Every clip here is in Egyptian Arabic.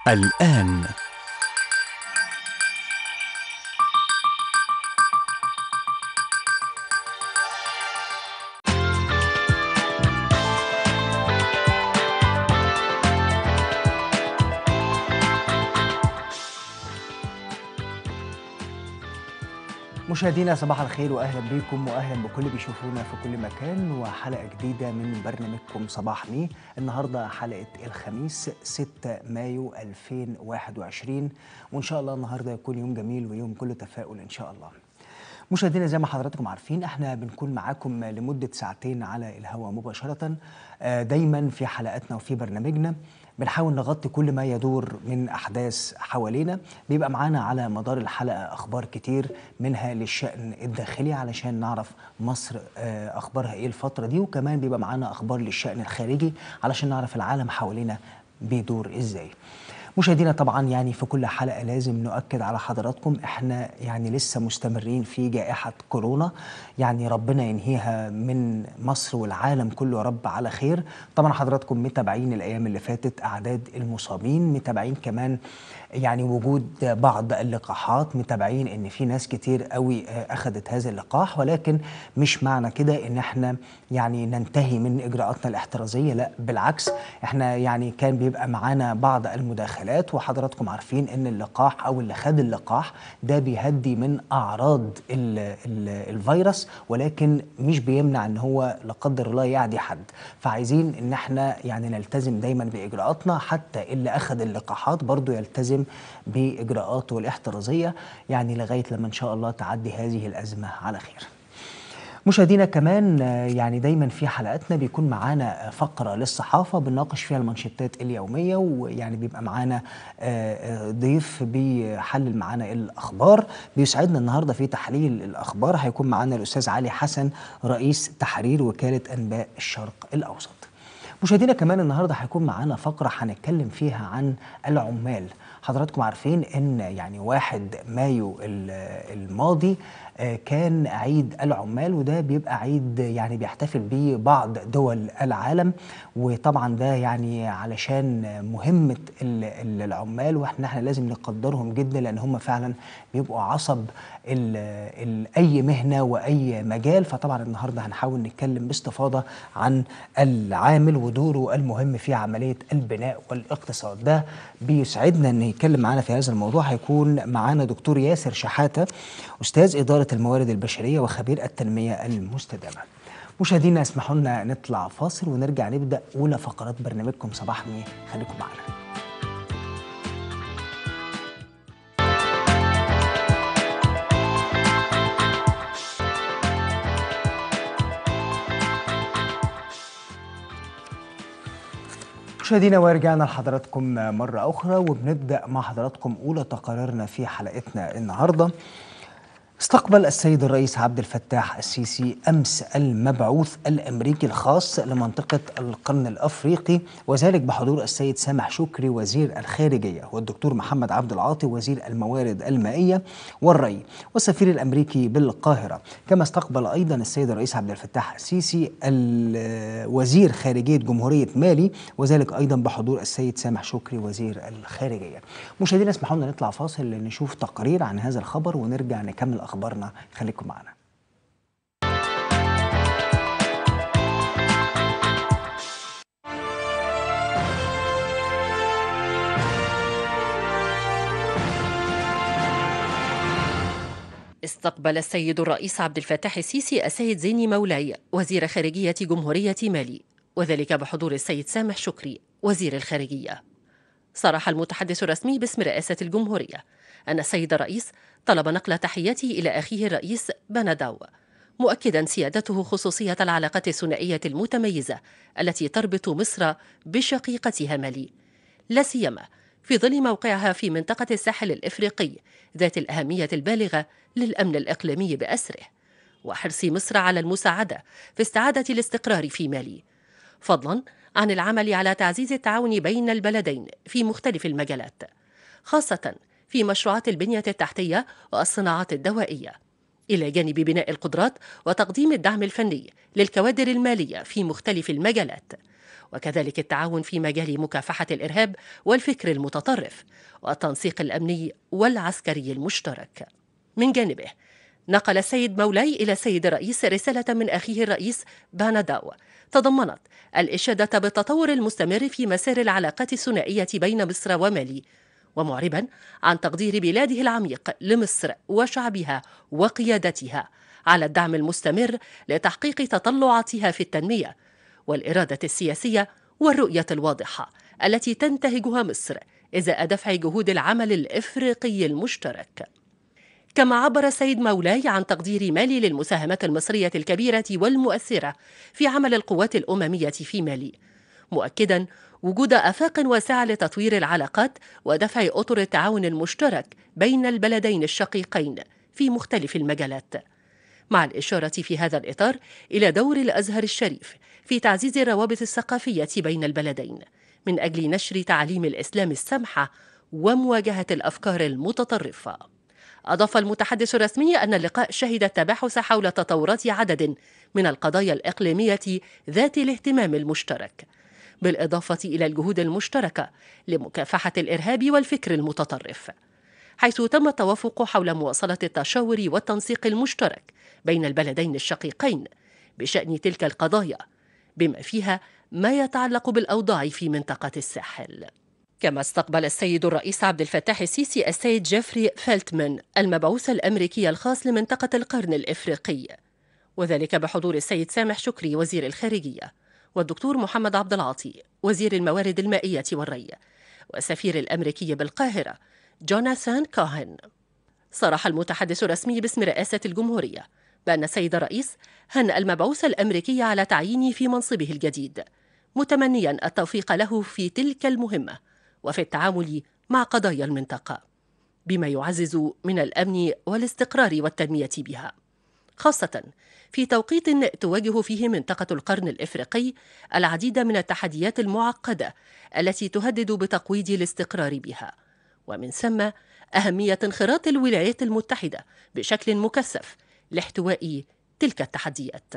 الآن مشاهدينا صباح الخير واهلا بكم واهلا بكل بيشوفونا في كل مكان وحلقه جديده من برنامجكم صباح مي النهارده حلقه الخميس 6 مايو 2021 وان شاء الله النهارده يكون يوم جميل ويوم كله تفاؤل ان شاء الله مشاهدينا زي ما حضراتكم عارفين احنا بنكون معاكم لمده ساعتين على الهواء مباشره آه، دايما في حلقاتنا وفي برنامجنا بنحاول نغطي كل ما يدور من احداث حوالينا بيبقى معانا على مدار الحلقه اخبار كتير منها للشان الداخلي علشان نعرف مصر آه، اخبارها ايه الفتره دي وكمان بيبقى معانا اخبار للشان الخارجي علشان نعرف العالم حوالينا بيدور ازاي مشاهدينا طبعا يعني في كل حلقه لازم نؤكد على حضراتكم احنا يعني لسه مستمرين في جائحه كورونا يعني ربنا ينهيها من مصر والعالم كله يا رب على خير طبعا حضراتكم متابعين الايام اللي فاتت اعداد المصابين متابعين كمان يعني وجود بعض اللقاحات متابعين ان في ناس كتير قوي آه، اخذت هذا اللقاح ولكن مش معنى كده ان احنا يعني ننتهي من اجراءاتنا الاحترازيه لا بالعكس احنا يعني كان بيبقى معانا بعض المداخلات وحضراتكم عارفين ان اللقاح او اللي خد اللقاح ده بيهدي من اعراض ال ال الفيروس ولكن مش بيمنع ان هو لا قدر الله يعدي حد فعايزين ان احنا يعني نلتزم دايما باجراءاتنا حتى اللي اخذ اللقاحات برضو يلتزم باجراءاته الاحترازيه يعني لغايه لما ان شاء الله تعدي هذه الازمه على خير مشاهدينا كمان آه، يعني دايما في حلقاتنا بيكون معانا آه، فقرة للصحافة بنناقش فيها المانشيتات اليومية ويعني بيبقى معانا آه، آه، ضيف بيحلل معانا الأخبار بيسعدنا النهاردة في تحليل الأخبار هيكون معانا الأستاذ علي حسن رئيس تحرير وكالة أنباء الشرق الأوسط مشاهدينا كمان النهارده هيكون معانا فقره هنتكلم فيها عن العمال حضراتكم عارفين ان يعني واحد مايو ال- الماضي آه، كان عيد العمال وده بيبقى عيد يعني بيحتفل بيه بعض دول العالم وطبعا ده يعني علشان مهمة ال- ال- العمال واحنا احنا لازم نقدرهم جدا لان هم فعلا بيبقوا عصب ال ال اي مهنة واي مجال فطبعا النهارده هنحاول نتكلم باستفاضة عن العامل ودوره المهم في عملية البناء والاقتصاد ده بيسعدنا ان يتكلم معانا في هذا الموضوع هيكون معانا دكتور ياسر شحاتة استاذ اداره الموارد البشريه وخبير التنميه المستدامه. مشاهدينا اسمحوا لنا نطلع فاصل ونرجع نبدا اولى فقرات برنامجكم صباح مي خليكم معانا. مشاهدينا ورجعنا لحضراتكم مرة أخرى وبنبدأ مع حضراتكم أولى تقاريرنا في حلقتنا النهاردة استقبل السيد الرئيس عبد الفتاح السيسي امس المبعوث الامريكي الخاص لمنطقه القرن الافريقي وذلك بحضور السيد سامح شكري وزير الخارجيه والدكتور محمد عبد العاطي وزير الموارد المائيه والري والسفير الامريكي بالقاهره كما استقبل ايضا السيد الرئيس عبد الفتاح السيسي ال- وزير خارجيه جمهوريه مالي وذلك ايضا بحضور السيد سامح شكري وزير الخارجيه مشاهدينا اسمحوا لنا نطلع فاصل نشوف تقرير عن هذا الخبر ونرجع نكمل اخبارنا خليكم معنا استقبل السيد الرئيس عبد الفتاح السيسي السيد زيني مولاي وزير خارجية جمهورية مالي وذلك بحضور السيد سامح شكري وزير الخارجية صرح المتحدث الرسمي باسم رئاسة الجمهورية أن السيد الرئيس طلب نقل تحياته إلى أخيه الرئيس بنداو مؤكدا سيادته خصوصية العلاقات الثنائية المتميزة التي تربط مصر بشقيقتها مالي لا سيما في ظل موقعها في منطقة الساحل الإفريقي ذات الأهمية البالغة للأمن الإقليمي بأسره وحرص مصر على المساعدة في استعادة الاستقرار في مالي فضلا عن العمل على تعزيز التعاون بين البلدين في مختلف المجالات خاصة في مشروعات البنية التحتية والصناعات الدوائية إلى جانب بناء القدرات وتقديم الدعم الفني للكوادر المالية في مختلف المجالات وكذلك التعاون في مجال مكافحة الإرهاب والفكر المتطرف والتنسيق الأمني والعسكري المشترك من جانبه نقل السيد مولاي إلى السيد الرئيس رسالة من أخيه الرئيس باناداو تضمنت الإشادة بالتطور المستمر في مسار العلاقات الثنائية بين مصر ومالي ومعربا عن تقدير بلاده العميق لمصر وشعبها وقيادتها على الدعم المستمر لتحقيق تطلعاتها في التنميه والاراده السياسيه والرؤيه الواضحه التي تنتهجها مصر ازاء دفع جهود العمل الافريقي المشترك كما عبر السيد مولاي عن تقدير مالي للمساهمات المصريه الكبيره والمؤثره في عمل القوات الامميه في مالي مؤكدا وجود افاق واسعه لتطوير العلاقات ودفع اطر التعاون المشترك بين البلدين الشقيقين في مختلف المجالات مع الاشاره في هذا الاطار الى دور الازهر الشريف في تعزيز الروابط الثقافيه بين البلدين من اجل نشر تعاليم الاسلام السمحه ومواجهه الافكار المتطرفه أضاف المتحدث الرسمي أن اللقاء شهد التباحث حول تطورات عدد من القضايا الإقليمية ذات الاهتمام المشترك بالإضافة إلى الجهود المشتركة لمكافحة الإرهاب والفكر المتطرف حيث تم التوافق حول مواصلة التشاور والتنسيق المشترك بين البلدين الشقيقين بشأن تلك القضايا بما فيها ما يتعلق بالأوضاع في منطقة الساحل كما استقبل السيد الرئيس عبد الفتاح السيسي السيد جيفري فيلتمان المبعوث الأمريكي الخاص لمنطقة القرن الإفريقي وذلك بحضور السيد سامح شكري وزير الخارجية والدكتور محمد عبد العاطي وزير الموارد المائية والري والسفير الأمريكي بالقاهرة جوناثان كاهن صرح المتحدث الرسمي باسم رئاسة الجمهورية بأن السيد الرئيس هنأ المبعوث الأمريكي على تعيينه في منصبه الجديد متمنيا التوفيق له في تلك المهمة وفي التعامل مع قضايا المنطقة بما يعزز من الأمن والاستقرار والتنمية بها خاصة في توقيت تواجه فيه منطقة القرن الإفريقي العديد من التحديات المعقدة التي تهدد بتقويض الاستقرار بها ومن ثم أهمية انخراط الولايات المتحدة بشكل مكثف لاحتواء تلك التحديات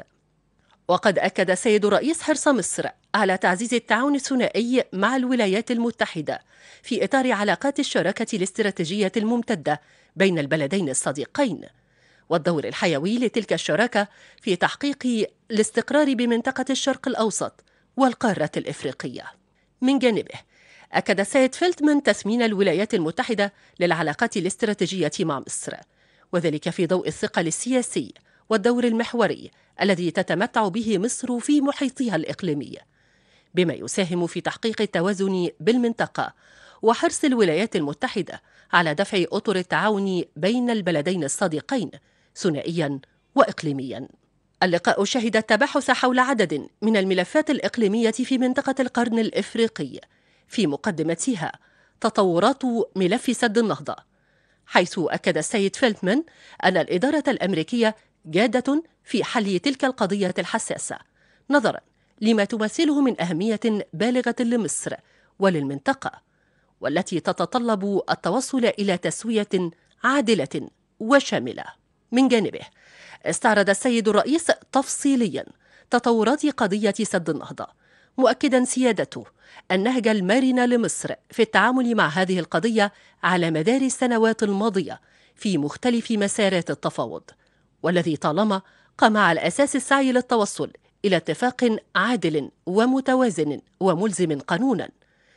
وقد أكد السيد الرئيس حرص مصر على تعزيز التعاون الثنائي مع الولايات المتحدة في إطار علاقات الشراكة الاستراتيجية الممتدة بين البلدين الصديقين والدور الحيوي لتلك الشراكة في تحقيق الاستقرار بمنطقة الشرق الأوسط والقارة الإفريقية من جانبه أكد السيد فيلتمان تثمين الولايات المتحدة للعلاقات الاستراتيجية مع مصر وذلك في ضوء الثقل السياسي والدور المحوري الذي تتمتع به مصر في محيطها الإقليمي بما يساهم في تحقيق التوازن بالمنطقة وحرص الولايات المتحدة على دفع أطر التعاون بين البلدين الصديقين ثنائيا وإقليميا اللقاء شهد التباحث حول عدد من الملفات الإقليمية في منطقة القرن الإفريقي في مقدمتها تطورات ملف سد النهضة حيث أكد السيد فيلتمان أن الإدارة الأمريكية جادة في حل تلك القضية الحساسة نظرا لما تمثله من أهمية بالغة لمصر وللمنطقة والتي تتطلب التوصل إلى تسوية عادلة وشاملة من جانبه استعرض السيد الرئيس تفصيليا تطورات قضية سد النهضة مؤكدا سيادته النهج المرن لمصر في التعامل مع هذه القضية على مدار السنوات الماضية في مختلف مسارات التفاوض والذي طالما قام على أساس السعي للتوصل إلى اتفاق عادل ومتوازن وملزم قانونا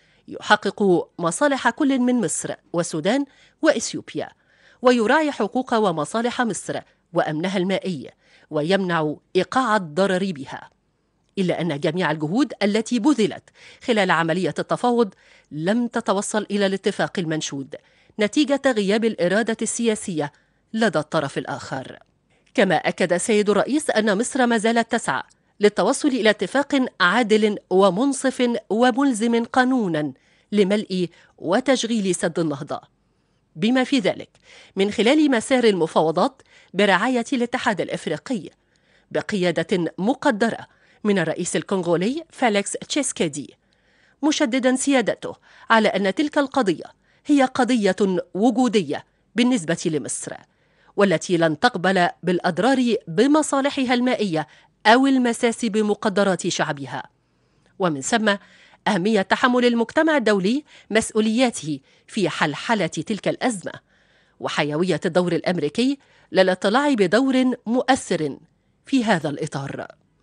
يحقق مصالح كل من مصر والسودان وإثيوبيا ويراعي حقوق ومصالح مصر وأمنها المائي ويمنع إيقاع الضرر بها إلا أن جميع الجهود التي بذلت خلال عملية التفاوض لم تتوصل إلى الاتفاق المنشود نتيجة غياب الإرادة السياسية لدى الطرف الآخر كما أكد السيد الرئيس أن مصر ما زالت تسعى للتوصل إلى اتفاق عادل ومنصف وملزم قانونا لملء وتشغيل سد النهضة بما في ذلك من خلال مسار المفاوضات برعاية الاتحاد الإفريقي بقيادة مقدرة من الرئيس الكونغولي فيليكس تشيسكيدي مشددا سيادته على أن تلك القضية هي قضية وجودية بالنسبة لمصر والتي لن تقبل بالأضرار بمصالحها المائية أو المساس بمقدرات شعبها ومن ثم أهمية تحمل المجتمع الدولي مسؤولياته في حلحلة تلك الأزمة وحيوية الدور الأمريكي للاطلاع بدور مؤثر في هذا الإطار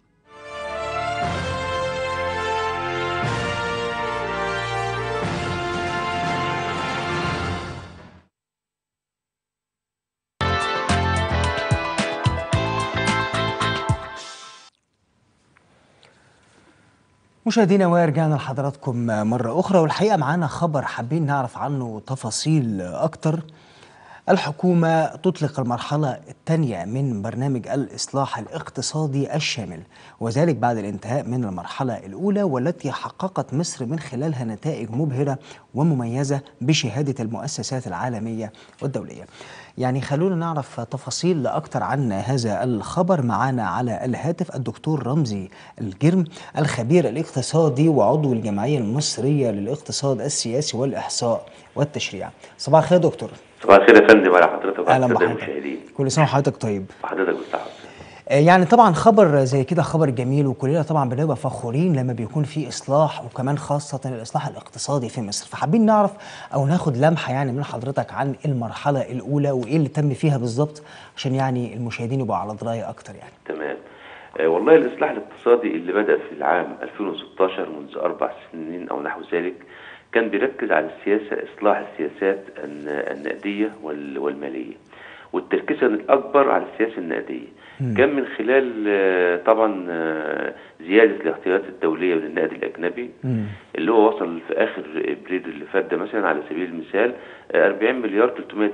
مشاهدينا ورجعنا لحضراتكم مرة أخرى والحقيقة معانا خبر حابين نعرف عنه تفاصيل أكتر الحكومة تطلق المرحلة الثانية من برنامج الإصلاح الاقتصادي الشامل وذلك بعد الانتهاء من المرحلة الأولى والتي حققت مصر من خلالها نتائج مبهرة ومميزة بشهادة المؤسسات العالمية والدولية يعني خلونا نعرف تفاصيل أكتر عن هذا الخبر معنا على الهاتف الدكتور رمزي الجرم الخبير الاقتصادي وعضو الجمعية المصرية للاقتصاد السياسي والإحصاء والتشريع صباح الخير دكتور صباح الخير يا فندم على حضرتك أهلا وعلى بحضرتك المشاهدين كل سنة وحضرتك طيب وحضرتك بالصحة آه، يعني طبعا خبر زي كده خبر جميل وكلنا طبعا بنبقى فخورين لما بيكون في اصلاح وكمان خاصه الاصلاح الاقتصادي في مصر فحابين نعرف او ناخد لمحه يعني من حضرتك عن المرحله الاولى وايه اللي تم فيها بالظبط عشان يعني المشاهدين يبقوا على درايه اكتر يعني تمام آه والله الإصلاح الاقتصادي اللي بدأ في العام 2016 منذ أربع سنين أو نحو ذلك كان بيركز على السياسة إصلاح السياسات الن- النقدية وال- والمالية والتركيز كان الأكبر على السياسة النقدية كان من خلال آه، طبعا آه، زيادة الاحتياطات الدولية من النقد الأجنبي مم. اللي هو وصل في آخر إبريل اللي فات ده مثلا على سبيل المثال آه، 40 مليار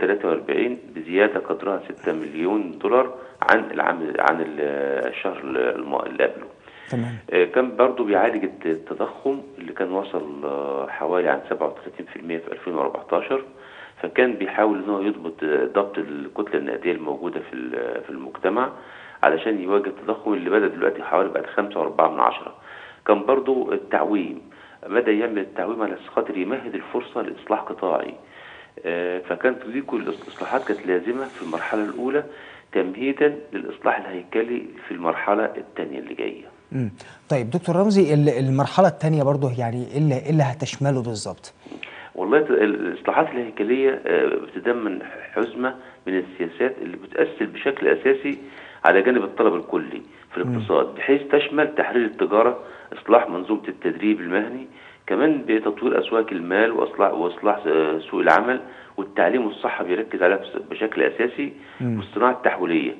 343 بزيادة قدرها 6 مليون دولار عن العام عن ال- الشهر الم- اللي قبله تمام آه، كان برضو بيعالج الت- التضخم اللي كان وصل آه، حوالي عن 37% في 2014 فكان بيحاول ان هو يضبط آه، ضبط الكتله النقديه الموجوده في ال- في المجتمع علشان يواجه التضخم اللي بدا دلوقتي حوالي بقت 5.4 من عشرة كان برضو التعويم بدا يعمل التعويم على خاطر يمهد الفرصه لاصلاح قطاعي آه، فكانت دي كل الاصلاحات كانت لازمه في المرحله الاولى تمهيدا للاصلاح الهيكلي في المرحله الثانيه اللي جايه مم. طيب دكتور رمزي ال- المرحله الثانيه برضه يعني ايه اللي, إيه اللي هتشمله بالظبط والله ت- الاصلاحات الهيكليه آه، بتتضمن حزمه من السياسات اللي بتأثر بشكل اساسي على جانب الطلب الكلي في الاقتصاد بحيث تشمل تحرير التجاره اصلاح منظومه التدريب المهني كمان بتطوير اسواق المال واصلاح واصلاح آه، سوق العمل والتعليم والصحه بيركز عليها بس- بشكل اساسي والصناعه التحويليه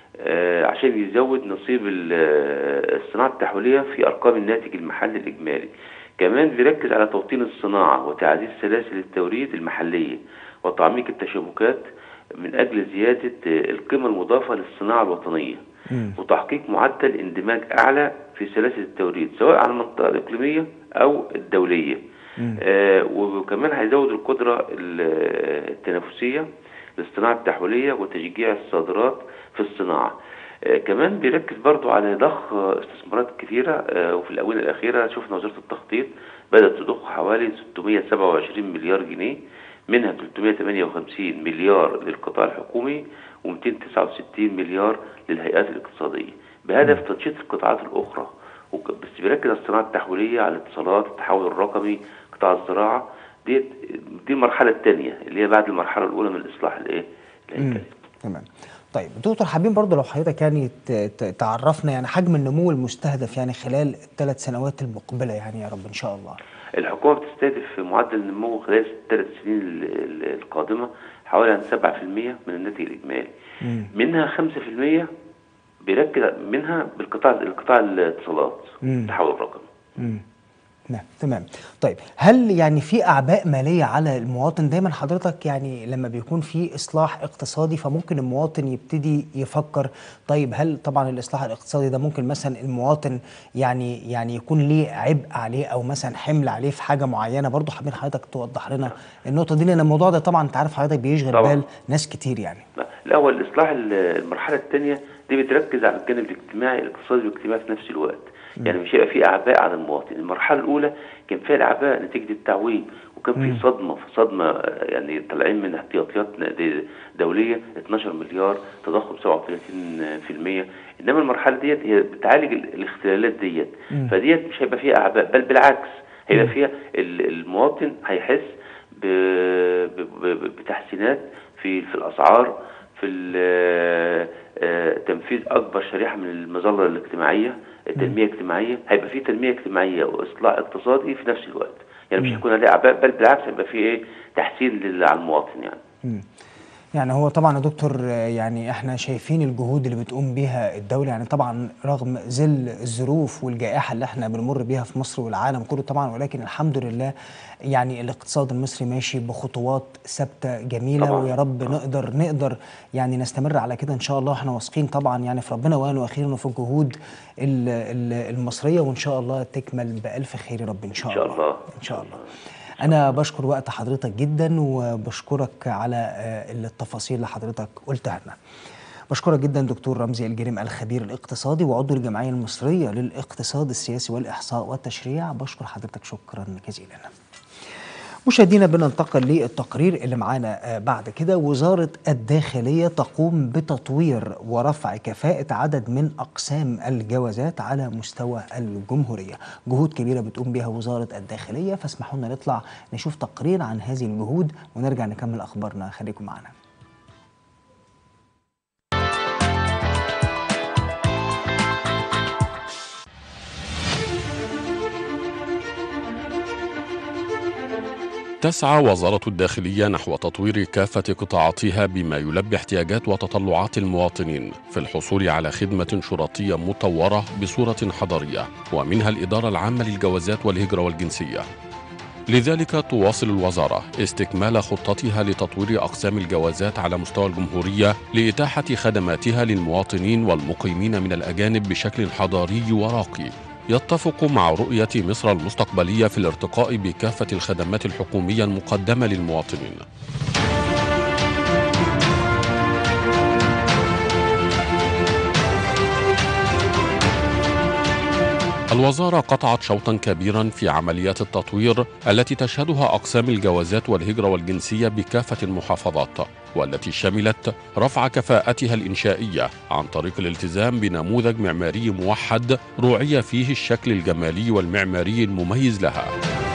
آه، عشان يزود نصيب ال- آه، الصناعه التحويليه في ارقام الناتج المحلي الاجمالي كمان بيركز على توطين الصناعه وتعزيز سلاسل التوريد المحليه وتعميق التشابكات من اجل زياده آه، القيمه المضافه للصناعه الوطنيه وتحقيق معدل اندماج اعلى في سلاسل التوريد سواء على المنطقه الاقليميه او الدوليه آه وكمان هيزود القدره ال- التنافسيه للصناعه التحويليه وتشجيع الصادرات في الصناعه آه كمان بيركز برضو على ضخ استثمارات كثيره آه وفي الاونه الاخيره شفنا وزاره التخطيط بدات تضخ حوالي 627 مليار جنيه منها 358 مليار للقطاع الحكومي و269 مليار للهيئات الاقتصاديه بهدف تنشيط القطاعات الاخرى وك- بس بيركز على الصناعه التحويليه على الاتصالات التحول الرقمي قطاع الزراعه دي دي المرحله الثانيه اللي هي بعد المرحله الاولى من الاصلاح الايه الهيكلي تمام طيب دكتور حابين برضه لو حضرتك يعني ت- ت- تعرفنا يعني حجم النمو المستهدف يعني خلال الثلاث سنوات المقبله يعني يا رب ان شاء الله الحكومه بتستهدف معدل النمو خلال الثلاث سنين ال- ال- القادمه حوالي عن 7% من الناتج الاجمالي منها 5% بيركز منها بالقطاع القطاع الاتصالات التحول الرقمي مم. نعم تمام طيب هل يعني في اعباء ماليه على المواطن دايما حضرتك يعني لما بيكون في اصلاح اقتصادي فممكن المواطن يبتدي يفكر طيب هل طبعا الاصلاح الاقتصادي ده ممكن مثلا المواطن يعني يعني يكون ليه عبء عليه او مثلا حمل عليه في حاجه معينه برضه حابين حضرتك توضح لنا النقطه دي لان الموضوع ده طبعا انت عارف حضرتك بيشغل طبعاً. بال ناس كتير يعني لا هو الاصلاح ال- المرحله الثانيه دي بتركز على الجانب الاجتماعي الاقتصادي والاجتماعي في نفس الوقت يعني مش هيبقى في اعباء على المواطن المرحله الاولى كان فيها الاعباء نتيجه التعويم وكان في صدمه صدمه آه، يعني طالعين من احتياطيات ن- دوليه 12 مليار تضخم 37% انما المرحله ديت هي بتعالج ال- الاختلالات ديت فديت مش هيبقى فيها اعباء بل بالعكس هيبقى فيها ال- المواطن هيحس ب- ب- ب- بتحسينات في في الاسعار في ال- آه، تنفيذ اكبر شريحه من المظله الاجتماعيه التنميه الاجتماعيه هيبقى في تنميه اجتماعيه واصلاح اقتصادي في نفس الوقت يعني مش هيكون عليه اعباء بل بالعكس هيبقى في ايه تحسين لل- على المواطن يعني مم. يعني هو طبعا يا دكتور آه، يعني احنا شايفين الجهود اللي بتقوم بيها الدولة يعني طبعا رغم ظل الظروف والجائحة اللي احنا بنمر بيها في مصر والعالم كله طبعا ولكن الحمد لله يعني الاقتصاد المصري ماشي بخطوات ثابتة جميلة طبعاً. ويا رب نقدر نقدر يعني نستمر على كده ان شاء الله احنا واثقين طبعا يعني في ربنا وانا واخيرا وفي الجهود ال- ال- المصرية وان شاء الله تكمل بألف خير يا رب ان شاء, إن شاء الله. ان شاء الله أنا بشكر وقت حضرتك جدا وبشكرك على آه، التفاصيل اللي حضرتك قلتها لنا. بشكرك جدا دكتور رمزي الجريم الخبير الاقتصادي وعضو الجمعية المصرية للاقتصاد السياسي والإحصاء والتشريع بشكر حضرتك شكرا جزيلا. مشاهدينا بننتقل للتقرير اللي معانا آه، بعد كده وزارة الداخلية تقوم بتطوير ورفع كفاءة عدد من أقسام الجوازات على مستوى الجمهورية جهود كبيرة بتقوم بها وزارة الداخلية فاسمحوا لنا نطلع نشوف تقرير عن هذه الجهود ونرجع نكمل أخبارنا خليكم معنا تسعى وزارة الداخلية نحو تطوير كافة قطاعاتها بما يلبي احتياجات وتطلعات المواطنين في الحصول على خدمة شرطية مطورة بصورة حضرية ومنها الإدارة العامة للجوازات والهجرة والجنسية لذلك تواصل الوزارة استكمال خطتها لتطوير أقسام الجوازات على مستوى الجمهورية لإتاحة خدماتها للمواطنين والمقيمين من الأجانب بشكل حضاري وراقي يتفق مع رؤية مصر المستقبلية في الارتقاء بكافة الخدمات الحكومية المقدمة للمواطنين الوزارة قطعت شوطا كبيرا في عمليات التطوير التي تشهدها أقسام الجوازات والهجرة والجنسية بكافة المحافظات والتي شملت رفع كفاءتها الإنشائية عن طريق الالتزام بنموذج معماري موحد روعي فيه الشكل الجمالي والمعماري المميز لها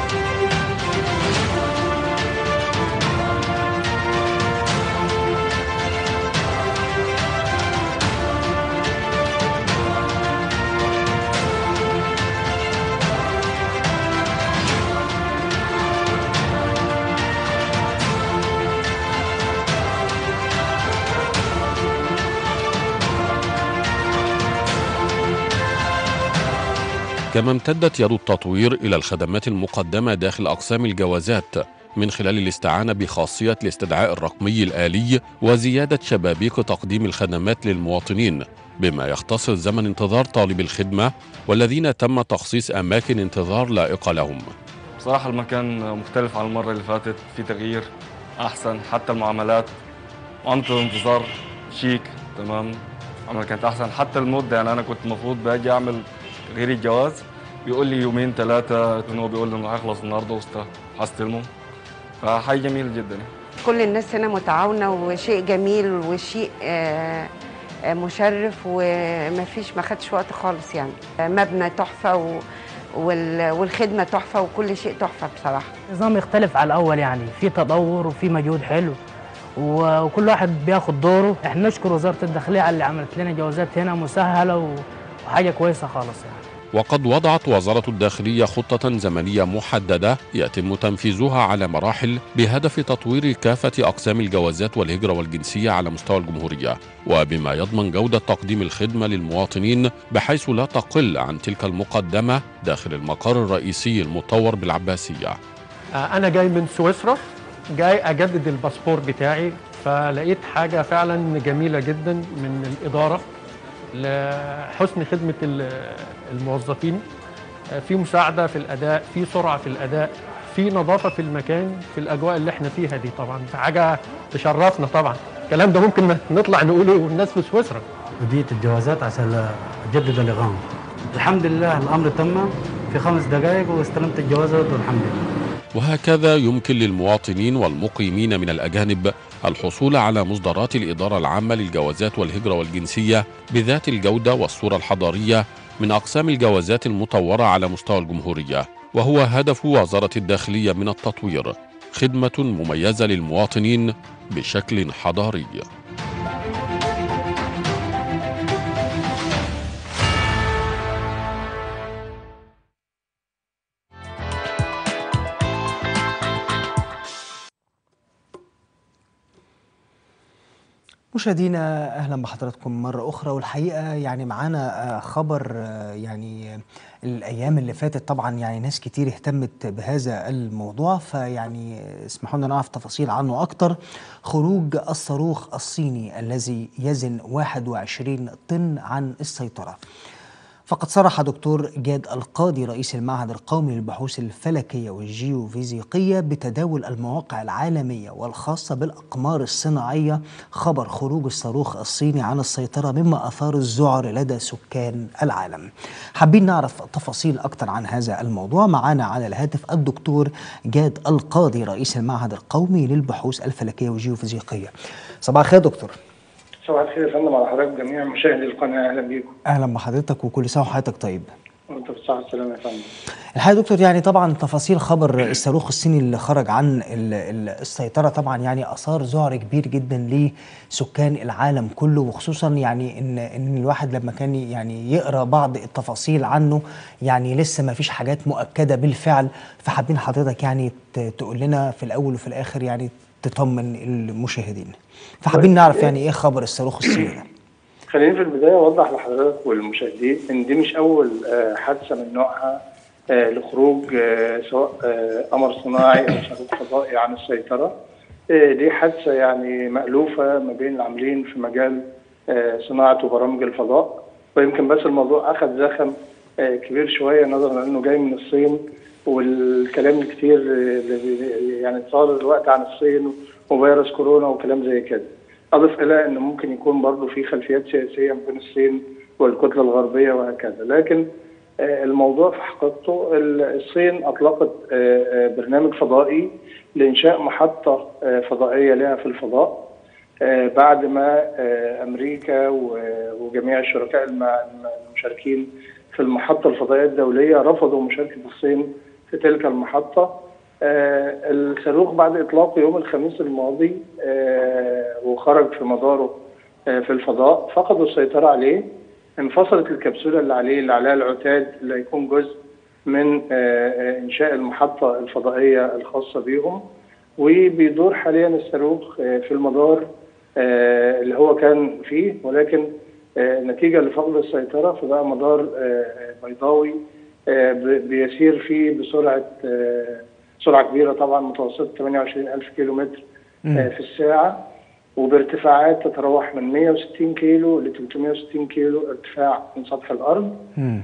كما امتدت يد التطوير إلى الخدمات المقدمة داخل أقسام الجوازات من خلال الاستعانة بخاصية الاستدعاء الرقمي الآلي وزيادة شبابيك تقديم الخدمات للمواطنين بما يختصر زمن انتظار طالب الخدمة والذين تم تخصيص أماكن انتظار لائقة لهم بصراحة المكان مختلف عن المرة اللي فاتت في تغيير أحسن حتى المعاملات وعملت انتظار شيك تمام عمل كانت أحسن حتى المدة يعني أنا كنت المفروض باجي أعمل تغيير الجواز بيقول لي يومين ثلاثة إن هو بيقول لي إنه هيخلص النهاردة وهستلمه فحاجة جميل جدا يعني. كل الناس هنا متعاونة وشيء جميل وشيء آه، آه، مشرف وما فيش ما خدش وقت خالص يعني آه، مبنى تحفة و- وال- والخدمة تحفة وكل شيء تحفة بصراحة نظام يختلف على الاول يعني في تطور وفي مجهود حلو و- وكل واحد بياخد دوره احنا نشكر وزاره الداخليه على اللي عملت لنا جوازات هنا مسهله و- وحاجه كويسه خالص يعني وقد وضعت وزارة الداخلية خطة زمنية محددة يتم تنفيذها على مراحل بهدف تطوير كافة أقسام الجوازات والهجرة والجنسية على مستوى الجمهورية وبما يضمن جودة تقديم الخدمة للمواطنين بحيث لا تقل عن تلك المقدمة داخل المقر الرئيسي المطور بالعباسية آه، أنا جاي من سويسرا جاي أجدد الباسبور بتاعي فلقيت حاجة فعلا جميلة جدا من الإدارة لحسن خدمة ال- الموظفين آه، في مساعدة في الأداء في سرعة في الأداء في نظافة في المكان في الأجواء اللي احنا فيها دي طبعا حاجة تشرفنا طبعا الكلام ده ممكن نطلع نقوله والناس في سويسرا وديت الجوازات عشان اجدد الاقامه الحمد لله الامر تم في خمس دقائق واستلمت الجوازات والحمد لله وهكذا يمكن للمواطنين والمقيمين من الأجانب الحصول على مصدرات الإدارة العامة للجوازات والهجرة والجنسية بذات الجودة والصورة الحضارية من أقسام الجوازات المطورة على مستوى الجمهورية وهو هدف وزارة الداخلية من التطوير خدمة مميزة للمواطنين بشكل حضاري مشاهدينا اهلا بحضراتكم مره اخرى والحقيقه يعني معانا آه، خبر آه، يعني الايام اللي فاتت طبعا يعني ناس كتير اهتمت بهذا الموضوع فيعني اسمحوا لنا نعرف تفاصيل عنه اكتر خروج الصاروخ الصيني الذي يزن 21 طن عن السيطره فقد صرح دكتور جاد القاضي رئيس المعهد القومي للبحوث الفلكية والجيوفيزيقية بتداول المواقع العالمية والخاصة بالأقمار الصناعية خبر خروج الصاروخ الصيني عن السيطرة مما أثار الذعر لدى سكان العالم حابين نعرف تفاصيل أكتر عن هذا الموضوع معنا على الهاتف الدكتور جاد القاضي رئيس المعهد القومي للبحوث الفلكية والجيوفيزيقية صباح الخير دكتور صباح الخير يا فندم على حضرتك جميع مشاهدي القناه اهلا بيكم أهلا بحضرتك وكل سنة وحضرتك طيب وانت بالصحه والسلامه يا فندم الحقيقه يا دكتور يعني طبعا تفاصيل خبر الصاروخ الصيني اللي خرج عن ال- ال- السيطره طبعا يعني اثار ذعر كبير جدا لسكان العالم كله وخصوصا يعني ان ان الواحد لما كان يعني يقرا بعض التفاصيل عنه يعني لسه ما فيش حاجات مؤكده بالفعل فحابين حضرتك يعني ت- تقول لنا في الاول وفي الاخر يعني تطمن المشاهدين فحابين نعرف يعني ايه خبر الصاروخ الصيني ده خليني في البدايه اوضح لحضرتك والمشاهدين ان دي مش اول آه، حادثه من نوعها آه، لخروج آه، سواء آه، قمر صناعي او صاروخ فضائي عن السيطره آه، دي حادثه يعني مالوفه ما بين العاملين في مجال آه، صناعه وبرامج الفضاء ويمكن بس الموضوع اخذ زخم آه، كبير شويه نظرا لانه جاي من الصين والكلام الكتير آه، اللي بي- يعني صار الوقت عن الصين وفيروس كورونا وكلام زي كده اضف الى ان ممكن يكون برضه في خلفيات سياسيه ما بين الصين والكتله الغربيه وهكذا لكن آه، الموضوع في حقيقته ال- الصين اطلقت آه، آه، برنامج فضائي لانشاء محطه آه، فضائيه لها في الفضاء آه، بعد ما آه، امريكا و- وجميع الشركاء الم- الم- المشاركين في المحطه الفضائيه الدوليه رفضوا مشاركه الصين في تلك المحطه آه، الصاروخ بعد اطلاقه يوم الخميس الماضي آه، وخرج في مداره آه، في الفضاء فقدوا السيطره عليه انفصلت الكبسوله اللي عليه اللي عليها العتاد اللي هيكون جزء من آه، آه، انشاء المحطه الفضائيه الخاصه بيهم وبيدور حاليا الصاروخ آه، في المدار آه، اللي هو كان فيه ولكن آه، نتيجه لفقد السيطره فبقى مدار آه، آه، بيضاوي آه، ب- بيسير فيه بسرعه آه، سرعه كبيره طبعا متوسطه 28000 كيلو متر آه، في الساعه وبارتفاعات تتراوح من 160 كيلو ل 360 كيلو ارتفاع من سطح الارض مم.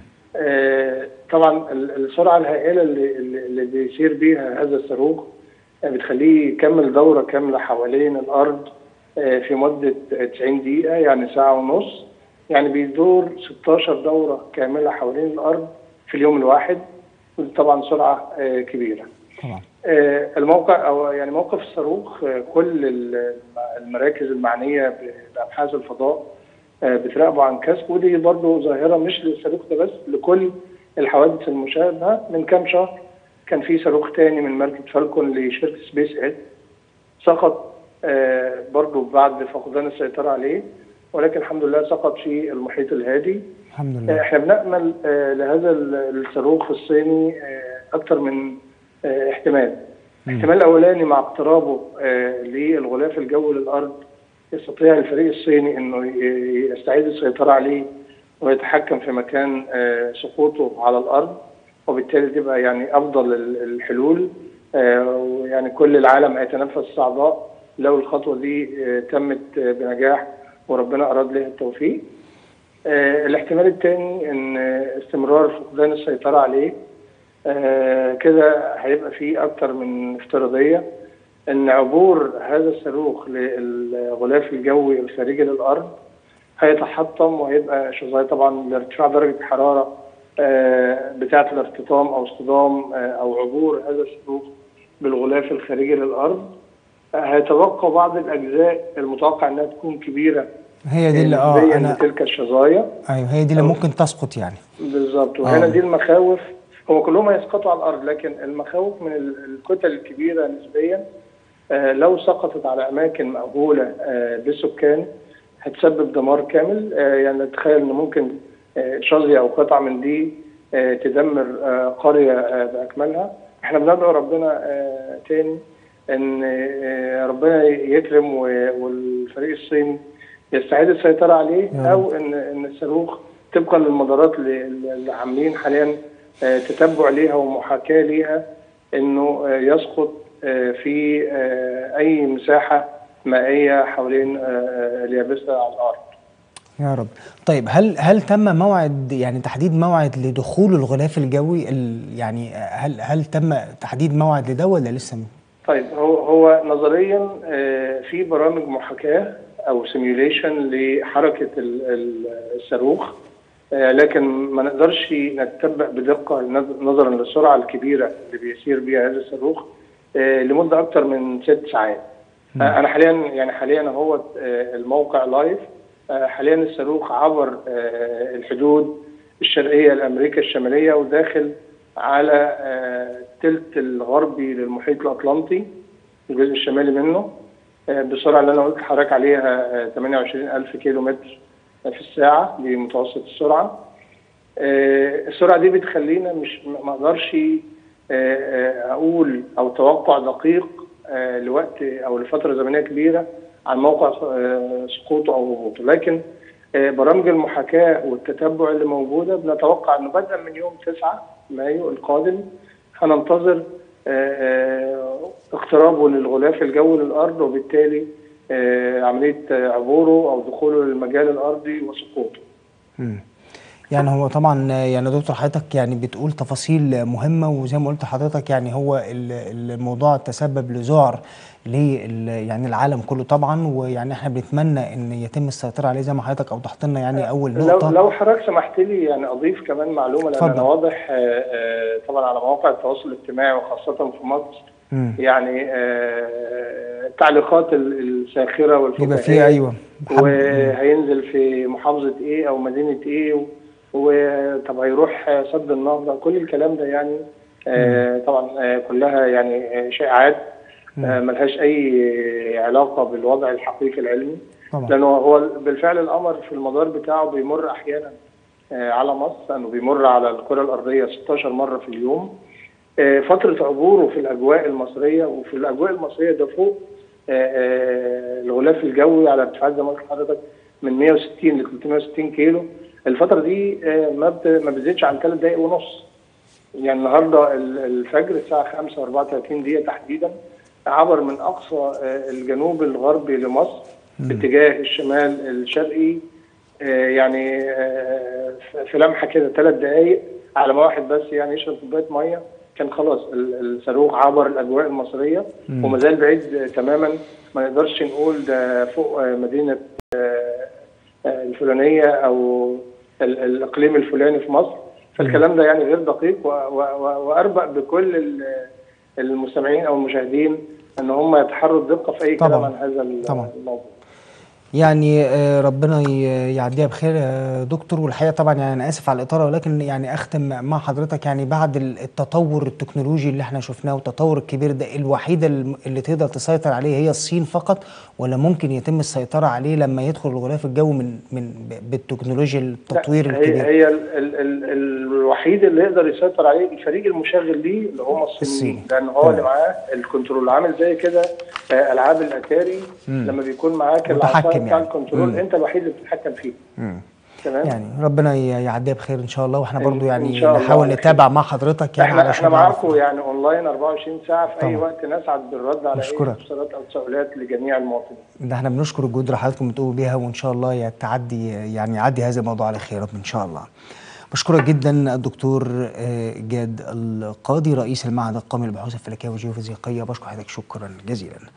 آه، طبعا ال- السرعه الهائله اللي, اللي اللي بيسير بيها هذا الصاروخ آه، بتخليه يكمل دوره كامله حوالين الارض آه، في مده 90 دقيقه يعني ساعه ونص يعني بيدور 16 دوره كامله حوالين الارض في اليوم الواحد ودي طبعا سرعه آه، كبيره. طبعا آه، الموقع او يعني موقف الصاروخ آه، كل ال- المراكز المعنيه ب- بابحاث الفضاء آه، بتراقبه عن كسب ودي برضه ظاهره مش للصاروخ ده بس لكل الحوادث المشابهه من كام شهر كان في صاروخ تاني من ماركه فالكون لشركه سبيس اكس سقط آه، برضه بعد فقدان السيطره عليه ولكن الحمد لله سقط في المحيط الهادي الحمد آه، لله احنا بنامل آه، لهذا ال- الصاروخ الصيني آه، اكثر من آه، احتمال الاحتمال الاولاني مع اقترابه آه، للغلاف الجوي للارض يستطيع الفريق الصيني انه ي- يستعيد السيطره عليه ويتحكم في مكان آه، سقوطه على الارض وبالتالي تبقى يعني افضل ال- الحلول آه، ويعني كل العالم هيتنفس صعداء لو الخطوه دي آه، تمت آه، بنجاح وربنا اراد لها التوفيق. آه، الاحتمال الثاني ان آه، استمرار فقدان السيطره عليه آه، كده هيبقى فيه اكتر من افتراضيه ان عبور هذا الصاروخ للغلاف الجوي الخارجي للارض هيتحطم وهيبقى شظايا طبعا لارتفاع درجه الحراره آه، بتاعه الارتطام او اصطدام آه، او عبور هذا الصاروخ بالغلاف الخارجي للارض آه، هيتبقى بعض الاجزاء المتوقع انها تكون كبيره هي دي اللي اه نسبياً انا لتلك الشظايا ايوه هي دي اللي ممكن تسقط يعني بالظبط وهنا آه. دي المخاوف هو كلهم هيسقطوا على الارض لكن المخاوف من ال- الكتل الكبيره نسبيا آه، لو سقطت على اماكن مأهوله آه، بالسكان هتسبب دمار كامل آه، يعني تخيل ان ممكن آه، شظيه او قطعه من دي آه، تدمر آه، قريه آه، باكملها احنا بندعو ربنا آه، تاني ان آه، ربنا يكرم و- والفريق الصيني يستعيد السيطره عليه يا رب. او ان ان الصاروخ طبقا للمدارات اللي اللي عاملين حاليا آه، تتبع ليها ومحاكاه ليها انه آه، يسقط آه، في آه، اي مساحه مائيه حوالين آه، اليابسه على الارض. يا رب طيب هل هل تم موعد يعني تحديد موعد لدخول الغلاف الجوي ال يعني هل هل تم تحديد موعد لده ولا لسه م- طيب هو هو نظريا آه، في برامج محاكاه او سيميوليشن لحركه ال- ال- الصاروخ آه، لكن ما نقدرش نتبع بدقه نظ- نظرا للسرعه الكبيره اللي بيسير بيها هذا الصاروخ آه، لمده اكثر من ست ساعات. آه، انا حاليا يعني حاليا هو الموقع لايف آه، حاليا الصاروخ عبر آه، الحدود الشرقيه لامريكا الشماليه وداخل على آه، الثلث الغربي للمحيط الاطلنطي الجزء الشمالي منه آه، بالسرعه اللي انا قلت لحضرتك عليها آه، 28000 كيلو متر في الساعه دي متوسط السرعه آه، السرعه دي بتخلينا مش ما اقدرش آه، آه، اقول او توقع دقيق آه، لوقت او لفتره زمنيه كبيره عن موقع آه، سقوطه او هبوطه لكن آه، برامج المحاكاه والتتبع اللي موجوده بنتوقع انه بدءا من يوم 9 مايو القادم هننتظر آه، آه، اقترابه للغلاف الجوي للارض وبالتالي آه، عمليه آه، عبوره او دخوله للمجال الارضي وسقوطه. مم. يعني هو طبعا يعني دكتور حضرتك يعني بتقول تفاصيل مهمة وزي ما قلت حضرتك يعني هو ال- الموضوع تسبب لذعر لل يعني العالم كله طبعا ويعني احنا بنتمنى ان يتم السيطرة عليه زي ما حضرتك اوضحت لنا يعني اول لو نقطة لو حضرتك سمحت لي يعني اضيف كمان معلومه لان اتفضل. انا واضح آه، آه، طبعا على مواقع التواصل الاجتماعي وخاصه في مصر مم. يعني آه، التعليقات ال- الساخره والفكاهيه يبقى فيه ايوه محمد- وهينزل في محافظه ايه او مدينه ايه و- وطب هيروح سد النهضه كل الكلام ده يعني آه، طبعا آه، كلها يعني آه، شائعات آه، ملهاش اي علاقه بالوضع الحقيقي العلمي طبعا لانه هو بالفعل القمر في المدار بتاعه بيمر احيانا آه، على مصر لانه بيمر على الكره الارضيه 16 مره في اليوم آه، فتره عبوره في الاجواء المصريه وفي الاجواء المصريه ده فوق آه، آه، الغلاف الجوي على ارتفاعات زي ما قلت لحضرتك من 160 ل 360 كيلو الفتره دي آه، ما بت- ما بتزيدش عن 3 دقائق ونص يعني النهارده ال- الفجر الساعه 5 و34 دقيقه تحديدا عبر من اقصى آه، الجنوب الغربي لمصر باتجاه الشمال الشرقي آه، يعني آه، ف- في لمحه كده ثلاث دقائق على ما واحد بس يعني يشرب كوبايه ميه كان خلاص ال- الصاروخ عبر الاجواء المصريه وما زال بعيد آه، تماما ما نقدرش نقول ده فوق آه، مدينه آه، آه، الفلانيه او ال- الاقليم الفلاني في مصر فالكلام ده يعني غير دقيق و- و- و- واربأ بكل ال- المستمعين او المشاهدين ان هم يتحروا الدقه في اي كلام طبعاً. عن هذا ال- طبعاً. الموضوع. يعني آه، ربنا ي- يعديها بخير يا دكتور والحقيقه طبعا يعني انا اسف على الاطاله ولكن يعني اختم مع حضرتك يعني بعد ال- التطور التكنولوجي اللي احنا شفناه والتطور الكبير ده الوحيده الم- اللي تقدر تسيطر عليه هي الصين فقط ولا ممكن يتم السيطره عليه لما يدخل الغلاف الجوي من من ب- بالتكنولوجيا التطوير لا، الكبير هي هي ال ال ال الوحيد اللي يقدر يسيطر عليه الفريق المشغل ليه اللي هم الصينيين الصين. لان هو اللي معاه الكنترول عامل زي كده آه، العاب الاتاري لما بيكون معاك العصايه متحكم بتاع يعني. الكنترول مم. انت الوحيد اللي بتتحكم فيه مم. تمام يعني ربنا ي- يعديها بخير ان شاء الله واحنا إن- برضو إن يعني شاء الله نحاول على نتابع مع حضرتك يعني احنا علشان احنا نعرف- معاكم يعني اونلاين 24 ساعه في اي طبعا. وقت نسعد بالرد على اي نشكرك. استفسارات او تساؤلات لجميع المواطنين ده احنا بنشكر الجهود اللي حضراتكم بتقوموا بيها وان شاء الله يا تعدي يعني يعدي هذا الموضوع على خير يا رب ان شاء الله. بشكرك جدا الدكتور آه، جاد القاضي رئيس المعهد القومي للبحوث الفلكيه والجيوفيزيقيه بشكر حضرتك شكرا جزيلا.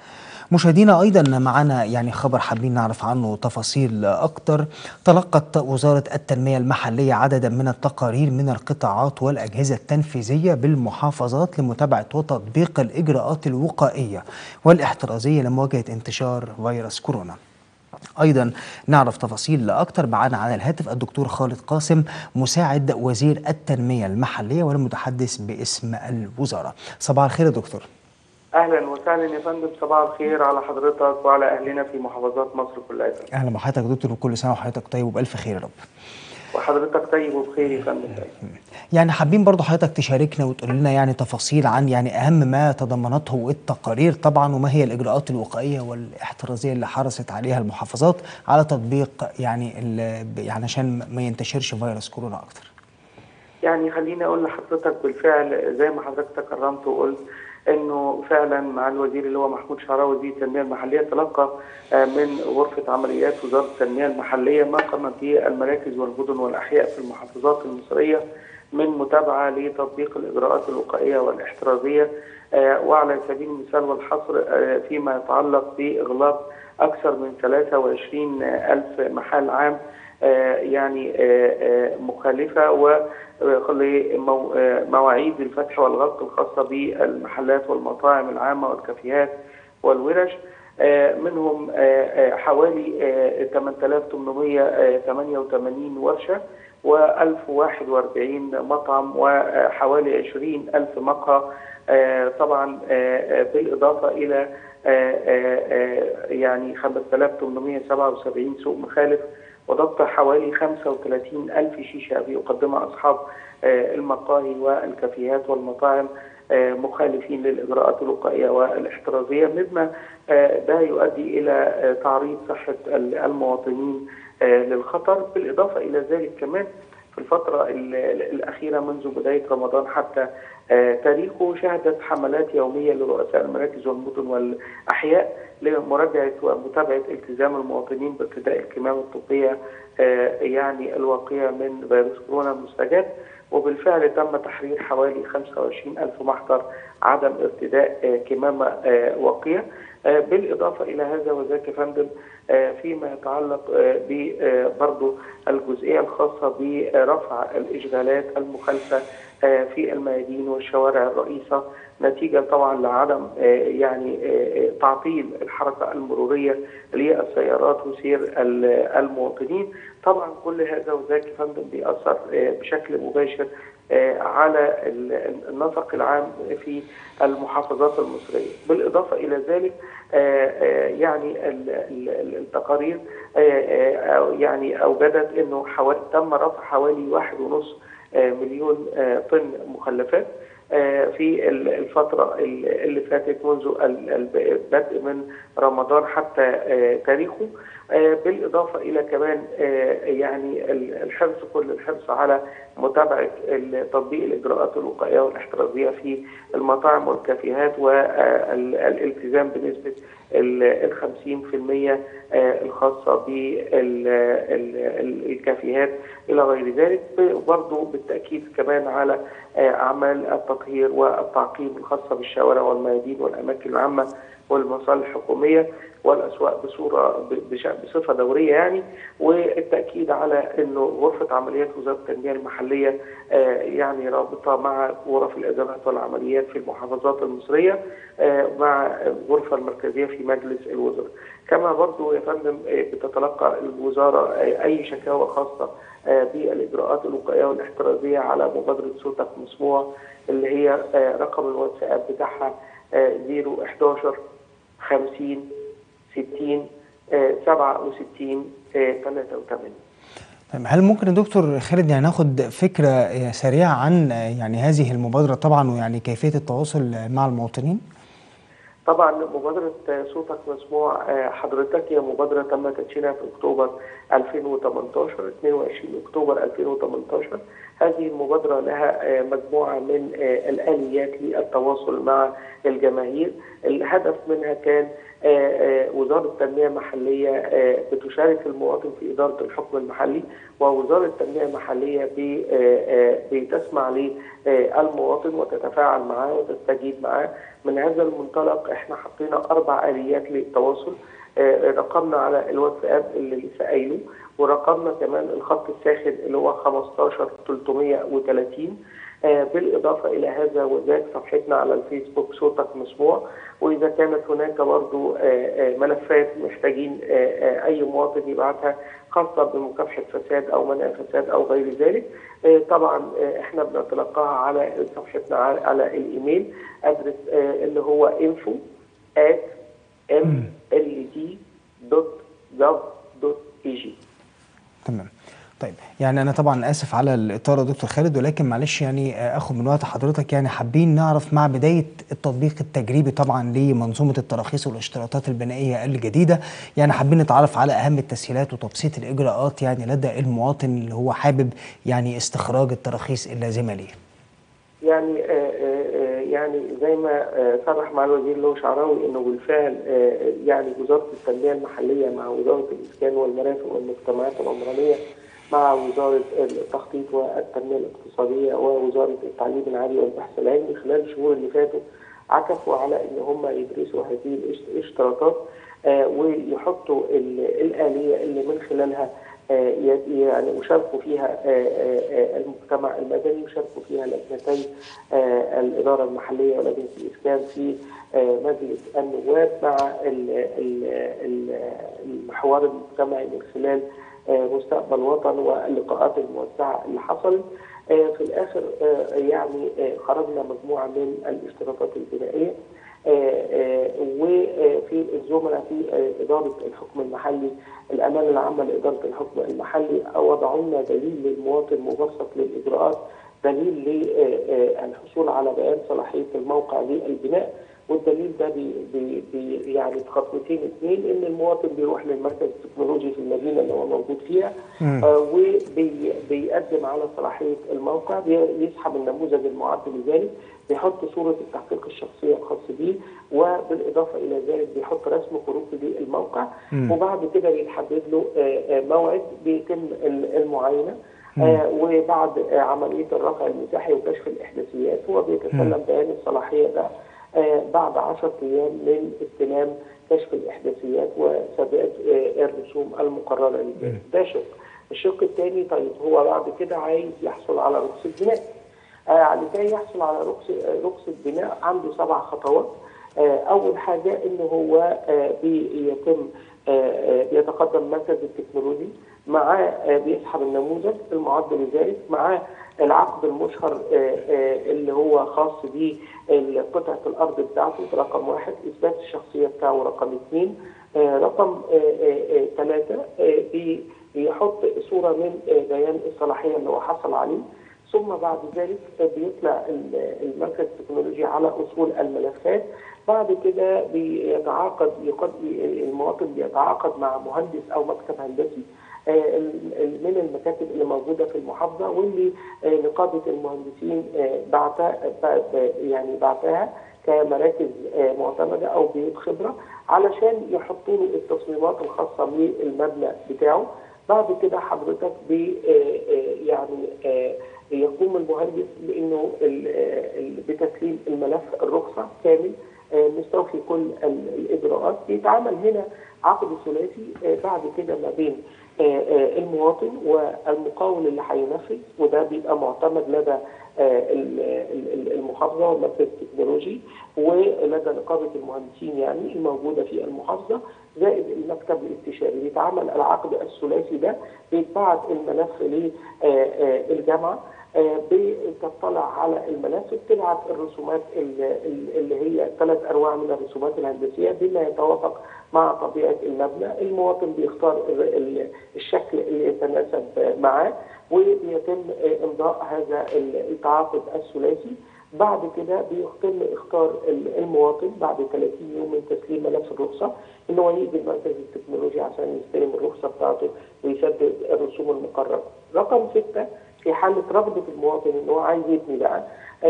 مشاهدينا ايضا معنا يعني خبر حابين نعرف عنه تفاصيل اكتر تلقت وزاره التنميه المحليه عددا من التقارير من القطاعات والاجهزه التنفيذيه بالمحافظات لمتابعه وتطبيق الاجراءات الوقائيه والاحترازيه لمواجهه انتشار فيروس كورونا ايضا نعرف تفاصيل اكتر معانا على الهاتف الدكتور خالد قاسم مساعد وزير التنميه المحليه والمتحدث باسم الوزاره صباح الخير يا دكتور اهلا وسهلا يا فندم صباح الخير على حضرتك وعلى اهلنا في محافظات مصر كلها اهلا بحضرتك يا دكتور وكل سنه وحضرتك طيب وبالف خير يا رب وحضرتك طيب وبخير يا فندم يعني حابين برضو حضرتك تشاركنا وتقول لنا يعني تفاصيل عن يعني اهم ما تضمنته التقارير طبعا وما هي الاجراءات الوقائيه والاحترازيه اللي حرصت عليها المحافظات على تطبيق يعني يعني عشان ما ينتشرش فيروس كورونا اكتر. يعني خليني اقول لحضرتك بالفعل زي ما حضرتك تكرمت وقلت انه فعلا مع الوزير اللي هو محمود شعراوي وزير التنميه المحليه تلقى من غرفه عمليات وزاره التنميه المحليه ما قام به المراكز والمدن والاحياء في المحافظات المصريه من متابعه لتطبيق الاجراءات الوقائيه والاحترازيه وعلى سبيل المثال والحصر فيما يتعلق باغلاق اكثر من 23 الف محل عام يعني مخالفه و لمواعيد الفتح والغلق الخاصة بالمحلات والمطاعم العامة والكافيهات والورش منهم حوالي 8888 ورشة و1041 مطعم وحوالي 20000 مقهى طبعا بالإضافة إلى يعني 5877 سوق مخالف وضبط حوالي 35 ألف شيشة بيقدمها أصحاب المقاهي والكافيهات والمطاعم مخالفين للإجراءات الوقائية والاحترازية مما ده يؤدي إلى تعريض صحة المواطنين للخطر بالإضافة إلى ذلك كمان في الفترة الأخيرة منذ بداية رمضان حتى تاريخه شهدت حملات يومية لرؤساء المراكز والمدن والأحياء لمراجعة ومتابعة التزام المواطنين بارتداء الكمامة الطبية يعني الواقية من فيروس كورونا المستجد وبالفعل تم تحرير حوالي 25 ألف محضر عدم ارتداء كمامة واقية بالإضافة إلى هذا وذاك يا فندم فيما يتعلق برضو الجزئية الخاصة برفع الإشغالات المخالفة في الميادين والشوارع الرئيسة نتيجة طبعا لعدم يعني تعطيل الحركة المرورية للسيارات وسير المواطنين طبعا كل هذا وذاك يا فندم بيأثر بشكل مباشر على النسق العام في المحافظات المصرية بالإضافة إلى ذلك يعني التقارير يعني أوجدت أنه تم رفع حوالي واحد ونص مليون طن مخلفات في الفترة اللي فاتت منذ البدء من رمضان حتى تاريخه بالإضافة إلى كمان يعني الحرص كل الحرص على متابعة تطبيق الإجراءات الوقائية والاحترازية في المطاعم والكافيهات والالتزام بنسبة ال 50% الخاصة بالكافيهات إلى غير ذلك برضو بالتأكيد كمان على أعمال التطهير والتعقيم الخاصة بالشوارع والميادين والأماكن العامة والمصالح الحكومية والأسواق بصورة بصفة دورية يعني والتأكيد على أنه غرفة عمليات وزارة التنمية المحلية يعني رابطة مع غرف الإدارات والعمليات في المحافظات المصرية مع الغرفة المركزية في مجلس الوزراء كما برضو يا فندم بتتلقى الوزارة أي شكاوى خاصة بالإجراءات الوقائية والاحترازية على مبادرة صوتك مسموع اللي هي رقم الواتساب بتاعها 011 50 60 67 83 طيب هل ممكن يا دكتور خالد يعني ناخد فكره سريعه عن يعني هذه المبادره طبعا ويعني كيفيه التواصل مع المواطنين؟ طبعا مبادرة صوتك مسموع حضرتك هي مبادرة تم تدشينها في أكتوبر 2018 22 أكتوبر 2018 هذه المبادرة لها آه، مجموعة من آه، الآليات للتواصل مع الجماهير الهدف منها كان آه، آه، وزارة التنمية المحلية آه، بتشارك المواطن في إدارة الحكم المحلي ووزارة التنمية المحلية ب- آه، آه، بتسمع للمواطن وتتفاعل معاه وتستجيب معاه من هذا المنطلق احنا حطينا أربع آليات للتواصل آه، رقمنا على الواتساب اللي لسه قايله ورقمنا كمان الخط الساخن اللي هو 15 330 آه، بالإضافة إلى هذا وذاك صفحتنا على الفيسبوك صوتك مسموع وإذا كانت هناك برضو آه، آه، ملفات محتاجين آه، آه، أي مواطن يبعتها خاصة بمكافحة فساد أو منع فساد أو غير ذلك آه، طبعا آه، احنا بنتلقاها على صفحتنا على على الإيميل أدرس آه، اللي هو info at mld.gov.eg تمام طيب يعني انا طبعا اسف على الاطاله يا دكتور خالد ولكن معلش يعني آه، اخد من وقت حضرتك يعني حابين نعرف مع بدايه التطبيق التجريبي طبعا لمنظومه التراخيص والاشتراطات البنائيه الجديده يعني حابين نتعرف على اهم التسهيلات وتبسيط الاجراءات يعني لدى المواطن اللي هو حابب يعني استخراج التراخيص اللازمه ليه يعني آه، آه، آه، يعني زي ما آه، صرح مع الوزير اللي هو شعراوي انه بالفعل آه، يعني وزاره التنميه المحليه مع وزاره الاسكان والمرافق والمجتمعات العمرانيه مع وزاره التخطيط والتنميه الاقتصاديه ووزاره التعليم العالي والبحث العلمي خلال الشهور اللي فاتوا عكفوا على ان هم يدرسوا هذه الاشت- الاشتراطات آه، ويحطوا ال- الاليه اللي من خلالها آه، ي- يعني يشاركوا فيها آه، آه، آه، المجتمع المدني يشاركوا فيها لجنتي آه، الإدارة المحلية ولجنة الإسكان في آه، مجلس النواب مع ال- ال- ال- الحوار المجتمعي من خلال آه، مستقبل وطن واللقاءات الموسعة اللي حصلت آه، في الآخر آه، يعني آه، خرجنا مجموعة من الاشتراطات البنائية آه، آه، وفي الزملاء في آه، إدارة الحكم المحلي الأمانة العامة لإدارة الحكم المحلي وضعوا لنا دليل للمواطن مبسط للإجراءات دليل للحصول على بيان صلاحية الموقع للبناء والدليل ده بي بي بي يعني بخطوتين اثنين ان المواطن بيروح للمركز التكنولوجي في المدينه اللي هو موجود فيها مم. آه وبيقدم على صلاحيه الموقع بي- يسحب النموذج المعد لذلك بيحط صوره التحقيق الشخصيه الخاص بيه وبالاضافه الى ذلك بيحط رسم كروكي للموقع مم. وبعد كده بيتحدد له آه، آه، موعد بيتم ال- المعاينه آه وبعد آه عمليه الرفع المساحي وكشف الاحداثيات هو بيتسلم بيان الصلاحيه ده آه بعد 10 ايام من استلام كشف الاحداثيات وسداد آه الرسوم المقرره لذلك ده شق الشق الثاني طيب هو بعد كده عايز يحصل على رخصه بناء آه لكي يحصل على رخصه آه، رخصه بناء عنده سبع خطوات آه اول حاجه ان هو آه بيتم آه، آه، بيتقدم مركز التكنولوجي معاه آه، بيسحب النموذج المعد لذلك معاه العقد المشهر آه، آه، اللي هو خاص بقطعة الأرض بتاعته ده رقم واحد إثبات الشخصية بتاعه رقم اثنين آه، رقم آه، آه، آه، ثلاثة آه، بي- بيحط صورة من آه، بيان الصلاحية اللي هو حصل عليه ثم بعد ذلك بيطلع ال- المركز التكنولوجي على اصول الملفات بعد كده بيتعاقد يقد المواطن بيتعاقد مع مهندس او مكتب هندسي آه، ال- ال- من المكاتب اللي موجوده في المحافظه واللي آه، نقابه المهندسين آه، بعتها ب- ب- يعني بعتها كمراكز آه، معتمده او بيوت خبره علشان يحطوا له التصميمات الخاصه بالمبنى بتاعه بعد كده حضرتك ب يعني آه، يقوم المهندس بانه ال- ال- بتسليم الملف الرخصه كامل آه، مستوفي كل ال- الاجراءات بيتعامل هنا عقد ثلاثي آه، بعد كده ما بين آه، آه، المواطن والمقاول اللي هينفذ وده بيبقى معتمد لدى آه، ال- ال- ال- المحافظه والمركز التكنولوجي ولدى نقابه المهندسين يعني الموجوده في المحافظه زائد المكتب الاستشاري بيتعمل العقد الثلاثي ده بيتبعت الملف للجامعه بتطلع على الملف بتبعت الرسومات ال- ال- اللي هي ثلاث انواع من الرسومات الهندسيه بما يتوافق مع طبيعه المبنى المواطن بيختار ال- ال- الشكل اللي يتناسب معاه وبيتم امضاء هذا ال- التعاقد الثلاثي بعد كده بيتم اختار ال- المواطن بعد 30 يوم من تسليم ملف الرخصه ان هو يجي المركز التكنولوجي عشان يستلم الرخصه بتاعته ويسدد الرسوم المقرره. رقم سته في حاله رغبه المواطن ان هو عايز يبني بقى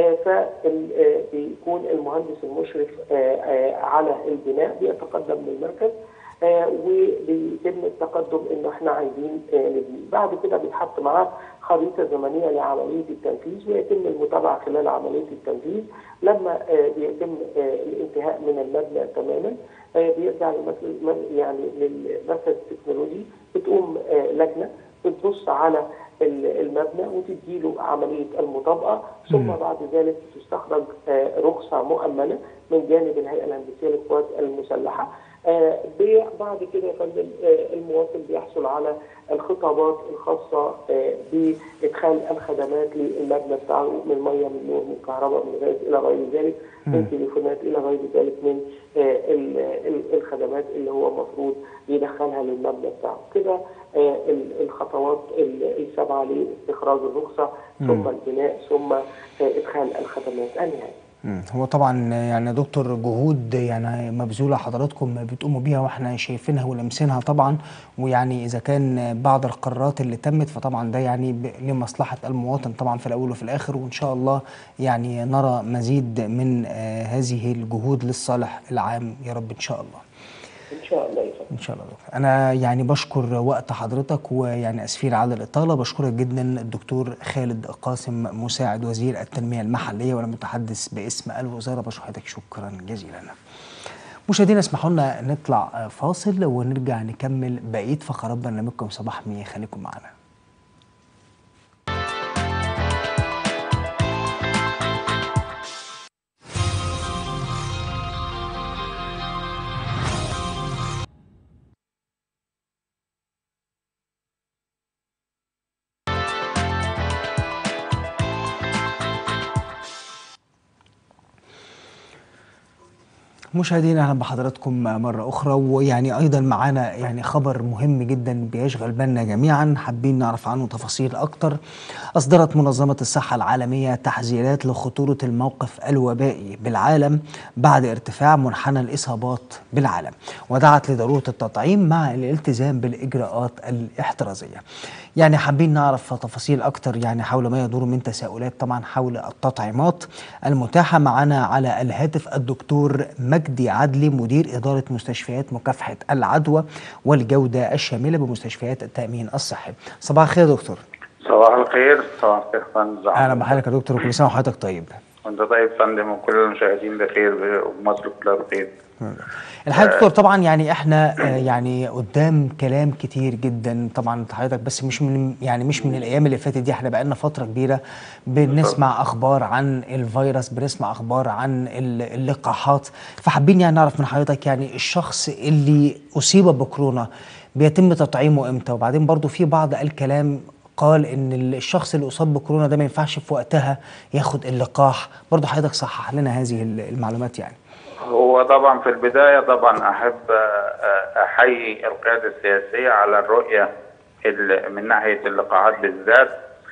فبيكون المهندس المشرف آه، آه، على البناء بيتقدم للمركز آه، وبيتم التقدم انه احنا عايزين آه، نبني بعد كده بيتحط معاه خريطه زمنيه لعمليه التنفيذ ويتم المتابعه خلال عمليه التنفيذ لما آه، بيتم آه، الانتهاء من المبنى تماما آه، بيرجع لمثل يعني للمركز التكنولوجي بتقوم آه، لجنه بتبص على ال- المبنى وتديله عمليه المطابقه ثم بعد ذلك تستخرج آه، رخصه مؤمنه من جانب الهيئه الهندسيه للقوات المسلحه آه، بي- بعد كده يا فندم آه، المواطن بيحصل على الخطابات الخاصه آه، بادخال الخدمات للمبنى بتاعه من ميه من نور من كهرباء من غاز الى غير ذلك من تليفونات الى غير ذلك من آه، ال- ال- الخدمات اللي هو المفروض يدخلها للمبنى بتاعه كده آه، ال- الخطوات ال- السبعه لاستخراج الرخصه ثم البناء ثم آه، ادخال الخدمات النهائيه مم. هو طبعا يعني يا دكتور جهود يعني مبذوله حضراتكم بتقوموا بيها واحنا شايفينها ولمسينها طبعا ويعني اذا كان بعض القرارات اللي تمت فطبعا ده يعني ب- لمصلحه المواطن طبعا في الاول وفي الاخر وان شاء الله يعني نرى مزيد من آه هذه الجهود للصالح العام يا رب ان شاء الله. ان شاء الله يا فندم ان شاء الله دكتور انا يعني بشكر وقت حضرتك ويعني اسفين على الاطاله بشكرك جدا الدكتور خالد قاسم مساعد وزير التنميه المحليه وانا متحدث باسم الوزاره بشكر حضرتك شكرا جزيلا مشاهدينا اسمحوا لنا نطلع فاصل ونرجع نكمل بقيه فقرات برنامجكم صباح مية خليكم معنا مشاهدينا اهلا بحضراتكم مره اخرى ويعني ايضا معانا يعني خبر مهم جدا بيشغل بالنا جميعا حابين نعرف عنه تفاصيل اكتر اصدرت منظمه الصحه العالميه تحذيرات لخطوره الموقف الوبائي بالعالم بعد ارتفاع منحنى الاصابات بالعالم ودعت لضروره التطعيم مع الالتزام بالاجراءات الاحترازيه يعني حابين نعرف تفاصيل اكتر يعني حول ما يدور من تساؤلات طبعا حول التطعيمات المتاحه معنا على الهاتف الدكتور مجدي عدلي مدير اداره مستشفيات مكافحه العدوى والجوده الشامله بمستشفيات التامين الصحي صباح الخير يا دكتور صباح الخير صباح الخير فندم اهلا بحضرتك يا دكتور وكل سنه وحضرتك طيب وانت طيب فندم وكل المشاهدين بخير ومصر كلها بخير الحقيقه دكتور طبعا يعني احنا آه، يعني قدام كلام كتير جدا طبعا حضرتك بس مش من يعني مش من الايام اللي فاتت دي احنا بقالنا فتره كبيره بنسمع اخبار عن الفيروس بنسمع اخبار عن ال- اللقاحات فحابين يعني نعرف من حضرتك يعني الشخص اللي اصيب بكورونا بيتم تطعيمه امتى وبعدين برضو في بعض الكلام قال ان الشخص اللي اصاب بكورونا ده ما ينفعش في وقتها ياخد اللقاح برضو حضرتك صحح لنا هذه المعلومات يعني هو طبعا في البداية طبعا أحب آه، أحيي القيادة السياسية على الرؤية ال- من ناحية اللقاحات بالذات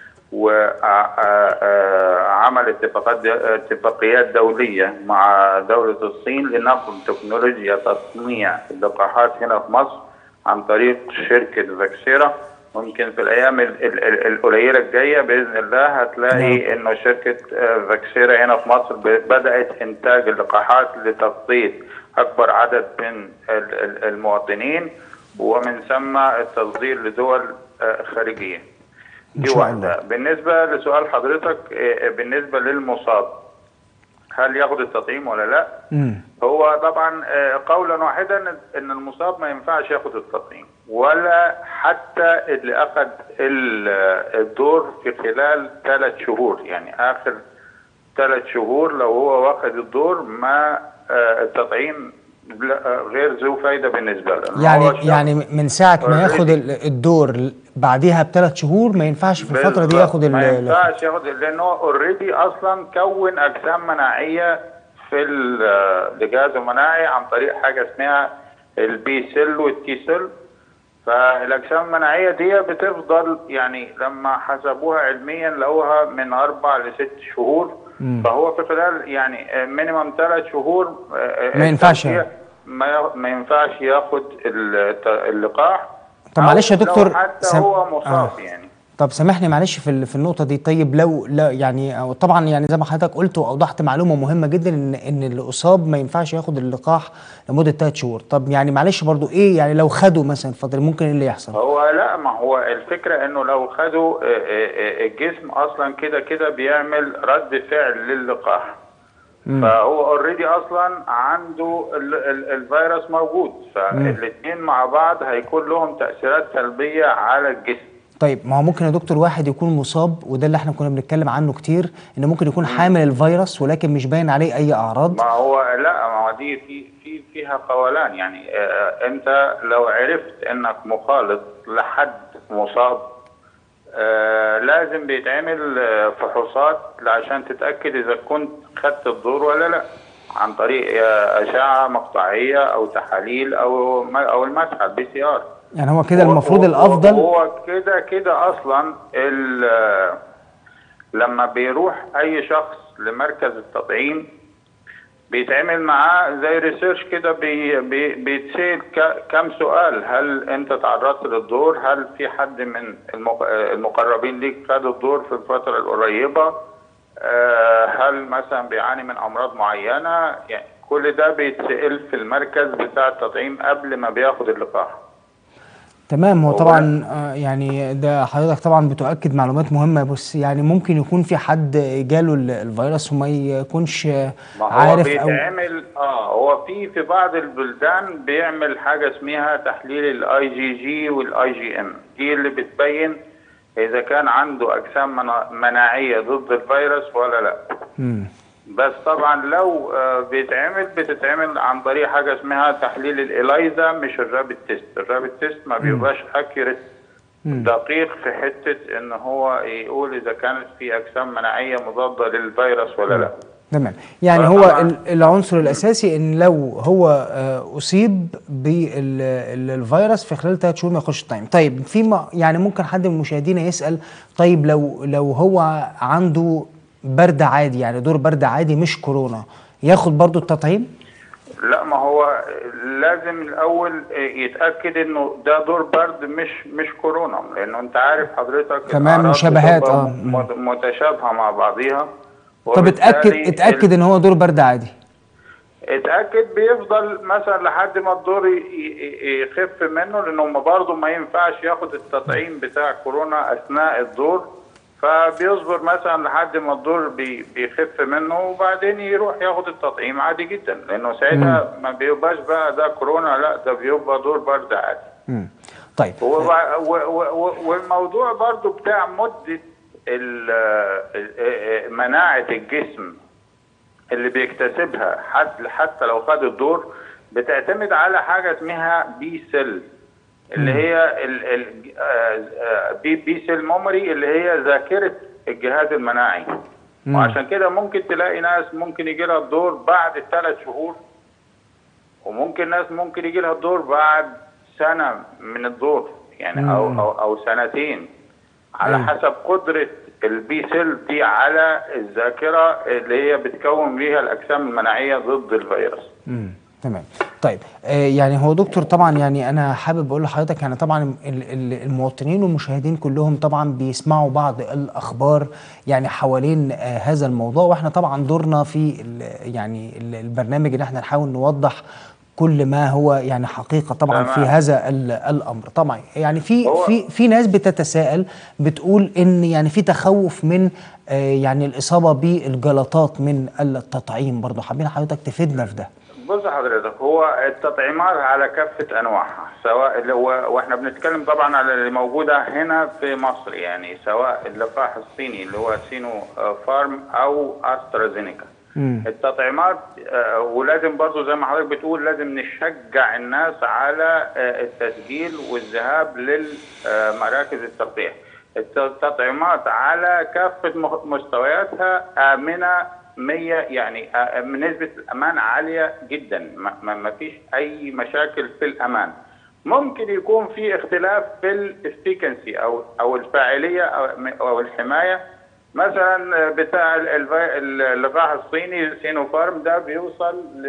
وعمل اتفاقات اتفاقيات دولية مع دولة الصين لنقل تكنولوجيا تصنيع اللقاحات هنا في مصر عن طريق شركة فاكسيرا ممكن في الأيام ال- ال- ال- القليلة الجاية بإذن الله هتلاقي إنه شركة آه، فاكسيرا هنا في مصر ب- بدأت إنتاج اللقاحات لتغطية أكبر عدد من ال- ال- المواطنين ومن ثم التصدير لدول آه، خارجية ان دي شاء واحدة الله بالنسبة لسؤال حضرتك آه، بالنسبة للمصاب هل ياخد التطعيم ولا لا؟ امم هو طبعا آه، قولا واحدا ان المصاب ما ينفعش ياخد التطعيم ولا حتى اللي اخذ ال- آه، الدور في خلال ثلاث شهور يعني اخر ثلاث شهور لو هو واخد الدور ما آه، التطعيم لا- آه، غير ذو فايده بالنسبه له لأن هو يعني الشخص يعني من ساعه ما ياخد already- ال- الدور ل- بعدها بثلاث شهور ما ينفعش في الفتره دي بالظبط. ياخد ال- ما ال- ينفعش ياخد لانه اوريدي اصلا كون اجسام مناعيه في ال- الجهاز المناعي عن طريق حاجه اسمها البي سيل والتي سيل فالاجسام المناعيه دي بتفضل يعني لما حسبوها علميا لقوها من اربع لست شهور مم. فهو في خلال يعني مينيمم ثلاث شهور آه، ما ينفعش التغذية يعني. ما ما ينفعش ياخد ال- اللقاح طب أو معلش يا لو دكتور حتى سم- هو مصاب آه. يعني طب سامحني معلش في ال- في النقطه دي طيب لو لا يعني أو طبعا يعني زي ما حضرتك قلت واوضحت معلومه مهمه جدا ان ان اللي اصاب ما ينفعش ياخد اللقاح لمده ثلاث شهور طب يعني معلش برضو ايه يعني لو خدوا مثلا فتره ممكن ايه اللي يحصل هو لا ما هو الفكرة انه لو خدوا آه، آه، آه، الجسم اصلا كده كده بيعمل رد فعل للقاح فهو اوريدي اصلا عنده ال ال الفيروس موجود فالاثنين مع بعض هيكون لهم تأثيرات سلبية على الجسم طيب ما هو ممكن يا دكتور واحد يكون مصاب وده اللي احنا كنا بنتكلم عنه كتير ان ممكن يكون حامل الفيروس ولكن مش باين عليه اي اعراض ما هو لا ما هو دي في في فيها قولان يعني آه انت لو عرفت انك مخالط لحد مصاب آه لازم بيتعمل آه، فحوصات عشان تتاكد اذا كنت خدت الدور ولا لا عن طريق آه، اشعه مقطعيه او تحاليل او م- او المسحه البي سي ار يعني هو كده هو- المفروض هو- الافضل هو كده كده اصلا ال- لما بيروح اي شخص لمركز التطعيم بيتعمل معاه زي ريسيرش كده بي بي بيتسال ك- كم سؤال هل انت تعرضت للدور هل في حد من المق- المقربين ليك خد الدور في الفتره القريبه آه، هل مثلا بيعاني من امراض معينه يعني كل ده بيتسال في المركز بتاع التطعيم قبل ما بياخد اللقاح تمام هو هو- طبعا آه، يعني ده حضرتك طبعا بتؤكد معلومات مهمه بس يعني ممكن يكون في حد جاله ال- الفيروس وما يكونش آه، ما هو عارف او بيتعمل اه هو في في بعض البلدان بيعمل حاجه اسمها تحليل الاي جي جي والاي جي ام دي اللي بتبين اذا كان عنده اجسام منا- مناعيه ضد الفيروس ولا لا مم. بس طبعا لو آه بيتعمل بتتعمل عن طريق حاجه اسمها تحليل الاليزا مش الرابid تيست الرابid تيست ما بيبقاش اكيوريت دقيق في حته ان هو يقول اذا كانت في اجسام مناعيه مضاده للفيروس ولا لا تمام يعني آه، هو طبعاً. ال- العنصر الاساسي ان لو هو آه، اصيب بالفيروس في خلال ثلاث شهور ما يخش التايم طيب في م- يعني ممكن حد من المشاهدين يسال طيب لو لو هو عنده برد عادي يعني دور برد عادي مش كورونا ياخد برضو التطعيم لا ما هو لازم الاول يتاكد انه ده دور برد مش مش كورونا لانه انت عارف حضرتك تمام، الأعراض مشابهات، بتبقى آه. مت- متشابهه مع بعضيها طب اتاكد وبالتالي اتاكد ان هو دور برد عادي اتاكد بيفضل مثلا لحد ما الدور ي- ي- يخف منه لانه ما برضه ما ينفعش ياخد التطعيم بتاع كورونا اثناء الدور فبيصبر مثلا لحد ما الدور بي- بيخف منه وبعدين يروح ياخد التطعيم عادي جدا لانه ساعتها ما بيبقاش بقى ده كورونا لا ده بيبقى دور برد عادي مم. طيب وبع- و- و- و- والموضوع برضو بتاع مدة ال- ال- مناعة الجسم اللي بيكتسبها حتى حتى لو خد الدور بتعتمد على حاجة اسمها بي سيل اللي هي ال ال آه، آه، بي بي سيل ميموري اللي هي ذاكرة الجهاز المناعي مم. وعشان كده ممكن تلاقي ناس ممكن يجي لها الدور بعد ثلاث شهور وممكن ناس ممكن يجي لها الدور بعد سنة من الدور يعني أو مم. أو, أو سنتين على أيوة. حسب قدرة البي سيل دي على الذاكرة اللي هي بتكون ليها الأجسام المناعية ضد الفيروس مم. تمام طيب آه يعني هو دكتور طبعا يعني انا حابب اقول لحضرتك يعني طبعا ال- ال- المواطنين والمشاهدين كلهم طبعا بيسمعوا بعض الاخبار يعني حوالين آه هذا الموضوع واحنا طبعا دورنا في ال- يعني ال- البرنامج ان احنا نحاول نوضح كل ما هو يعني حقيقه طبعا في تمام. هذا ال- الامر طبعا يعني في هو- في في ناس بتتساءل بتقول ان يعني في تخوف من آه يعني الاصابه بالجلطات من التطعيم برضه حابين حضرتك تفيدنا في ده بص حضرتك هو التطعيمات على كافة أنواعها سواء اللي هو واحنا بنتكلم طبعا على اللي موجودة هنا في مصر يعني سواء اللقاح الصيني اللي هو سينو آه، فارم أو أسترازينيكا مم. التطعيمات آه، ولازم برضو زي ما حضرتك بتقول لازم نشجع الناس على آه، التسجيل والذهاب لمراكز التلقيح التطعيمات على كافة مخ- مستوياتها آمنة 100 يعني آه، نسبة الأمان عالية جدا ما- ما ما فيش أي مشاكل في الأمان ممكن يكون في اختلاف في الافيكنسي او او الفاعليه او او الحمايه مثلا بتاع ال- الفي- اللقاح الصيني سينوفارم ده بيوصل ل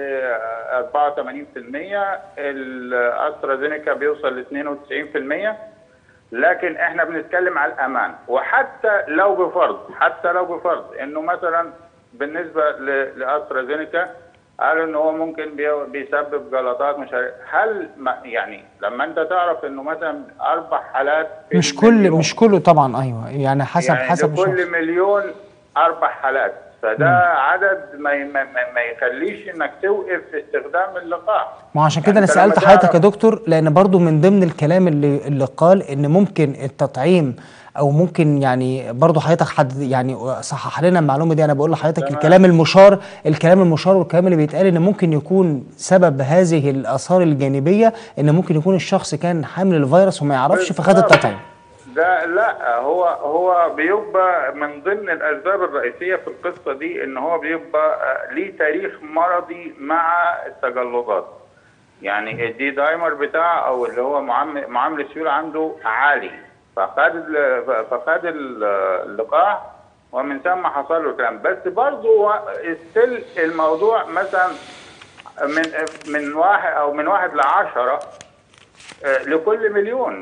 84% الاسترازينيكا بيوصل ل 92% لكن احنا بنتكلم على الامان وحتى لو بفرض حتى لو بفرض انه مثلا بالنسبه ل- لاسترازينيكا قالوا ان هو ممكن بي- بيسبب جلطات مش عارف هل ما يعني لما انت تعرف انه مثلا اربع حالات في مش كل المليون، مش كله طبعا ايوه يعني حسب يعني حسب الشخص. لكل مليون اربع حالات فده عدد ما ي- ما, ما- ما يخليش انك توقف استخدام اللقاح ما هو عشان كده يعني انا أنت لما سالت حضرتك تعرف- يا دكتور لان برضو من ضمن الكلام اللي اللي قال ان ممكن التطعيم او ممكن يعني برضو حضرتك حد يعني صحح لنا المعلومه دي انا بقول لحضرتك تمام. الكلام المشار الكلام المشار والكلام اللي بيتقال ان ممكن يكون سبب هذه الاثار الجانبيه ان ممكن يكون الشخص كان حامل الفيروس وما يعرفش فخد بالظبط. التطعيم ده لا هو هو بيبقى من ضمن الاسباب الرئيسيه في القصه دي ان هو بيبقى آه، ليه تاريخ مرضي مع التجلطات يعني الدي دايمر بتاعه او اللي هو معامل معامل السيوله عنده عالي فخد ال- فخد ال- اللقاح ومن ثم حصل له الكلام بس برضه ستيل الموضوع مثلا من من واحد او من واحد لعشره آه، لكل مليون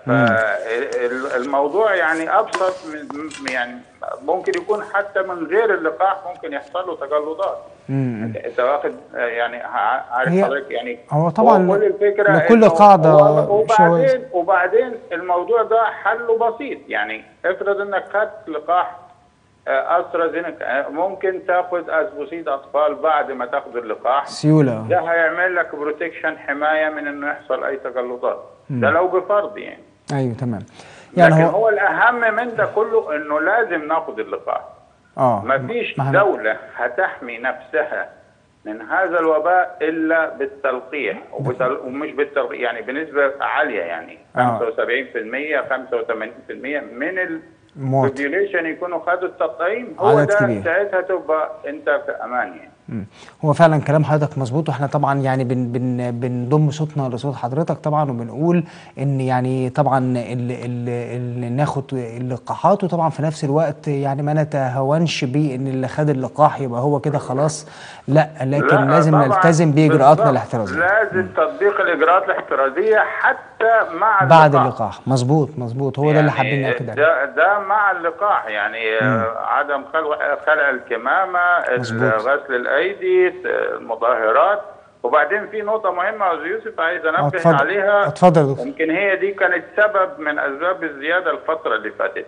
فالموضوع يعني ابسط من يعني ممكن يكون حتى من غير اللقاح ممكن يحصل له تجلطات مم. انت واخد آه، يعني ع- عارف هي- حضرتك يعني هو طبعا كل الفكره لكل إنه- قاعدة هو- شواذ. وبعدين وبعدين الموضوع ده حله بسيط يعني افرض انك خدت لقاح آه، استرازينيكا آه، ممكن تاخد اسبوسيد اطفال بعد ما تاخد اللقاح سيوله ده هيعمل لك بروتكشن حمايه من انه يحصل اي تجلطات مم. ده لو بفرض يعني ايوه تمام يعني لكن هو هو الاهم من ده كله انه لازم ناخد اللقاح اه مفيش ما احنا- دوله هتحمي نفسها من هذا الوباء الا بالتلقيح وبتل... ومش بالتلقيح يعني بنسبه عاليه يعني آه. 75% 85% من مواطن. البوبيوليشن يكونوا خدوا التطعيم هو عدد ده كبير. ساعتها تبقى انت في امان يعني مم. هو فعلا كلام حضرتك مظبوط واحنا طبعا يعني بن بن بنضم صوتنا لصوت حضرتك طبعا وبنقول ان يعني طبعا ال ال ال ناخد اللقاحات وطبعا في نفس الوقت يعني ما نتهاونش بان اللي خد اللقاح يبقى هو كده خلاص لا لكن لا، لازم طبعاً نلتزم باجراءاتنا بالظبط. الاحترازيه لازم تطبيق الاجراءات الاحترازيه حتى مع بعد اللقاح. اللقاح مظبوط مظبوط هو ده اللي حابين ناكد عليه ده ده مع اللقاح يعني آه، عدم خلع خلع الكمامه مظبوط. غسل الايدي آه، المطهرات وبعدين في نقطه مهمه يا أستاذ يوسف عايز انبه اتفضل. عليها اتفضل يا دكتور. يمكن هي دي كانت سبب من اسباب الزياده الفتره اللي فاتت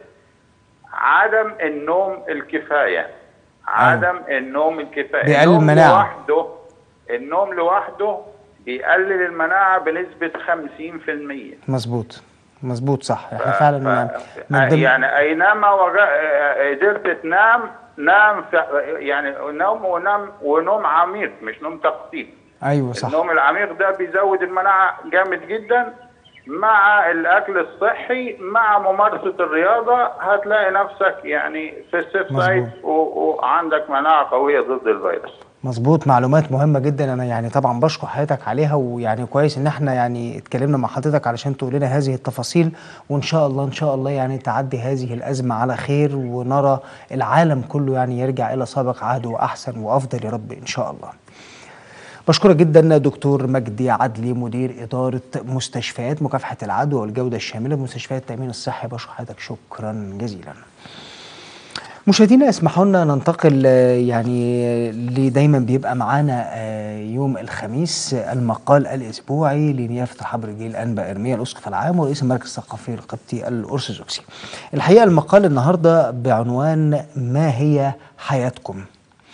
عدم النوم الكفايه عدم النوم الكفايه بيقلل النوم المناعة. لوحده النوم لوحده بيقلل المناعه بنسبه 50% مظبوط مظبوط صح احنا فعلا يعني من ضمن يعني اينما وجا- قدرت تنام نام في يعني نوم ونام ونوم عميق مش نوم تخطيط ايوه صح النوم العميق ده بيزود المناعه جامد جدا مع الاكل الصحي مع ممارسه الرياضه هتلاقي نفسك يعني في السيف مظبوط. سايد و- وعندك مناعه قويه ضد الفيروس مظبوط معلومات مهمة جدا أنا يعني طبعا بشكر حضرتك عليها ويعني كويس إن احنا يعني اتكلمنا مع حضرتك علشان تقول لنا هذه التفاصيل وإن شاء الله إن شاء الله يعني تعدي هذه الأزمة على خير ونرى العالم كله يعني يرجع إلى سابق عهده وأحسن وأفضل يا رب إن شاء الله. بشكرك جدا دكتور مجدي عدلي مدير إدارة مستشفيات مكافحة العدوى والجودة الشاملة بمستشفيات التأمين الصحي بشكر حضرتك شكرا جزيلا. مشاهدينا اسمحوا لنا ننتقل آه، يعني آه، اللي دايما بيبقى معانا آه، يوم الخميس آه، المقال الاسبوعي لنيافه الحبر جيل انبا ارميا الاسقف العام ورئيس المركز الثقافي القبطي الارثوذكسي. الحقيقه المقال النهارده بعنوان ما هي حياتكم؟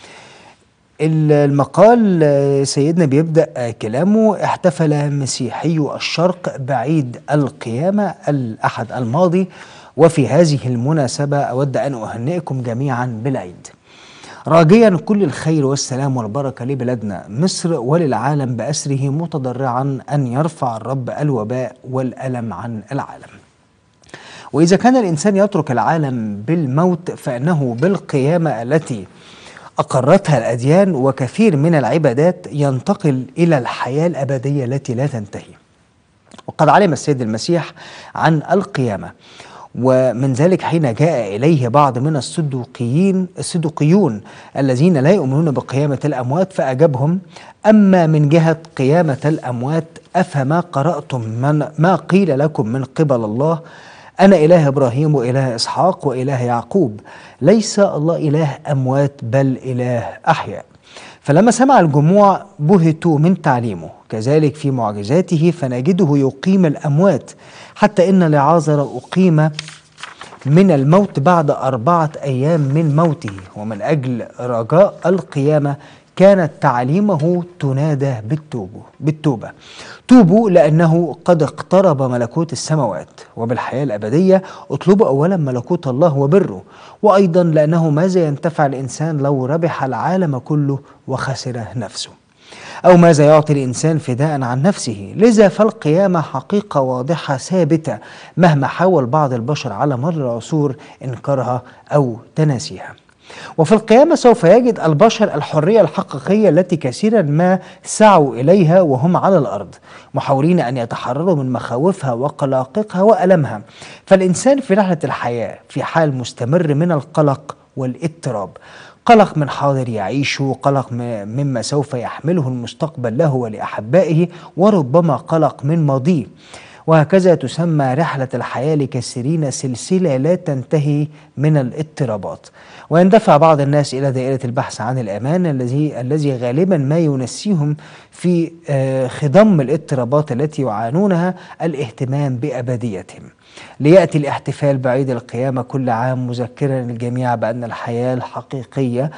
ال- المقال آه، سيدنا بيبدأ آه، كلامه احتفل مسيحي الشرق بعيد القيامة الأحد الماضي وفي هذه المناسبة أود أن أهنئكم جميعا بالعيد راجيا كل الخير والسلام والبركة لبلادنا مصر وللعالم بأسره متضرعا أن يرفع الرب الوباء والألم عن العالم وإذا كان الإنسان يترك العالم بالموت فإنه بالقيامة التي أقرتها الأديان وكثير من العبادات ينتقل إلى الحياة الأبدية التي لا تنتهي وقد علم السيد المسيح عن القيامة ومن ذلك حين جاء إليه بعض من الصدوقيين الصدوقيون الذين لا يؤمنون بقيامة الأموات فأجابهم أما من جهة قيامة الأموات أفما قرأتم من ما قيل لكم من قبل الله أنا إله إبراهيم وإله إسحاق وإله يعقوب ليس الله إله أموات بل إله أحياء فلما سمع الجموع بهتوا من تعليمه كذلك في معجزاته فنجده يقيم الأموات حتى إن لعازر أقيم من الموت بعد أربعة أيام من موته ومن أجل رجاء القيامة كانت تعليمه تنادى بالتوبة بالتوبة توبوا لأنه قد اقترب ملكوت السماوات وبالحياة الأبدية اطلبوا أولا ملكوت الله وبره وأيضا لأنه ماذا ينتفع الإنسان لو ربح العالم كله وخسر نفسه أو ماذا يعطي الإنسان فداء عن نفسه لذا فالقيامة حقيقة واضحة ثابتة مهما حاول بعض البشر على مر العصور إنكارها أو تناسيها وفي القيامة سوف يجد البشر الحرية الحقيقية التي كثيرا ما سعوا إليها وهم على الأرض محاولين أن يتحرروا من مخاوفها وقلاققها وألمها فالإنسان في رحلة الحياة في حال مستمر من القلق والاضطراب قلق من حاضر يعيشه قلق مما سوف يحمله المستقبل له ولأحبائه وربما قلق من ماضيه وهكذا تسمى رحلة الحياة لكثيرين سلسلة لا تنتهي من الاضطرابات ويندفع بعض الناس إلى دائرة البحث عن الأمان الذي الذي غالبا ما ينسيهم في خضم الاضطرابات التي يعانونها الاهتمام بأبديتهم ليأتي الاحتفال بعيد القيامة كل عام مذكرا الجميع بأن الحياة الحقيقية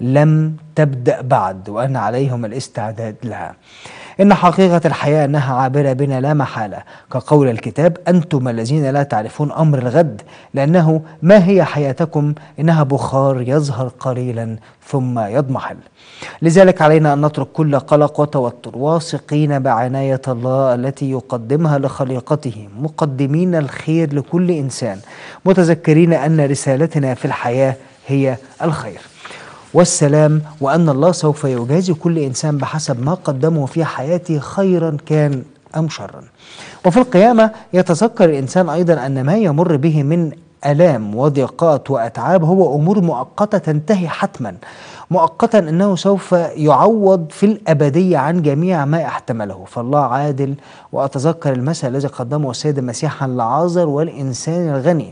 لم تبدأ بعد وأن عليهم الاستعداد لها إن حقيقة الحياة أنها عابرة بنا لا محالة كقول الكتاب أنتم الذين لا تعرفون أمر الغد لأنه ما هي حياتكم إنها بخار يظهر قليلا ثم يضمحل لذلك علينا أن نترك كل قلق وتوتر واثقين بعناية الله التي يقدمها لخليقته مقدمين الخير لكل إنسان متذكرين أن رسالتنا في الحياة هي الخير والسلام وأن الله سوف يجازي كل إنسان بحسب ما قدمه في حياته خيرا كان أم شرا وفي القيامة يتذكر الإنسان أيضا أن ما يمر به من ألام وضيقات وأتعاب هو أمور مؤقتة تنتهي حتما مؤقتا أنه سوف يعوض في الأبدية عن جميع ما احتمله فالله عادل وأتذكر المثل الذي قدمه السيد المسيح عن لعازر والإنسان الغني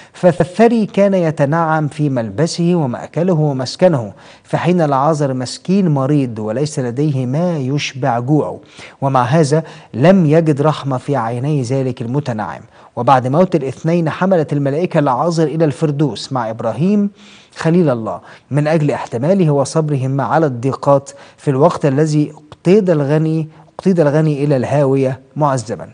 فالثري كان يتنعم في ملبسه ومأكله ومسكنه فحين العازر مسكين مريض وليس لديه ما يشبع جوعه ومع هذا لم يجد رحمة في عيني ذلك المتنعم وبعد موت الاثنين حملت الملائكة العازر إلى الفردوس مع إبراهيم خليل الله من أجل احتماله وصبرهم على الضيقات في الوقت الذي اقتيد الغني اقتيد الغني إلى الهاوية معذبا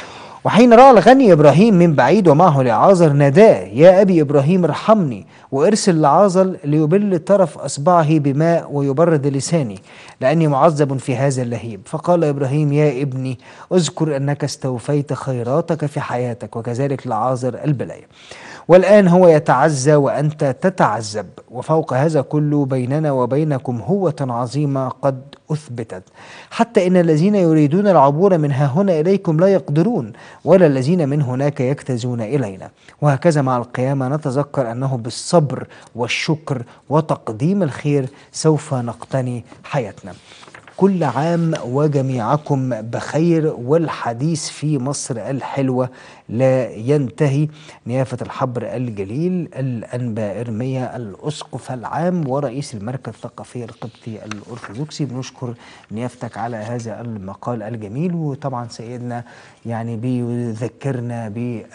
وحين رأى الغني إبراهيم من بعيد ومعه لعازر ناداه يا أبي إبراهيم ارحمني وارسل لعازر ليبل طرف أصبعه بماء ويبرد لساني لأني معذب في هذا اللهيب فقال إبراهيم يا ابني اذكر أنك استوفيت خيراتك في حياتك وكذلك لعازر البلايا والآن هو يتعزى وأنت تتعذب وفوق هذا كله بيننا وبينكم هوة عظيمة قد أثبتت حتى إن الذين يريدون العبور من ها هنا إليكم لا يقدرون ولا الذين من هناك يجتازون إلينا وهكذا مع القيامة نتذكر أنه بالصبر والشكر وتقديم الخير سوف نقتني حياتنا كل عام وجميعكم بخير والحديث في مصر الحلوة لا ينتهي نيافة الحبر الجليل الأنبا إرميا الأسقف العام ورئيس المركز الثقافي القبطي الأرثوذكسي بنشكر نيافتك على هذا المقال الجميل وطبعا سيدنا يعني بيذكرنا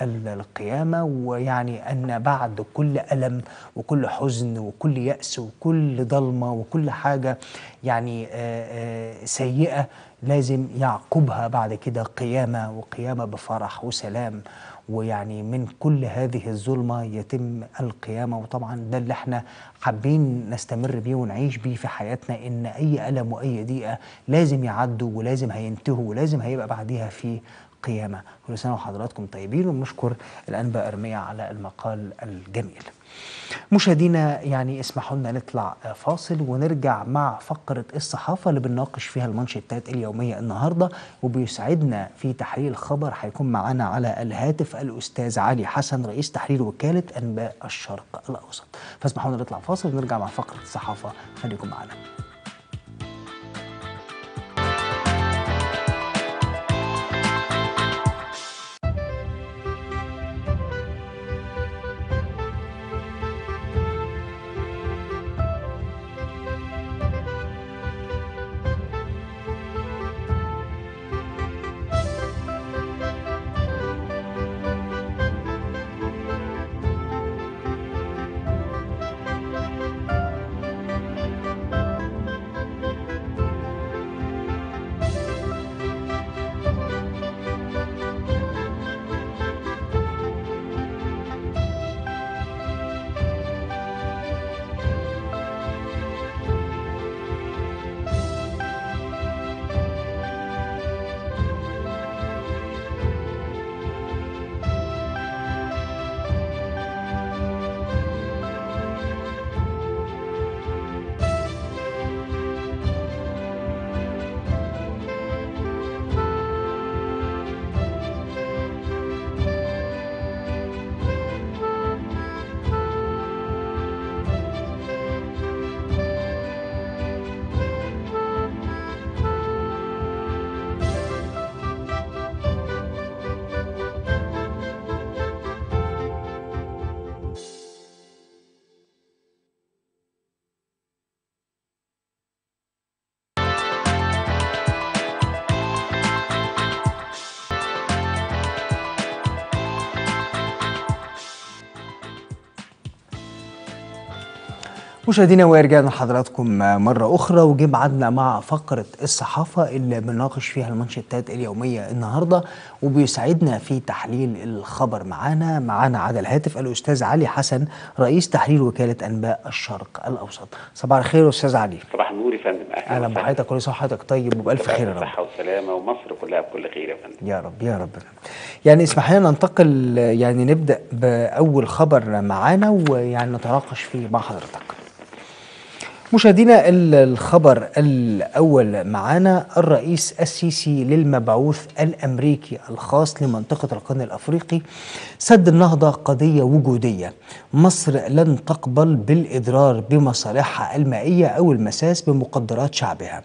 بالقيامة ويعني أن بعد كل ألم وكل حزن وكل يأس وكل ضلمة وكل حاجة يعني آآ آآ سيئة لازم يعقبها بعد كده قيامة وقيامة بفرح وسلام ويعني من كل هذه الظلمة يتم القيامة وطبعا ده اللي احنا حابين نستمر بيه ونعيش بيه في حياتنا ان اي ألم واي ضيقة لازم يعدوا ولازم هينتهوا ولازم هيبقى بعديها في قيامة كل سنة وحضراتكم طيبين ونشكر الأنبا أرمية على المقال الجميل مشاهدينا يعني اسمحوا لنا نطلع فاصل ونرجع مع فقرة الصحافة اللي بنناقش فيها المانشيتات اليومية النهاردة وبيسعدنا في تحليل الخبر هيكون معانا على الهاتف الأستاذ علي حسن رئيس تحرير وكالة أنباء الشرق الأوسط فاسمحوا لنا نطلع فاصل ونرجع مع فقرة الصحافة خليكم معنا مشاهدينا ورجعنا لحضراتكم مرة أخرى وجه ميعادنا مع فقرة الصحافة اللي بنناقش فيها المانشيتات اليومية النهاردة وبيسعدنا في تحليل الخبر معانا معانا على الهاتف الأستاذ علي حسن رئيس تحرير وكالة أنباء الشرق الأوسط صباح الخير أستاذ علي صباح النور يا فندم أهلا بحضرتك كل سنة وحضرتك طيب وبألف خير يا رب صحة وسلامة ومصر كلها بكل خير يا فندم يا رب يا رب يعني اسمح لنا ننتقل يعني نبدأ بأول خبر معانا ويعني نتناقش فيه مع حضرتك مشاهدينا الخبر الأول معانا الرئيس السيسي للمبعوث الأمريكي الخاص لمنطقة القرن الأفريقي سد النهضة قضية وجودية مصر لن تقبل بالإضرار بمصالحها المائية أو المساس بمقدرات شعبها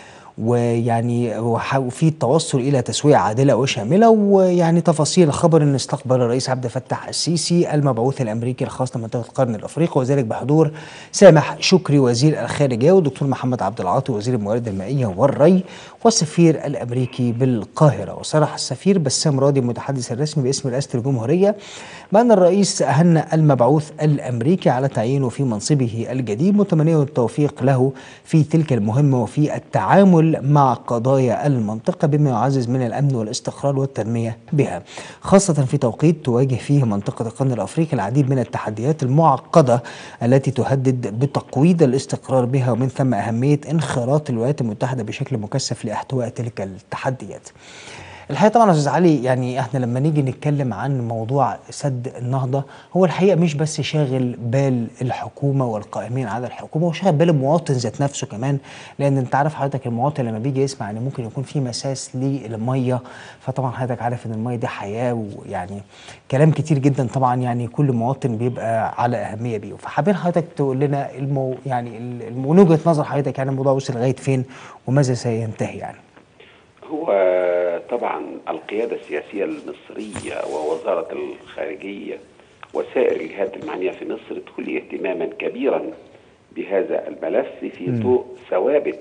ويعني وفي التوصل الى تسويه عادله وشامله ويعني تفاصيل الخبر ان استقبل الرئيس عبد الفتاح السيسي المبعوث الامريكي الخاص لمنطقه القرن الافريقي وذلك بحضور سامح شكري وزير الخارجيه والدكتور محمد عبد العاطي وزير الموارد المائيه والري والسفير الامريكي بالقاهره وصرح السفير بسام راضي المتحدث الرسمي باسم رئاسه الجمهوريه بان الرئيس اهنى المبعوث الامريكي على تعيينه في منصبه الجديد متمنيا التوفيق له في تلك المهمه وفي التعامل مع قضايا المنطقة بما يعزز من الأمن والاستقرار والتنمية بها خاصة في توقيت تواجه فيه منطقة القرن الأفريقي العديد من التحديات المعقدة التي تهدد بتقويض الاستقرار بها ومن ثم أهمية انخراط الولايات المتحدة بشكل مكثف لإحتواء تلك التحديات الحقيقه طبعا يا استاذ علي يعني احنا لما نيجي نتكلم عن موضوع سد النهضه هو الحقيقه مش بس شاغل بال الحكومه والقائمين على الحكومه وشاغل بال المواطن ذات نفسه كمان لان انت عارف حضرتك المواطن لما بيجي يسمع ان ممكن يكون في مساس للميه فطبعا حضرتك عارف ان الميه دي حياه ويعني كلام كتير جدا طبعا يعني كل مواطن بيبقى على اهميه بيه فحابين حضرتك تقول لنا المو يعني من وجهه نظر حضرتك يعني الموضوع وصل لغايه فين وماذا سينتهي يعني هو طبعا القيادة السياسية المصرية ووزارة الخارجية وسائر الجهات المعنية في مصر تولي اهتماما كبيرا بهذا الملف في ضوء ثوابت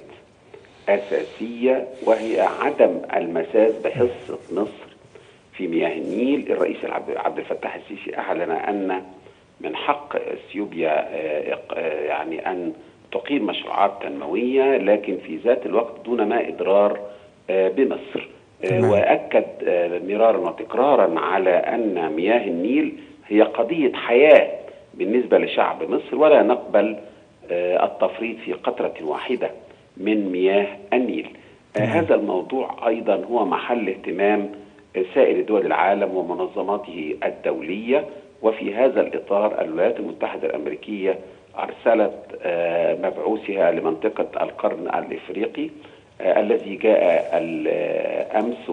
أساسية وهي عدم المساس بحصة مصر في مياه النيل الرئيس عبد الفتاح السيسي أعلن أن من حق اثيوبيا يعني أن تقيم مشروعات تنموية لكن في ذات الوقت دون ما إضرار بمصر تمام. واكد مرارا وتكرارا على ان مياه النيل هي قضيه حياه بالنسبه لشعب مصر ولا نقبل التفريط في قطره واحده من مياه النيل تمام. هذا الموضوع ايضا هو محل اهتمام سائر دول العالم ومنظماته الدولية وفي هذا الإطار الولايات المتحدة الأمريكية أرسلت آه، مبعوثها لمنطقة القرن الإفريقي آه، الذي جاء الأمس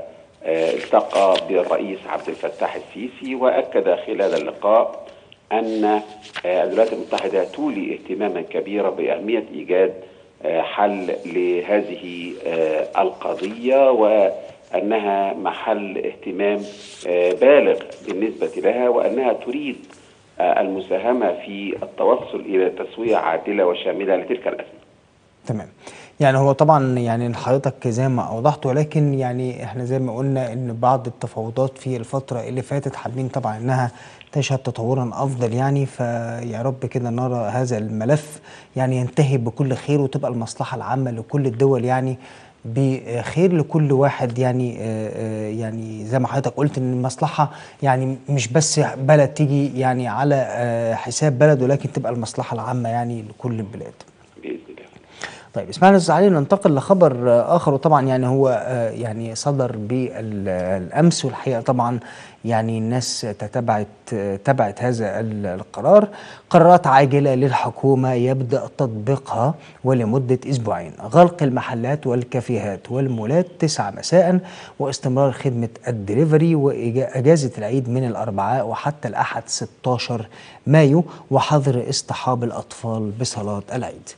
والتقى بالرئيس عبد الفتاح السيسي وأكد خلال اللقاء أن آه، الولايات المتحدة تولي اهتماما كبيرا بأهمية إيجاد آه، حل لهذه آه، القضية وأنها محل اهتمام آه، بالغ بالنسبة لها وأنها تريد آه، المساهمة في التوصل إلى تسوية عادلة وشاملة لتلك الأزمة تمام يعني هو طبعا يعني حضرتك زي ما اوضحت ولكن يعني احنا زي ما قلنا ان بعض التفاوضات في الفتره اللي فاتت حابين طبعا انها تشهد تطورا افضل يعني فيا رب كده نرى هذا الملف يعني ينتهي بكل خير وتبقى المصلحه العامه لكل الدول يعني بخير لكل واحد يعني آه، آه، يعني زي ما حضرتك قلت ان المصلحه يعني مش بس بلد تيجي يعني على آه، حساب بلد ولكن تبقى المصلحه العامه يعني لكل البلاد. بإذن الله طيب اسمعنا استاذ علي ننتقل لخبر آه، اخر وطبعا يعني هو آه، يعني صدر بالامس والحقيقه طبعا يعني الناس تتبعت آه، تبعت هذا ال- القرار قرارات عاجله للحكومه يبدا تطبيقها ولمده اسبوعين غلق المحلات والكافيهات والمولات 9 مساء واستمرار خدمه الدليفري واجازه العيد من الاربعاء وحتى الاحد 16 مايو وحظر اصطحاب الاطفال بصلاه العيد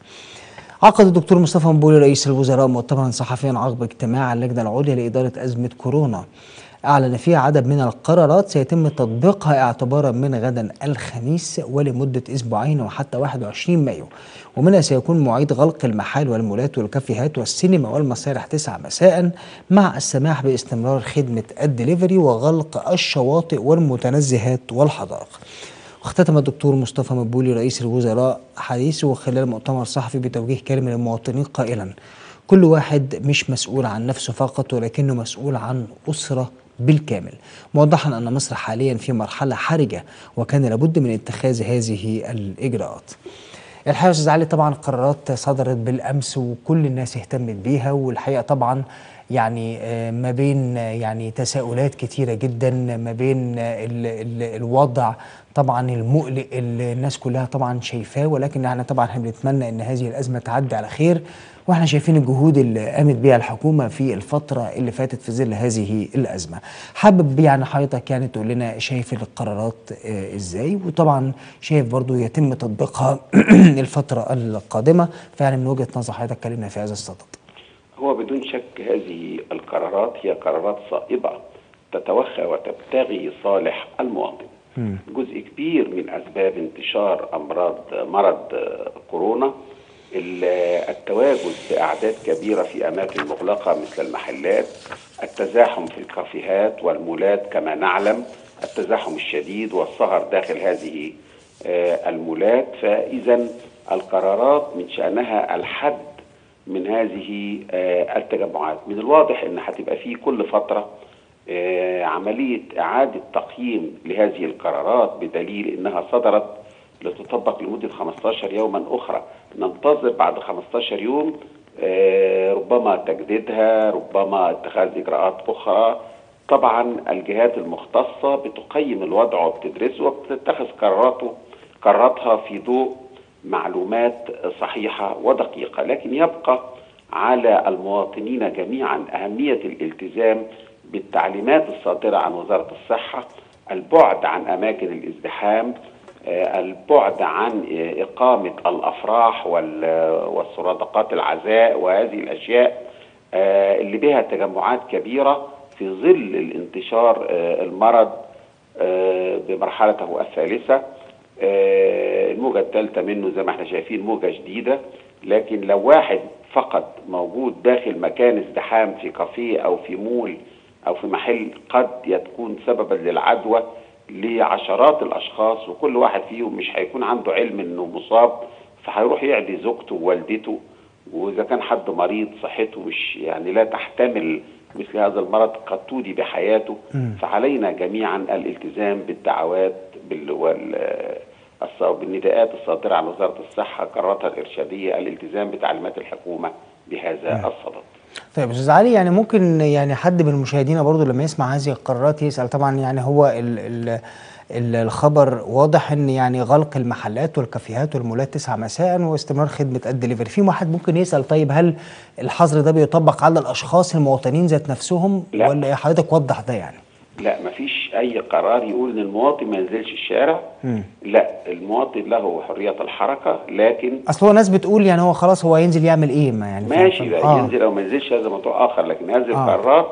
عقد الدكتور مصطفى مبولي رئيس الوزراء مؤتمرا صحفيا عقب اجتماع اللجنه العليا لاداره ازمه كورونا اعلن فيها عدد من القرارات سيتم تطبيقها اعتبارا من غدا الخميس ولمده اسبوعين وحتى 21 مايو ومنها سيكون مواعيد غلق المحال والمولات والكافيهات والسينما والمسارح 9 مساء مع السماح باستمرار خدمه الدليفري وغلق الشواطئ والمتنزهات والحدائق واختتم الدكتور مصطفى مدبولي رئيس الوزراء حديثه خلال مؤتمر صحفي بتوجيه كلمة للمواطنين قائلا كل واحد مش مسؤول عن نفسه فقط ولكنه مسؤول عن أسرة بالكامل موضحا أن مصر حاليا في مرحلة حرجة وكان لابد من اتخاذ هذه الإجراءات الحقيقه يا استاذ علي طبعا قرارات صدرت بالامس وكل الناس اهتمت بيها والحقيقه طبعا يعني آه، ما بين آه، يعني تساؤلات كتيره جدا ما بين آه، ال ال الوضع طبعا المقلق اللي الناس كلها طبعا شايفاه ولكن احنا طبعا احنا بنتمنى ان هذه الازمه تعدي على خير واحنا شايفين الجهود اللي قامت بيها الحكومه في الفتره اللي فاتت في ظل هذه الازمه. حابب يعني حضرتك يعني تقول لنا شايف القرارات آه، ازاي وطبعا شايف برضو يتم تطبيقها الفتره القادمه فيعني من وجهه نظر حضرتك كلمنا في هذا الصدد. هو بدون شك هذه القرارات هي قرارات صائبة تتوخى وتبتغي صالح المواطن جزء كبير من أسباب انتشار أمراض مرض آه، كورونا ال- التواجد بأعداد كبيرة في أماكن مغلقة مثل المحلات التزاحم في الكافيهات والمولات كما نعلم التزاحم الشديد والسهر داخل هذه آه، المولات فإذا القرارات من شأنها الحد من هذه آه، التجمعات من الواضح ان هتبقى في كل فتره آه، عمليه اعاده تقييم لهذه القرارات بدليل انها صدرت لتطبق لمده 15 يوما اخرى ننتظر بعد 15 يوم آه، ربما تجديدها ربما اتخاذ اجراءات اخرى طبعا الجهات المختصه بتقيم الوضع وبتدرسه وبتتخذ قراراته قراراتها في ضوء معلومات صحيحة ودقيقة لكن يبقى على المواطنين جميعا أهمية الالتزام بالتعليمات الصادرة عن وزارة الصحة البعد عن أماكن الازدحام آه، البعد عن آه، إقامة الأفراح وال- والسرادقات العزاء وهذه الأشياء آه، اللي بها تجمعات كبيرة في ظل الانتشار آه، المرض آه، بمرحلته الثالثة آه، الموجة الثالثة منه زي ما احنا شايفين موجة جديدة لكن لو واحد فقط موجود داخل مكان ازدحام في كافيه أو في مول أو في محل قد يكون سببا للعدوى لعشرات الأشخاص وكل واحد فيهم مش هيكون عنده علم إنه مصاب فهيروح يعدي زوجته ووالدته وإذا كان حد مريض صحته مش يعني لا تحتمل مثل هذا المرض قد تودي بحياته فعلينا جميعا الالتزام بالدعوات بال وال الص- بالنداءات الصادرة عن وزارة الصحة قراراتها الإرشادية الالتزام بتعليمات الحكومة بهذا الصدد طيب استاذ علي يعني ممكن يعني حد من مشاهدينا برضو لما يسمع هذه القرارات يسال طبعا يعني هو ال ال ال- الخبر واضح ان يعني غلق المحلات والكافيهات والمولات 9 مساء واستمرار خدمه الدليفري في واحد ممكن يسال طيب هل الحظر ده بيطبق على الاشخاص المواطنين ذات نفسهم لا. ولا إيه؟ حضرتك وضح ده يعني لا مفيش اي قرار يقول ان المواطن ما ينزلش الشارع مم. لا المواطن له حريه الحركه لكن اصل هو ناس بتقول يعني هو خلاص هو ينزل يعمل ايه ما يعني ماشي بقى آه. ينزل او ما ينزلش هذا موضوع اخر لكن هذه آه. القرارات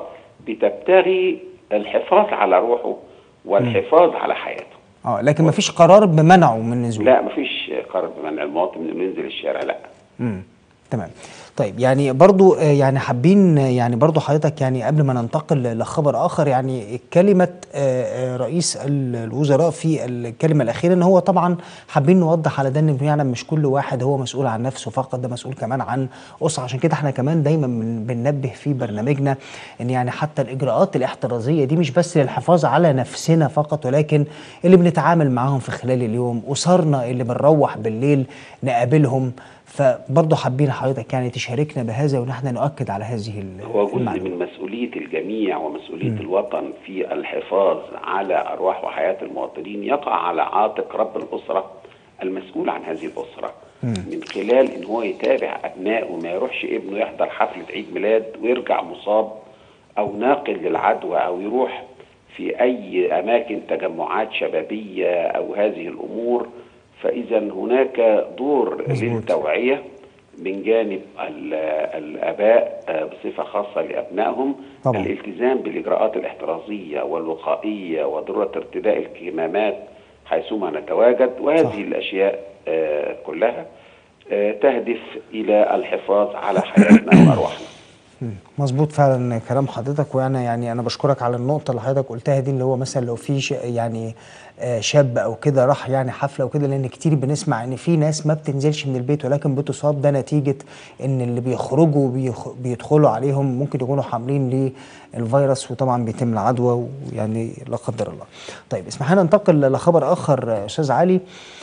بتبتغي الحفاظ على روحه والحفاظ على حياته اه لكن ما فيش قرار بمنعه من النزول لا مفيش قرار بمنع المواطن من انه ينزل الشارع لا امم تمام طيب يعني برضو آه، يعني حابين آه، يعني برضو حضرتك يعني قبل ما ننتقل لخبر اخر يعني كلمه آه، آه، رئيس ال- الوزراء في الكلمه الاخيره ان هو طبعا حابين نوضح على ده ان فعلا مش كل واحد هو مسؤول عن نفسه فقط ده مسؤول كمان عن اسره عشان كده احنا كمان دايما بن- بننبه في برنامجنا ان يعني حتى الاجراءات الاحترازيه دي مش بس للحفاظ على نفسنا فقط ولكن اللي بنتعامل معاهم في خلال اليوم اسرنا اللي بنروح بالليل نقابلهم فبرضه حابين حضرتك يعني تشاركنا بهذا ونحن نؤكد على هذه ال- هو جزء المعلومة. من مسؤولية الجميع ومسؤولية الوطن في الحفاظ على أرواح وحياة المواطنين يقع على عاتق رب الأسرة المسؤول عن هذه الأسرة من خلال إن هو يتابع أبنائه ما يروحش ابنه يحضر حفلة عيد ميلاد ويرجع مصاب أو ناقل للعدوى أو يروح في أي أماكن تجمعات شبابية أو هذه الأمور فإذا هناك دور للتوعية من جانب ال- الآباء آه، بصفة خاصة لأبنائهم طبعا. الالتزام بالإجراءات الاحترازية والوقائية وضرورة ارتداء الكمامات حيثما نتواجد وهذه الأشياء آه، كلها آه، تهدف إلى الحفاظ على حياتنا وأرواحنا مظبوط فعلا كلام حضرتك وانا يعني انا بشكرك على النقطه اللي حضرتك قلتها دي اللي هو مثلا لو في ش- يعني آه، شاب او كده راح يعني حفله وكده لان كتير بنسمع ان في ناس ما بتنزلش من البيت ولكن بتصاب ده نتيجه ان اللي بيخرجوا بيخ- بيدخلوا عليهم ممكن يكونوا حاملين للفيروس وطبعا بيتم العدوى ويعني لا قدر الله. طيب اسمح لنا ننتقل لخبر اخر آه، استاذ علي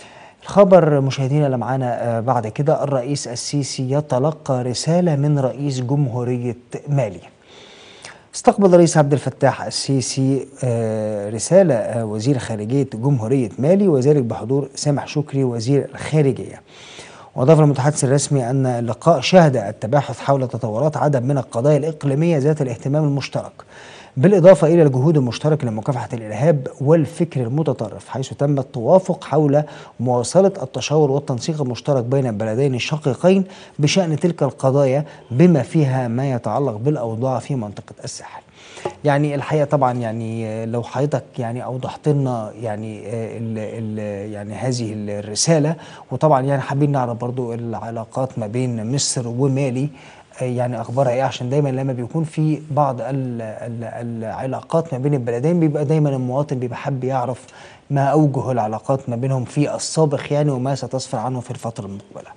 خبر مشاهدينا اللي معانا آه، بعد كده الرئيس السيسي يتلقى رسالة من رئيس جمهورية مالي استقبل الرئيس عبد الفتاح السيسي آه، رسالة آه، وزير خارجية جمهورية مالي وذلك بحضور سامح شكري وزير الخارجية وأضاف المتحدث الرسمي أن اللقاء شهد التباحث حول تطورات عدد من القضايا الإقليمية ذات الاهتمام المشترك بالإضافة إلى الجهود المشتركة لمكافحة الإرهاب والفكر المتطرف حيث تم التوافق حول مواصلة التشاور والتنسيق المشترك بين البلدين الشقيقين بشأن تلك القضايا بما فيها ما يتعلق بالأوضاع في منطقة الساحل يعني الحقيقه طبعا يعني آه، لو حضرتك يعني اوضحت لنا يعني آه، ال ال يعني هذه الرساله وطبعا يعني حابين نعرف برضو العلاقات ما بين مصر ومالي آه، يعني اخبارها ايه عشان دايما لما بيكون في بعض ال ال العلاقات ما بين البلدين بيبقى دايما المواطن بيبقى حابب يعرف ما اوجه العلاقات ما بينهم في السابق يعني وما ستسفر عنه في الفتره المقبله.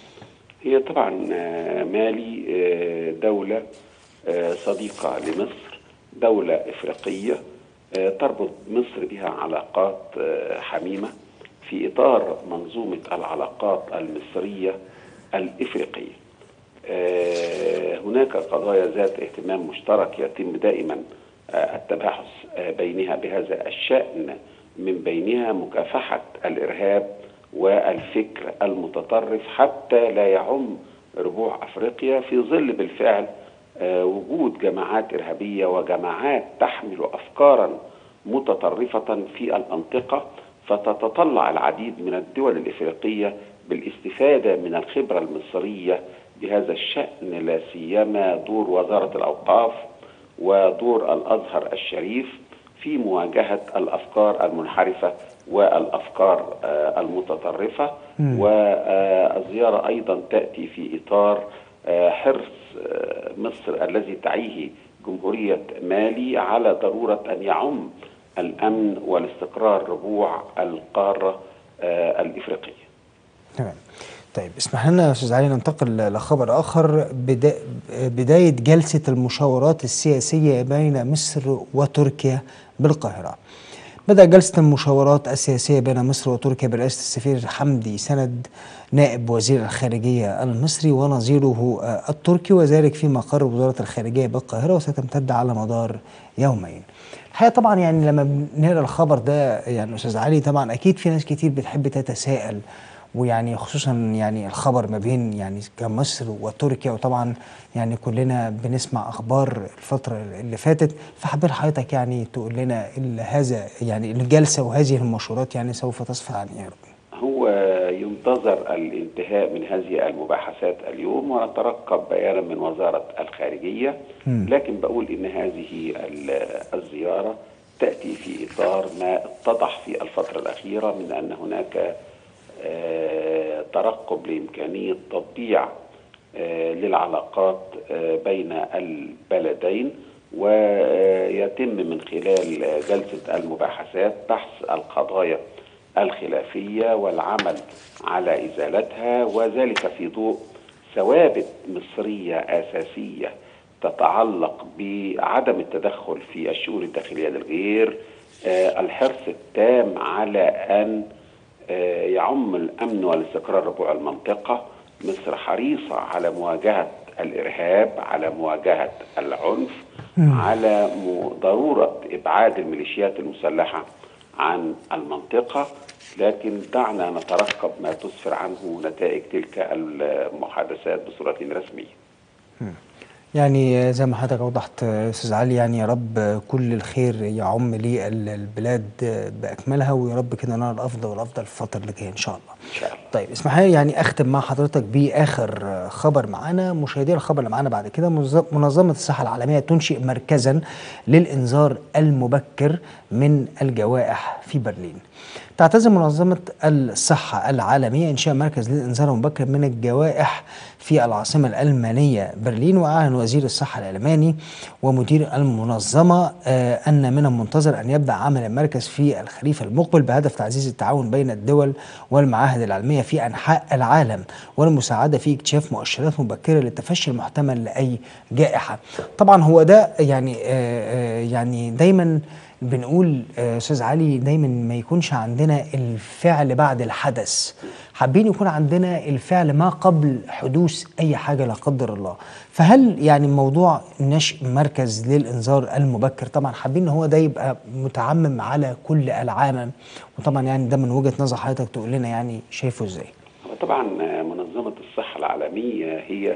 هي طبعا آه، مالي آه، دولة آه، صديقة لمصر دولة إفريقية آه، تربط مصر بها علاقات آه، حميمة في إطار منظومة العلاقات المصرية الإفريقية آه، هناك قضايا ذات اهتمام مشترك يتم دائما آه، التباحث آه، بينها بهذا الشأن من بينها مكافحة الإرهاب والفكر المتطرف حتى لا يعم ربوع أفريقيا في ظل بالفعل آه، وجود جماعات إرهابية وجماعات تحمل أفكارا متطرفة في المنطقة فتتطلع العديد من الدول الإفريقية بالاستفادة من الخبرة المصرية بهذا الشأن لا سيما دور وزارة الأوقاف ودور الأزهر الشريف في مواجهة الأفكار المنحرفة والأفكار آه، المتطرفة مم. والزيارة أيضا تأتي في إطار آه، حرص آه، مصر الذي تعيه جمهورية مالي على ضرورة أن يعم الأمن والاستقرار ربوع القارة آه، الإفريقية تمام طيب اسمح لنا يا استاذ علي ننتقل لخبر اخر بدا بدايه جلسه المشاورات السياسيه بين مصر وتركيا بالقاهره. بدأ جلسة المشاورات السياسية بين مصر وتركيا برئاسة السفير حمدي سند نائب وزير الخارجية المصري ونظيره آه، التركي وذلك في مقر وزارة الخارجية بالقاهرة وستمتد على مدار يومين الحقيقة طبعا يعني لما بنقرا الخبر ده يعني أستاذ علي طبعا أكيد في ناس كتير بتحب تتساءل ويعني خصوصا يعني الخبر ما بين يعني كمصر وتركيا وطبعا يعني كلنا بنسمع اخبار الفتره اللي فاتت فحابين حضرتك يعني تقول لنا ال- هذا يعني الجلسه وهذه المشورات يعني سوف تسفر عن ايه يا رب؟ هو ينتظر الانتهاء من هذه المباحثات اليوم ونترقب بيانا من وزارة الخارجية مم. لكن بقول إن هذه ال- الزيارة تأتي في إطار ما اتضح في الفترة الأخيرة من أن هناك آه، ترقب لإمكانية تطبيع آه، للعلاقات آه، بين البلدين ويتم من خلال آه، جلسة المباحثات بحث القضايا الخلافية والعمل على إزالتها وذلك في ضوء ثوابت مصرية أساسية تتعلق بعدم التدخل في الشؤون الداخلية للغير آه، الحرص التام على أن آه، يعم الأمن والاستقرار ربوع المنطقة مصر حريصة على مواجهة الإرهاب على مواجهة العنف على م- ضرورة إبعاد الميليشيات المسلحة عن المنطقة لكن دعنا نترقب ما تسفر عنه نتائج تلك المحادثات بصورة رسمية يعني زي ما حضرتك وضحت استاذ علي يعني يا رب كل الخير يعم لي ال- البلاد باكملها ويا رب كده نرى الافضل والافضل في الفتره اللي جايه ان شاء الله. إن شاء الله طيب اسمح لي يعني اختم مع حضرتك باخر خبر معانا مشاهدي الخبر اللي معانا بعد كده منظ- منظمه الصحه العالميه تنشئ مركزا للانذار المبكر من الجوائح في برلين. تعتزم منظمه الصحه العالميه انشاء مركز للانذار المبكر من الجوائح في العاصمه الالمانيه برلين واعلن وزير الصحه الالماني ومدير المنظمه آه، ان من المنتظر ان يبدا عمل المركز في الخريف المقبل بهدف تعزيز التعاون بين الدول والمعاهد العلميه في انحاء العالم والمساعده في اكتشاف مؤشرات مبكره للتفشي المحتمل لاي جائحه. طبعا هو ده يعني آه، آه، يعني دايما بنقول آه، استاذ علي دايما ما يكونش عندنا الفعل بعد الحدث حابين يكون عندنا الفعل ما قبل حدوث اي حاجه لا قدر الله فهل يعني موضوع نشء مركز للانذار المبكر طبعا حابين ان هو ده يبقى متعمم على كل العالم وطبعا يعني ده من وجهه نظر حضرتك تقول لنا يعني شايفه ازاي طبعا منظمة الصحة العالمية هي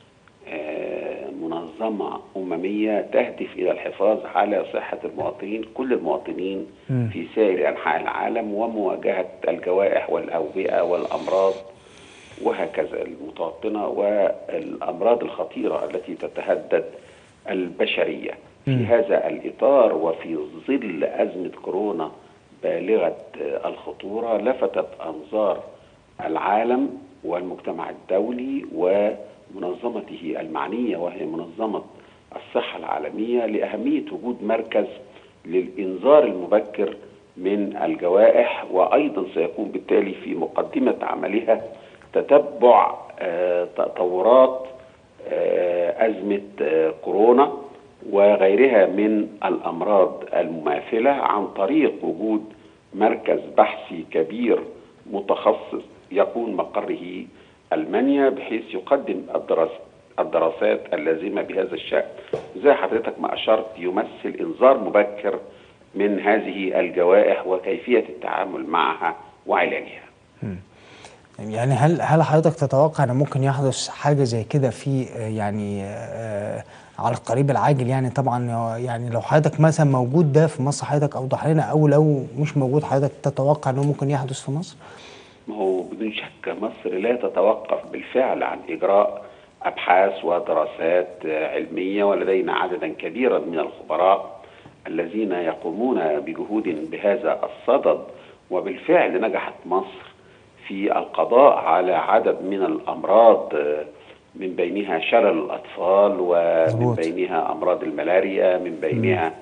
آه، منظمة أممية تهدف إلى الحفاظ على صحة المواطنين كل المواطنين مم. في سائر أنحاء العالم ومواجهة الجوائح والأوبئة والأمراض وهكذا المتوطنة والأمراض الخطيرة التي تتهدد البشرية في مم. هذا الإطار وفي ظل أزمة كورونا بالغة آه، الخطورة لفتت أنظار العالم والمجتمع الدولي ومنظمته المعنية وهي منظمة الصحة العالمية لأهمية وجود مركز للإنذار المبكر من الجوائح وأيضا سيكون بالتالي في مقدمة عملها تتبع آه، تطورات آه، أزمة آه، كورونا وغيرها من الأمراض المماثلة عن طريق وجود مركز بحثي كبير متخصص يكون مقره ألمانيا بحيث يقدم الدراسات الدراسات اللازمة بهذا الشأن زي حضرتك ما أشرت يمثل إنذار مبكر من هذه الجوائح وكيفية التعامل معها وعلاجها يعني هل هل حضرتك تتوقع ان ممكن يحدث حاجه زي كده في آه، يعني آه، على القريب العاجل يعني طبعا هو- يعني لو حضرتك مثلا موجود ده في مصر حضرتك اوضح لنا او لو مش موجود حضرتك تتوقع انه ممكن يحدث في مصر؟ ما هو بدون شك مصر لا تتوقف بالفعل عن إجراء أبحاث ودراسات آه، علمية ولدينا عددا كبيرا من الخبراء الذين يقومون بجهود بهذا الصدد وبالفعل نجحت مصر في القضاء على عدد من الأمراض آه، من بينها شلل الأطفال ومن مظبوط. بينها أمراض الملاريا من بينها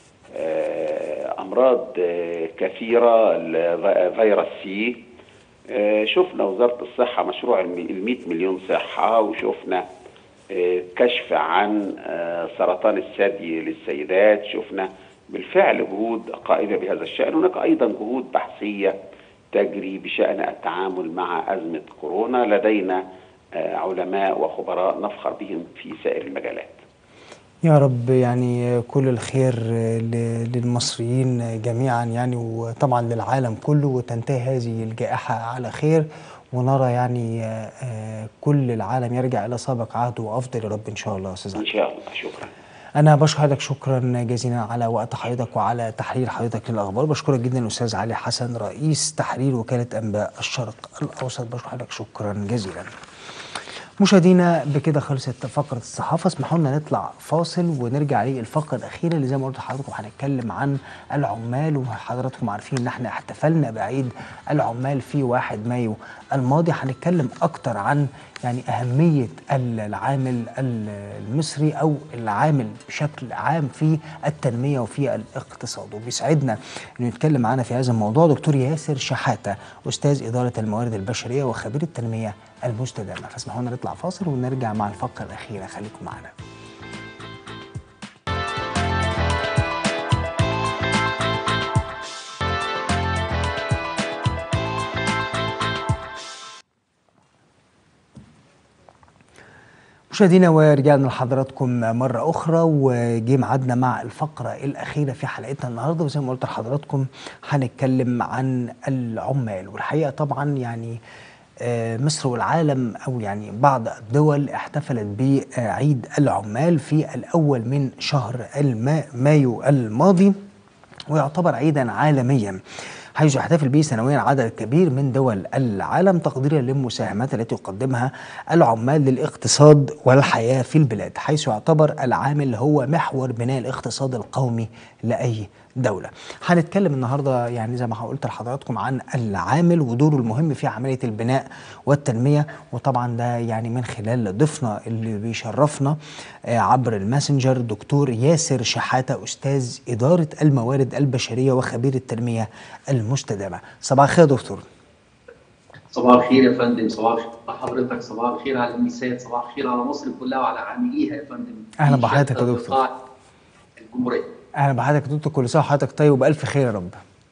آه، أمراض آه، كثيرة ال- فيروس سي آه، شفنا وزارة الصحة مشروع ال 100 مليون صحة وشفنا آه، كشف عن آه، سرطان الثدي للسيدات شفنا بالفعل جهود قائمة بهذا الشأن هناك أيضا جهود بحثية تجري بشأن التعامل مع أزمة كورونا لدينا آه، علماء وخبراء نفخر بهم في سائر المجالات يا رب يعني كل الخير ل- للمصريين جميعا يعني وطبعا للعالم كله وتنتهي هذه الجائحة على خير ونرى يعني آه، آه، كل العالم يرجع إلى سابق عهده وأفضل يا رب إن شاء الله يا أستاذ إن شاء الله شكرا أنا بشكر حضرتك شكرا جزيلا على وقت حضرتك وعلى تحليل حضرتك للأخبار بشكرك جدا الأستاذ علي حسن رئيس تحرير وكالة أنباء الشرق الأوسط بشكر حضرتك شكرا جزيلا مشاهدينا بكده خلصت فقرة الصحافة اسمحوا لنا نطلع فاصل ونرجع للفقرة الأخيرة اللي زي ما قلت لحضراتكم هنتكلم عن العمال وحضراتكم عارفين إن احنا احتفلنا بعيد العمال في 1 مايو الماضي هنتكلم أكتر عن يعني أهمية العامل المصري أو العامل بشكل عام في التنمية وفي الاقتصاد وبيسعدنا إنه يتكلم معنا في هذا الموضوع دكتور ياسر شحاتة أستاذ إدارة الموارد البشرية وخبير التنمية المستدامة فاسمحوا لنا نطلع فاصل ونرجع مع الفقرة الأخيرة خليكم معنا مشاهدينا ورجعنا لحضراتكم مرة أخرى وجي ميعادنا مع الفقرة الأخيرة في حلقتنا النهاردة وزي ما قلت لحضراتكم هنتكلم عن العمال والحقيقة طبعا يعني آه، مصر والعالم أو يعني بعض الدول احتفلت بعيد العمال في الأول من شهر الما- مايو الماضي ويعتبر عيدا عالميا حيث يحتفل به سنويا عدد كبير من دول العالم تقديرا للمساهمات التي يقدمها العمال للاقتصاد والحياة في البلاد حيث يعتبر العامل هو محور بناء الاقتصاد القومي لأي دولة هنتكلم النهاردة يعني زي ما قلت لحضراتكم عن العامل ودوره المهم في عملية البناء والتنمية وطبعا ده يعني من خلال ضيفنا اللي بيشرفنا آه، عبر الماسنجر دكتور ياسر شحاتة أستاذ إدارة الموارد البشرية وخبير التنمية المستدامة صباح الخير يا دكتور صباح الخير يا فندم صباح الخير على حضرتك صباح الخير على النساء صباح الخير على مصر كلها وعلى عامليها يا فندم أهلا في بحضرتك يا شتى دكتور. بقاع الجمهورية أهلا بحضرتك يا دكتور كل سنة وحضرتك طيب وبألف خير يا رب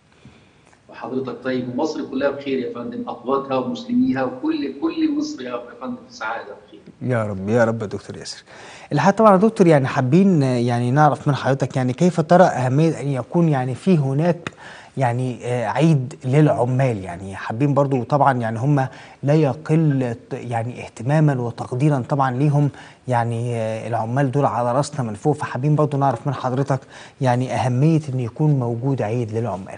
وحضرتك طيب ومصر كلها بخير يا فندم أقواتها ومسلميها وكل كل مصر يا فندم في سعادة وخير يا رب يا رب يا دكتور ياسر الحقيقة طبعا يا دكتور يعني حابين آه، يعني نعرف من حضرتك يعني كيف ترى أهمية أن يكون يعني في هناك يعني آه، عيد للعمال يعني حابين برضو طبعا يعني هم لا يقل ت- يعني اهتماما وتقديرا طبعا ليهم يعني آه، العمال دول على راسنا من فوق فحابين برضو نعرف من حضرتك يعني أهمية أن يكون موجود عيد للعمال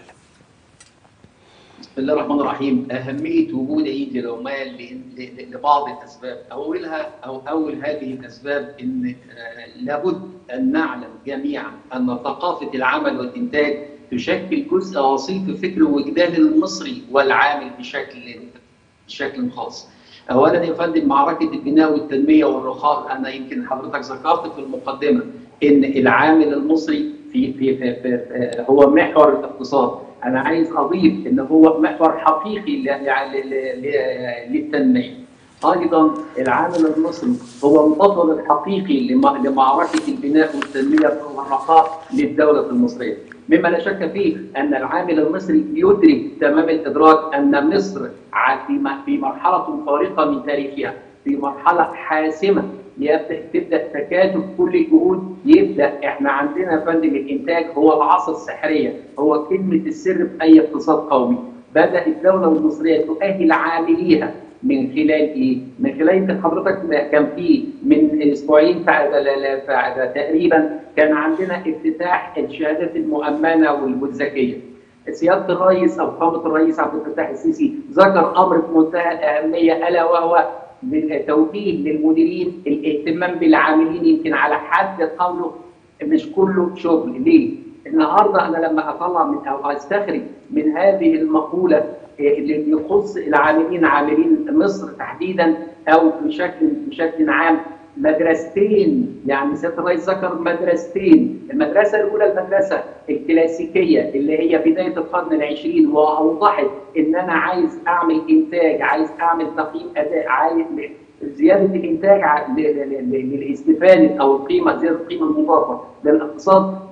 بسم الله الرحمن الرحيم أهمية وجود عيد للعمال ل- ل- لبعض الأسباب أولها أو أول هذه الأسباب إن آه، لابد أن نعلم جميعا أن ثقافة العمل والإنتاج تشكل جزء أصيل في فكر وجدان المصري والعامل بشكل بشكل خاص. اولا يا فندم معركه البناء والتنميه والرخاء انا يمكن حضرتك ذكرت في المقدمه ان العامل المصري في في, في, في هو محور الاقتصاد انا عايز اضيف ان هو محور حقيقي ل- ل- ل- ل- للتنميه ايضا العامل المصري هو البطل الحقيقي لم- لمعركه البناء والتنميه والرخاء للدوله المصريه مما لا شك فيه ان العامل المصري يدرك تمام الادراك ان مصر ع- في م- في مرحله فارقه من تاريخها في مرحله حاسمه يبدا تبدا تكاتف كل الجهود يبدا احنا عندنا يا فندم الانتاج هو العصا السحريه هو كلمه السر في اي اقتصاد قومي بدات الدوله المصريه تؤهل عامليها من خلال ايه؟ من خلال يمكن حضرتك كان في من اسبوعين فع- لا- لا- فع- تقريبا كان عندنا افتتاح الشهادات المؤمنه وال- والذكيه. سياده الرئيس او قامه الرئيس عبد الفتاح السيسي ذكر امر في منتهى الاهميه الا وهو توجيه للمديرين الاهتمام بالعاملين يمكن على حد قوله مش كله شغل ليه؟ النهارده انا لما اطلع من او استخرج من هذه المقوله إيه، اللي يخص العاملين عاملين مصر تحديدا او بشكل بشكل عام مدرستين يعني سياده الرئيس ذكر مدرستين المدرسه الاولى المدرسه الكلاسيكيه اللي هي بدايه القرن العشرين واوضحت ان انا عايز اعمل انتاج عايز اعمل تقييم اداء عايز زياده الانتاج ع- ل- ل- ل- للاستفاده او القيمه زياده القيمه المضافه للاقتصاد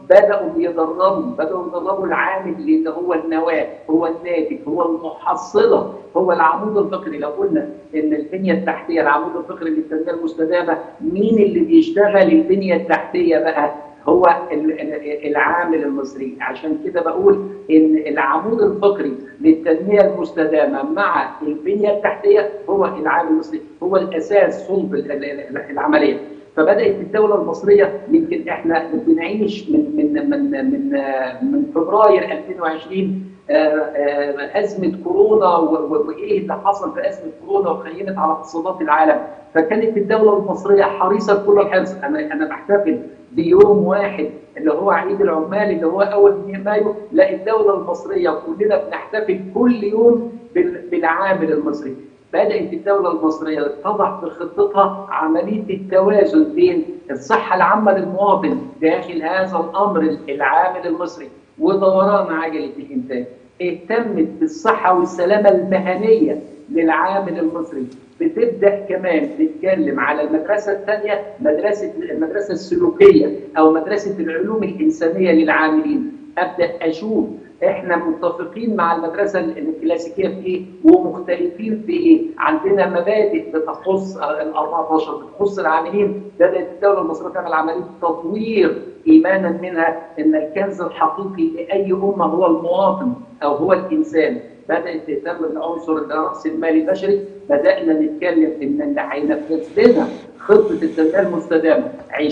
بداوا بيدربوا بداوا يدربوا العامل اللي هو النواه هو الناتج هو المحصله هو العمود الفقري لو قلنا ان البنيه التحتيه العمود الفقري للتنميه المستدامه مين اللي بيشتغل البنيه التحتيه بقى هو ال- ال- العامل المصري عشان كده بقول ان العمود الفقري للتنميه المستدامه مع البنيه التحتيه هو العامل المصري هو الاساس صلب ال- ال- ال- العمليه فبدات الدوله المصريه يمكن احنا بنعيش من من من من من فبراير 2020 آه، آه، ازمه كورونا و- و- وايه اللي حصل في ازمه كورونا وخيمت على اقتصادات العالم فكانت الدوله المصريه حريصه بكل الحرص انا انا بحتفل بيوم واحد اللي هو عيد العمال اللي هو اول من مايو لا الدوله المصريه كلنا بنحتفل كل يوم بال- بالعامل المصري بدات الدوله المصريه تضع في خطتها عمليه التوازن بين الصحه العامه للمواطن داخل هذا الامر العامل المصري ودوران عجله الانتاج اهتمت بالصحه والسلامه المهنيه للعامل المصري بتبدا كمان تتكلم على المدرسه الثانيه مدرسه المدرسه السلوكيه او مدرسه العلوم الانسانيه للعاملين ابدا اشوف احنا متفقين مع المدرسه الكلاسيكيه في ايه ومختلفين في ايه عندنا مبادئ بتخص ال 14 بتخص العاملين بدات الدوله المصريه تعمل عمليه تطوير ايمانا منها ان الكنز الحقيقي لاي امه هو المواطن او هو الانسان بدات تهتم بالعنصر اللي هو راس المال البشري بدانا نتكلم ان اللي هينفذ لنا خطه التنميه المستدامه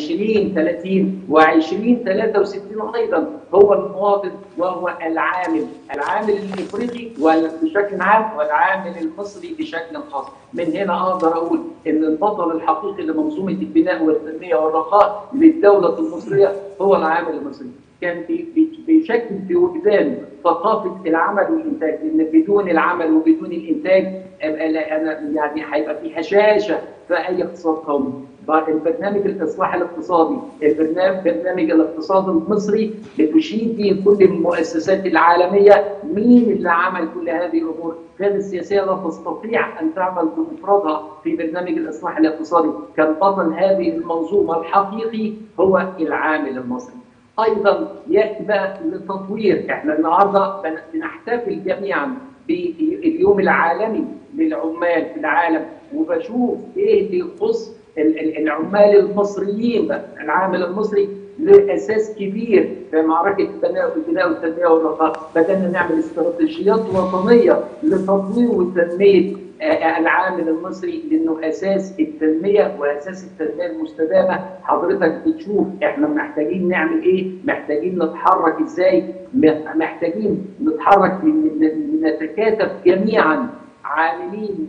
2030 و20 63 ايضا هو المواطن وهو العامل، العامل الافريقي بشكل عام والعامل المصري بشكل خاص، من هنا اقدر اقول ان البطل الحقيقي لمنظومه البناء والتنميه والرخاء للدوله المصريه هو العامل المصري. كان بي- بي- بيشكل في وجدان ثقافه العمل والانتاج لان بدون العمل وبدون الانتاج أبقى انا يعني هيبقى في هشاشه في اي اقتصاد قومي. بعد البرنامج الاصلاح الاقتصادي، البرنامج برنامج الاقتصاد المصري بتشيد به كل المؤسسات العالميه مين اللي عمل كل هذه الامور؟ كان السياسيه لا تستطيع ان تعمل بمفردها في برنامج الاصلاح الاقتصادي، كان بطل هذه المنظومه الحقيقي هو العامل المصري. ايضا ياتي بقى للتطوير احنا النهارده بن- بنحتفل جميعا باليوم العالمي للعمال في العالم وبشوف ايه اللي يخص ال- ال- العمال المصريين بقى العامل المصري له اساس كبير في معركه البناء والبناء والتنميه والرخاء بدانا نعمل استراتيجيات وطنيه لتطوير وتنميه آه، العامل المصري لانه اساس التنميه واساس التنميه المستدامه حضرتك بتشوف احنا محتاجين نعمل ايه محتاجين نتحرك ازاي م- محتاجين نتحرك ن- ن- نتكاتف جميعا عاملين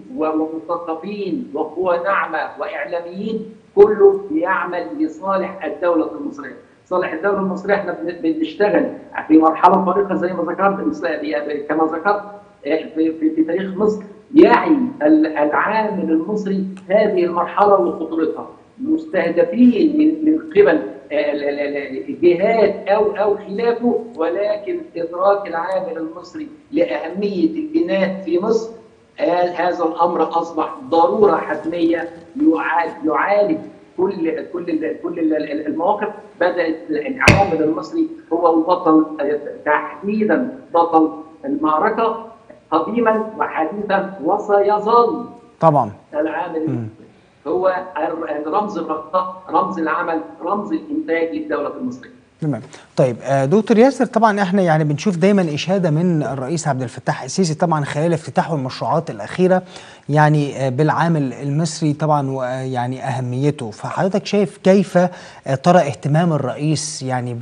ومثقفين وقوى ناعمه واعلاميين كله بيعمل لصالح الدوله المصريه صالح الدوله المصريه احنا بن- بنشتغل في مرحله طريقه زي ما ذكرت مثل- كما ذكرت آه، في, في, في تاريخ مصر يعي ال- العامل المصري هذه المرحله وخطورتها مستهدفين من من قبل آه، ال- ال- ال- الجهات او او خلافه ولكن ادراك العامل المصري لاهميه البناء في مصر آه، هذا الامر اصبح ضروره حتميه يعال- يعالج كل كل ال- كل ال- ال- المواقف بدات العامل المصري هو البطل آه، تحديدا بطل المعركه قديما وحديثا وسيظل طبعا العامل هو الر- رمز الرخاء رمز العمل رمز الانتاج للدوله المصريه تمام طيب آه، دكتور ياسر طبعا احنا يعني بنشوف دايما اشاده من الرئيس عبد الفتاح السيسي طبعا خلال افتتاحه المشروعات الاخيره يعني آه، بالعامل المصري طبعا ويعني اهميته فحضرتك شايف كيف آه، ترى اهتمام الرئيس يعني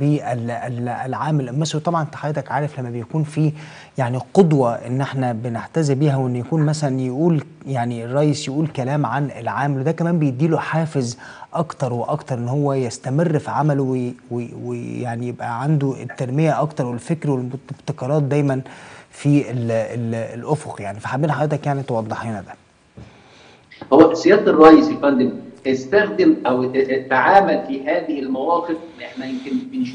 بالعامل المصري طبعا انت حضرتك عارف لما بيكون في يعني قدوه ان احنا بنحتذي بيها وان يكون مثلا يقول يعني الرئيس يقول كلام عن العامل وده كمان بيديله حافز اكتر واكتر ان هو يستمر في عمله وي- وي- ويعني يبقى عنده التنميه اكتر والفكر والابتكارات دايما في ال ال الافق يعني فحابين حضرتك يعني توضح لنا ده هو سياده الرئيس يا فندم استخدم او تعامل في هذه المواقف احنا يمكن بنشوف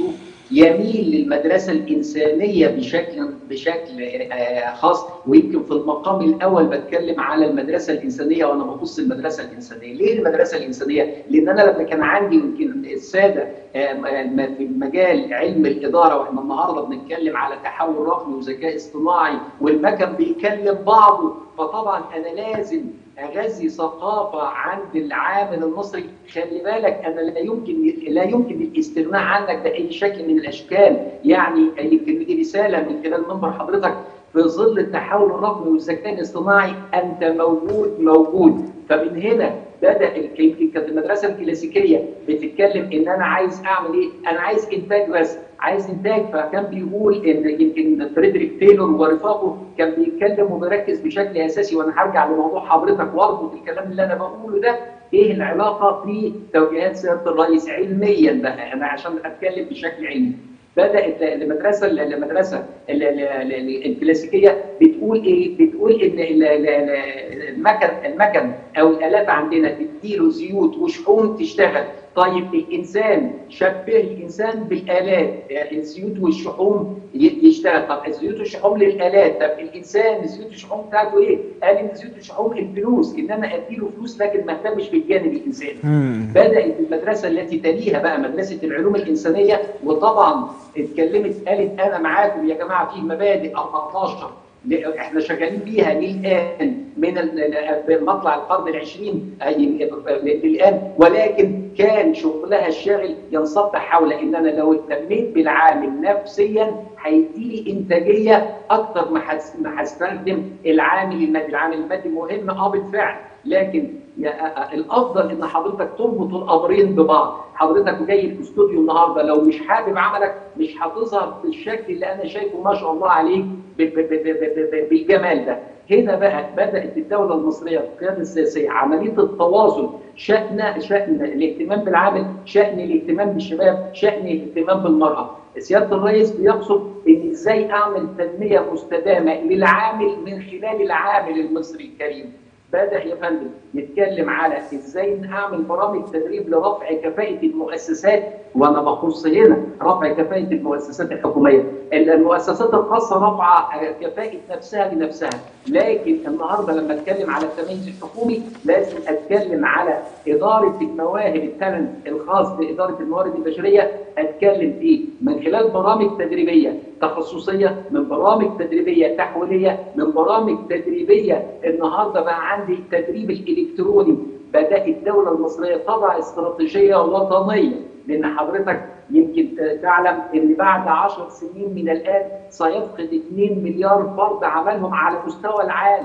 يميل للمدرسه الانسانيه بشكل بشكل آه، خاص ويمكن في المقام الاول بتكلم على المدرسه الانسانيه وانا ببص المدرسه الانسانيه، ليه المدرسه الانسانيه؟ لان انا لما كان عندي يمكن الساده آه، م- في مجال علم الاداره واحنا النهارده بنتكلم على تحول رقمي وذكاء اصطناعي والمكن بيكلم بعضه فطبعا انا لازم اغذي ثقافه عند العامل المصري خلي بالك انا لا يمكن لا يمكن الاستغناء عنك باي شكل من الاشكال يعني يمكن دي رساله من خلال منبر حضرتك في ظل التحول الرقمي والذكاء الاصطناعي انت موجود موجود فمن هنا بدا ال- يمكن كانت المدرسه الكلاسيكيه بتتكلم ان انا عايز اعمل ايه؟ انا عايز انتاج بس عايز انتاج فكان بيقول ان يمكن فريدريك تايلور ورفاقه كان بيتكلم وبيركز بشكل اساسي وانا هرجع لموضوع حضرتك واربط الكلام اللي انا بقوله ده ايه العلاقه في توجيهات سياده الرئيس علميا بقى انا عشان اتكلم بشكل علمي بدات المدرسه المدرسه ال- ال- ال- الكلاسيكيه بتقول ايه؟ بتقول ان ال- ال- ال- المكن المكن او الالات عندنا تديله زيوت وشحوم تشتغل طيب الانسان شبه الانسان بالالات يعني الزيوت والشحوم ي- يشتغل طب الزيوت والشحوم للالات طب الانسان الزيوت والشحوم بتاعته ايه؟ قال ان الزيوت والشحوم الفلوس ان انا اديله فلوس لكن ما اهتمش بالجانب الانساني بدات المدرسه التي تليها بقى مدرسه العلوم الانسانيه وطبعا اتكلمت قالت انا معاكم يا جماعه في مبادئ 14 ل- احنا شغالين بيها للان من ال- من مطلع القرن العشرين أي للان ولكن كان شغلها الشاغل ينصب حول ان انا لو اهتميت بالعامل نفسيا هيديلي انتاجيه اكتر ما هس- ما هستخدم العامل المادي، العامل المادي مهم اه بالفعل لكن يا- أ- أ- الافضل ان حضرتك تربط الامرين ببعض، حضرتك جاي الاستوديو النهارده لو مش حابب عملك مش هتظهر بالشكل اللي انا شايفه ما شاء الله عليك ب- ب- ب- ب- ب- بالجمال ده. هنا بقى بدات الدوله المصريه القياده السياسيه عمليه التواصل شان شان الاهتمام بالعامل، شان الاهتمام بالشباب، شان الاهتمام بالمراه. سياده الرئيس بيقصد ان ازاي اعمل تنميه مستدامه للعامل من خلال العامل المصري الكريم. بدا يا فندم يتكلم على ازاي اعمل برامج تدريب لرفع كفاءه المؤسسات وانا بخص هنا رفع كفاءه المؤسسات الحكوميه، المؤسسات الخاصه رفع كفاءه نفسها بنفسها، لكن النهارده لما اتكلم على التميز الحكومي لازم اتكلم على اداره المواهب التالنت الخاص باداره الموارد البشريه اتكلم فيه من خلال برامج تدريبيه تخصصيه من برامج تدريبيه تحويليه من برامج تدريبيه النهارده بقى عندي التدريب الالكتروني بدات الدوله المصريه تضع استراتيجيه وطنيه لان حضرتك يمكن تعلم ان بعد 10 سنين من الان سيفقد 2 مليار فرد عملهم على مستوى العالم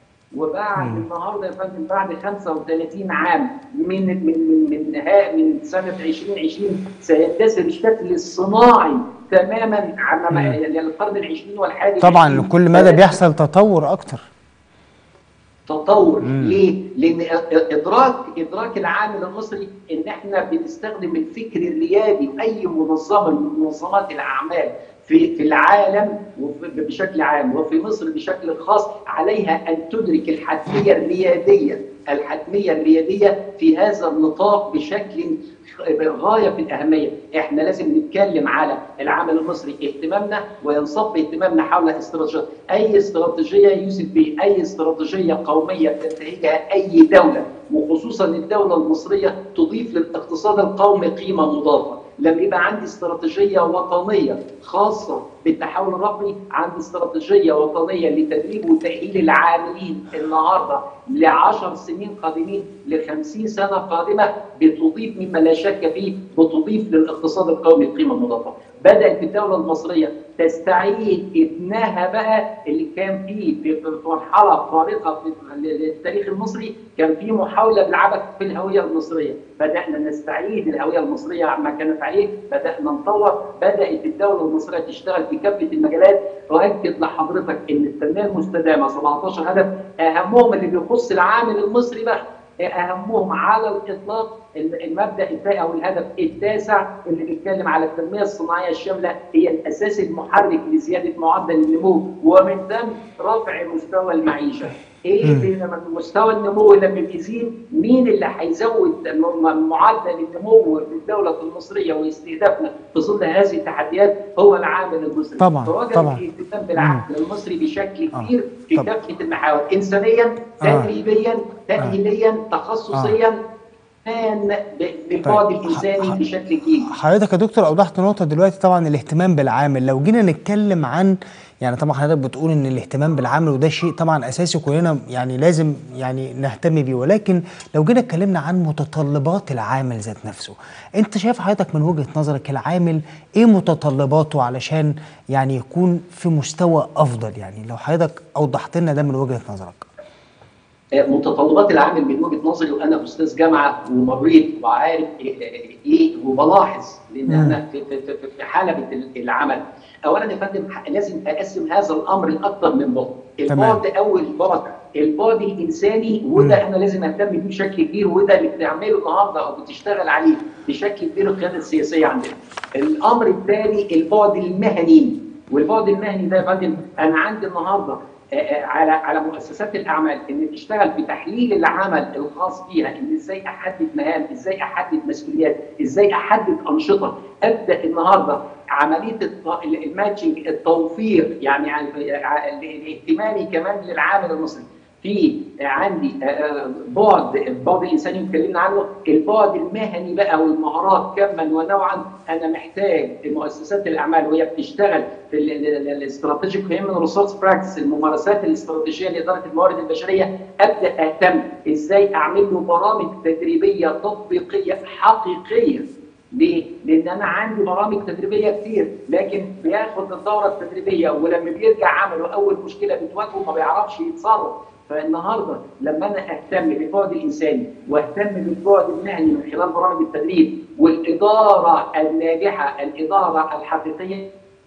وبعد النهارده يا فندم بعد 35 عام من من من من نهاية من سنه 2020 سيندثر الشكل الصناعي تماما عن القرن العشرين والحادي طبعا والعشرين. لكل مدى بيحصل تطور اكتر تطور ليه؟ لان ادراك ادراك العامل المصري ان احنا بنستخدم الفكر الريادي اي منظمه من منظمات الاعمال في في العالم وفي- بشكل عام وفي مصر بشكل خاص عليها ان تدرك الحتميه الرياديه الحتميه الرياديه في هذا النطاق بشكل غايه في الاهميه، احنا لازم نتكلم على العمل المصري اهتمامنا وينصب اهتمامنا حول استراتيجيه، اي استراتيجيه يوسف بيه، اي استراتيجيه قوميه تنتهجها اي دوله وخصوصا الدوله المصريه تضيف للاقتصاد القومي قيمه مضافه، لما يبقى عندي استراتيجيه وطنيه خاصه بالتحول الرقمي عندي استراتيجيه وطنيه لتدريب وتاهيل العاملين النهارده ل 10 سنين قادمين ل 50 سنه قادمه بتضيف مما لا شك فيه بتضيف للاقتصاد القومي القيمه المضافه. بدات الدوله المصريه تستعيد ابنها بقى اللي كان فيه في في مرحله فارقه في التاريخ المصري كان في محاوله بالعبث في الهويه المصريه، بدانا نستعيد الهويه المصريه عما كانت عليه، بدانا نطور، بدات الدوله المصريه تشتغل في كافه المجالات، واكد لحضرتك ان التنميه المستدامه 17 هدف اهمهم اللي بيخص العامل المصري بقى اهمهم على الاطلاق المبدا الثاني او الهدف التاسع اللي بيتكلم على التنميه الصناعيه الشامله هي الاساس المحرك لزياده معدل النمو ومن ثم رفع مستوى المعيشه. ايه اللي لما مستوى النمو لما بيزيد مين اللي هيزود م- معدل النمو في الدوله المصريه واستهدافنا في ظل هذه التحديات هو العامل المصري. طبعاً، فوجد طبعاً. الاهتمام بالعقل المصري بشكل آه، كبير في طب- كافه المحاور انسانيا تدريبيا تاهيليا تخصصيا كمان بالبعد طيب. الانساني بشكل كبير. حضرتك يا دكتور اوضحت نقطه دلوقتي طبعا الاهتمام بالعامل لو جينا نتكلم عن يعني طبعا حضرتك بتقول ان الاهتمام بالعامل وده شيء طبعا اساسي كلنا يعني لازم يعني نهتم بيه ولكن لو جينا اتكلمنا عن متطلبات العامل ذات نفسه انت شايف حضرتك من وجهه نظرك العامل ايه متطلباته علشان يعني يكون في مستوى افضل يعني لو حضرتك اوضحت لنا ده من وجهه نظرك متطلبات العامل من وجهه نظري وانا استاذ جامعه ومريض وعارف ايه إيه وبلاحظ لان انا في, في, في, في حلبه العمل اولا يا فندم لازم اقسم هذا الامر لاكثر من بعد البعد اول بعد البعد الانساني وده انا لازم اهتم بيه بشكل كبير وده اللي بتعمله النهارده او بتشتغل عليه بشكل كبير القياده السياسيه عندنا. الامر الثاني البعد المهني والبعد المهني ده يا فندم انا عندي النهارده على على مؤسسات الاعمال ان تشتغل في تحليل العمل الخاص بيها ان ازاي احدد مهام ازاي احدد مسؤوليات ازاي احدد انشطه ابدا النهارده عمليه الماتشنج التوفير يعني اهتمامي كمان للعامل المصري في عندي بعد البعد الانساني اتكلمنا عنه البعد المهني بقى والمهارات كما ونوعا انا محتاج مؤسسات الاعمال وهي بتشتغل في الاستراتيجيك هيومن ريسورس براكتس الممارسات الاستراتيجيه لاداره الموارد البشريه ابدا اهتم ازاي اعمل له برامج تدريبيه تطبيقيه حقيقيه ليه؟ لان انا عندي برامج تدريبيه كتير لكن بياخد الدوره التدريبيه ولما بيرجع عمله اول مشكله بتواجهه ما بيعرفش يتصرف فالنهارده لما انا اهتم بالبعد الانساني واهتم بالبعد المهني من خلال برامج التدريب والاداره الناجحه الاداره الحقيقيه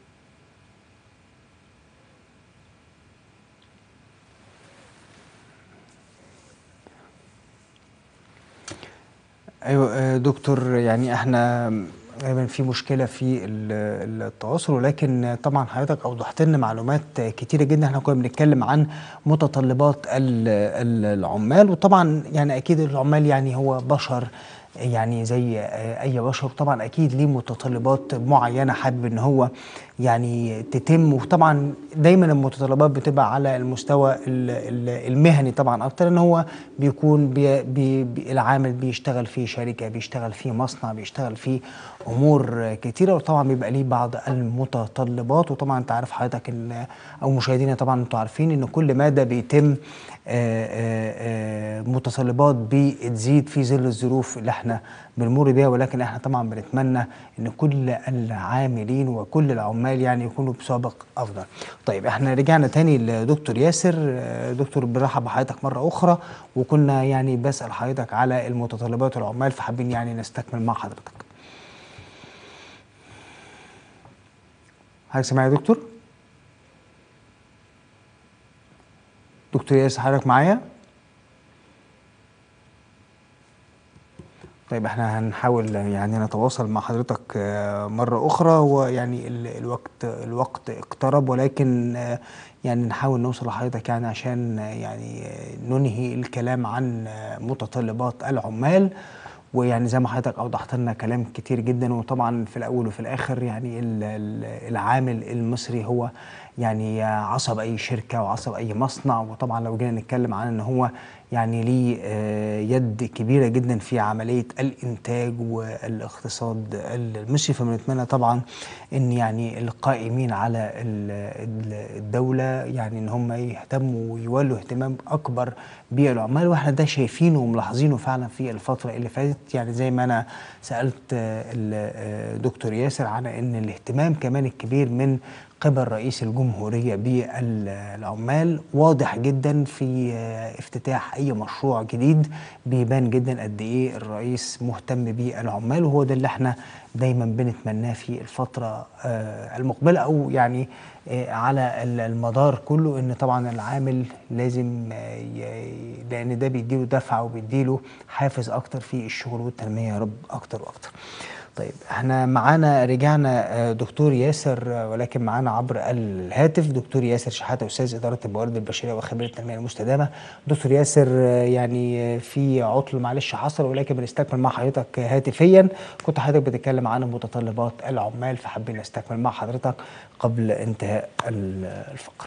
ايوه دكتور يعني احنا غالبا في مشكله في التواصل ولكن طبعا حضرتك اوضحت لنا معلومات كتيره جدا احنا كنا بنتكلم عن متطلبات العمال وطبعا يعني اكيد العمال يعني هو بشر يعني زي اي بشر طبعا اكيد ليه متطلبات معينه حابب ان هو يعني تتم وطبعا دايما المتطلبات بتبقى على المستوى المهني طبعا اكتر ان هو بيكون بي بي العامل بيشتغل في شركه بيشتغل في مصنع بيشتغل في امور كتيره وطبعا بيبقى ليه بعض المتطلبات وطبعا انت عارف حضرتك ان او مشاهدينا طبعا انتوا عارفين ان كل ماده بيتم آآ آآ متطلبات بتزيد في ظل الظروف اللي احنا بنمر بيها ولكن احنا طبعا بنتمنى ان كل العاملين وكل العمال يعني يكونوا بسابق افضل. طيب احنا رجعنا تاني لدكتور ياسر دكتور برحب بحضرتك مره اخرى وكنا يعني بسال حضرتك على المتطلبات العمال فحابين يعني نستكمل مع حضرتك. حضرتك سامع يا دكتور؟ دكتور ياسر حضرتك معايا؟ طيب احنا هنحاول يعني نتواصل مع حضرتك مرة أخرى ويعني الوقت الوقت اقترب ولكن يعني نحاول نوصل لحضرتك يعني عشان يعني ننهي الكلام عن متطلبات العمال ويعني زي ما حضرتك اوضحت لنا كلام كتير جدا وطبعا في الاول وفي الاخر يعني العامل المصري هو يعني عصب اي شركه وعصب اي مصنع وطبعا لو جينا نتكلم عن ان هو يعني ليه يد كبيره جدا في عمليه الانتاج والاقتصاد المصري فبنتمنى طبعا ان يعني القائمين على الدوله يعني ان هم يهتموا ويولوا اهتمام اكبر بالعمال واحنا ده شايفينه وملاحظينه فعلا في الفتره اللي فاتت يعني زي ما انا سالت الدكتور ياسر عن ان الاهتمام كمان الكبير من قبل رئيس الجمهورية بالعمال واضح جدا في آه، افتتاح أي مشروع جديد بيبان جدا قد إيه الرئيس مهتم بالعمال وهو ده اللي احنا دايما بنتمناه في الفترة آه، المقبلة أو يعني آه، على ال- المدار كله إن طبعا العامل لازم آه، ي- لأن ده بيديله دفعة وبيديله حافز أكتر في الشغل والتنمية يا رب أكتر وأكتر. طيب احنا معانا رجعنا آه، دكتور ياسر آه، ولكن معانا عبر الهاتف دكتور ياسر شحاته استاذ اداره الموارد البشريه وخبره التنميه المستدامه دكتور ياسر آه، يعني آه، في عطل معلش حصل ولكن بنستكمل مع حضرتك آه، هاتفيا كنت حضرتك بتتكلم عن متطلبات العمال فحابين نستكمل مع حضرتك قبل انتهاء ال- الفقره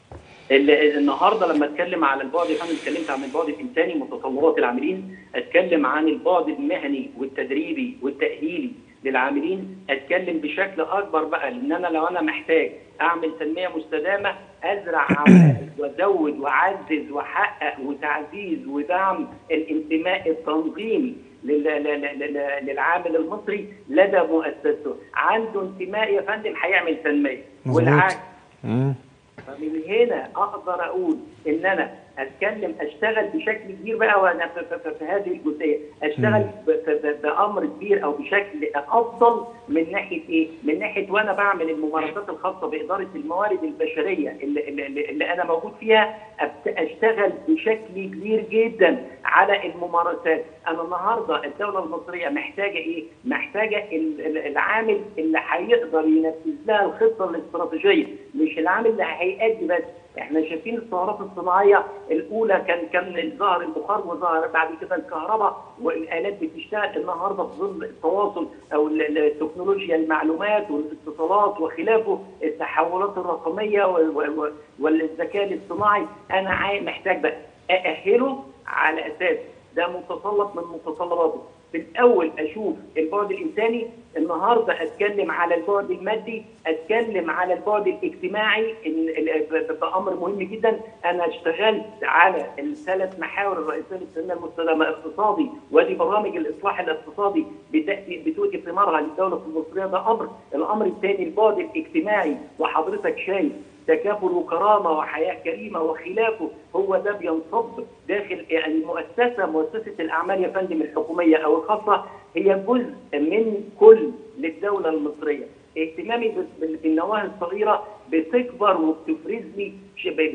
ال- النهارده لما اتكلم على البعد انا اتكلمت عن البعد الانساني متطلبات العاملين اتكلم عن البعد المهني والتدريبي والتاهيلي للعاملين اتكلم بشكل اكبر بقى لان انا لو انا محتاج اعمل تنميه مستدامه ازرع عمال وازود واعزز واحقق وتعزيز ودعم الانتماء التنظيمي لل- لل- لل- للعامل المصري لدى مؤسسته عنده انتماء يا فندم هيعمل تنميه مظبوط. والعكس مم. فمن هنا اقدر اقول ان انا اتكلم اشتغل بشكل كبير بقى وانا في, في, في, في هذه الجزئيه اشتغل ب- ب- ب- بامر كبير او بشكل افضل من ناحيه ايه؟ من ناحيه وانا بعمل الممارسات الخاصه باداره الموارد البشريه اللي, اللي, اللي انا موجود فيها أبت- اشتغل بشكل كبير جدا على الممارسات انا النهارده الدوله المصريه محتاجه ايه؟ محتاجه ال- ال- العامل اللي هيقدر ينفذ لها الخطه الاستراتيجيه مش العامل اللي هيأدي بس احنا شايفين الثورات الصناعيه الاولى كان كان ظهر البخار وظهر بعد كده الكهرباء والالات بتشتغل النهارده في ظل التواصل او ال- ال- تكنولوجيا المعلومات والاتصالات وخلافه التحولات الرقميه وال- وال- والذكاء الاصطناعي انا عاي- محتاج بقى ااهله على اساس ده متطلب من متطلباته في الاول اشوف البعد الانساني النهارده اتكلم على البعد المادي اتكلم على البعد الاجتماعي ال- ال- ب- بامر مهم جدا انا اشتغلت على الثلاث محاور الرئيسيه للتنميه المستدامه اقتصادي ودي برامج الاصلاح الاقتصادي بتاتي بتؤتي ثمارها للدوله المصريه ده امر الامر الثاني البعد الاجتماعي وحضرتك شايف تكافل وكرامه وحياه كريمه وخلافه هو ده بينصب داخل يعني المؤسسه مؤسسه الاعمال يا فندم الحكوميه او الخاصه هي جزء من كل للدوله المصريه اهتمامي بال- بال- بالنواهي الصغيره بتكبر وبتفرز لي شباب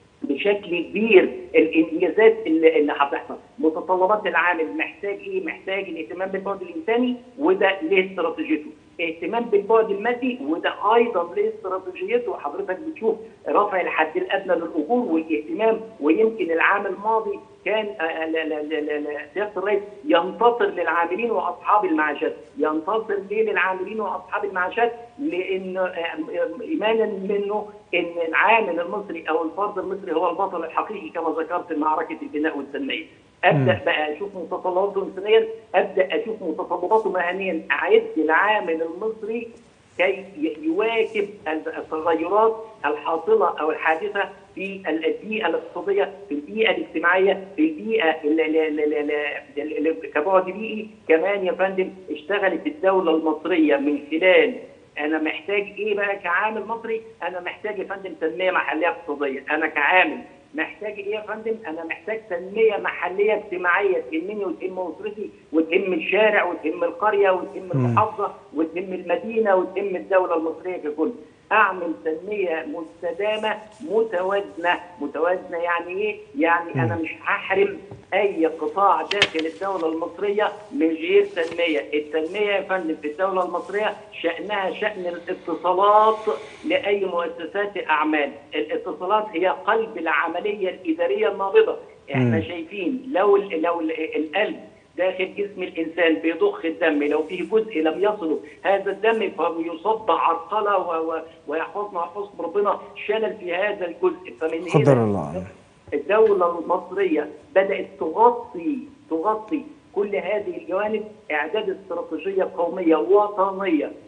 بشكل كبير الانجازات اللي, اللي هتحصل متطلبات العامل محتاج ايه محتاج الاهتمام بالبعد الانساني وده ليه استراتيجيته اهتمام بالبعد المادي وده ايضا ليه استراتيجيته وحضرتك بتشوف رفع الحد الادنى للاجور والاهتمام ويمكن العام الماضي كان آه، لا- لا- لا- لا- لا، سياده الرئيس ينتصر للعاملين واصحاب المعاشات، ينتصر ليه للعاملين واصحاب المعاشات؟ لان آه، آه، ايمانا منه ان العامل المصري او الفرد المصري هو البطل الحقيقي كما ذكرت في معركه البناء والتنميه. ابدا بقى اشوف متطلباته انسانيا، ابدا اشوف متطلباته مهنيا، اعد العامل المصري كي ي- يواكب التغيرات الحاصله او الحادثه في البيئه الاقتصاديه، في البيئه الاجتماعيه، في البيئه ال- ال- ال- ال- ال- ال- كبعد بيئي، كمان يا فندم اشتغلت الدوله المصريه من خلال انا محتاج ايه بقى كعامل مصري؟ انا محتاج يا فندم تنميه محليه اقتصاديه، انا كعامل محتاج ايه يا فندم؟ انا محتاج تنميه محليه اجتماعيه تهمني وتهم اسرتي وتهم الشارع وتهم القريه وتهم المحافظه وتهم المدينه وتهم الدوله المصريه ككل. اعمل تنميه مستدامه متوازنه، متوازنه يعني ايه؟ يعني انا مش هحرم اي قطاع داخل الدوله المصريه من غير تنميه، التنميه يا فندم في الدوله المصريه شانها شان الاتصالات لاي مؤسسات اعمال، الاتصالات هي قلب العمليه الاداريه النابضه، احنا مم. شايفين لو ال لو ال القلب داخل جسم الانسان بيضخ الدم لو فيه جزء لم يصله هذا الدم فهو يصاب بعرقله و- و- ويحفظنا حفظ ربنا شلل في هذا الجزء فمن قدر هنا الله الدولة المصرية بدأت تغطي تغطي كل هذه الجوانب إعداد استراتيجية قومية وطنية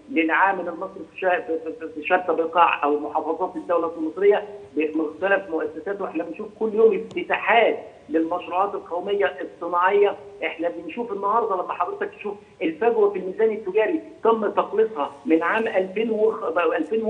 للعامل المصري في شا- في- في- في شتى بقاع او محافظات الدوله المصريه بمختلف مؤسساته احنا بنشوف كل يوم افتتاحات للمشروعات القوميه الصناعيه احنا بنشوف النهارده لما حضرتك تشوف الفجوه في الميزان التجاري تم تقليصها من عام 2000 و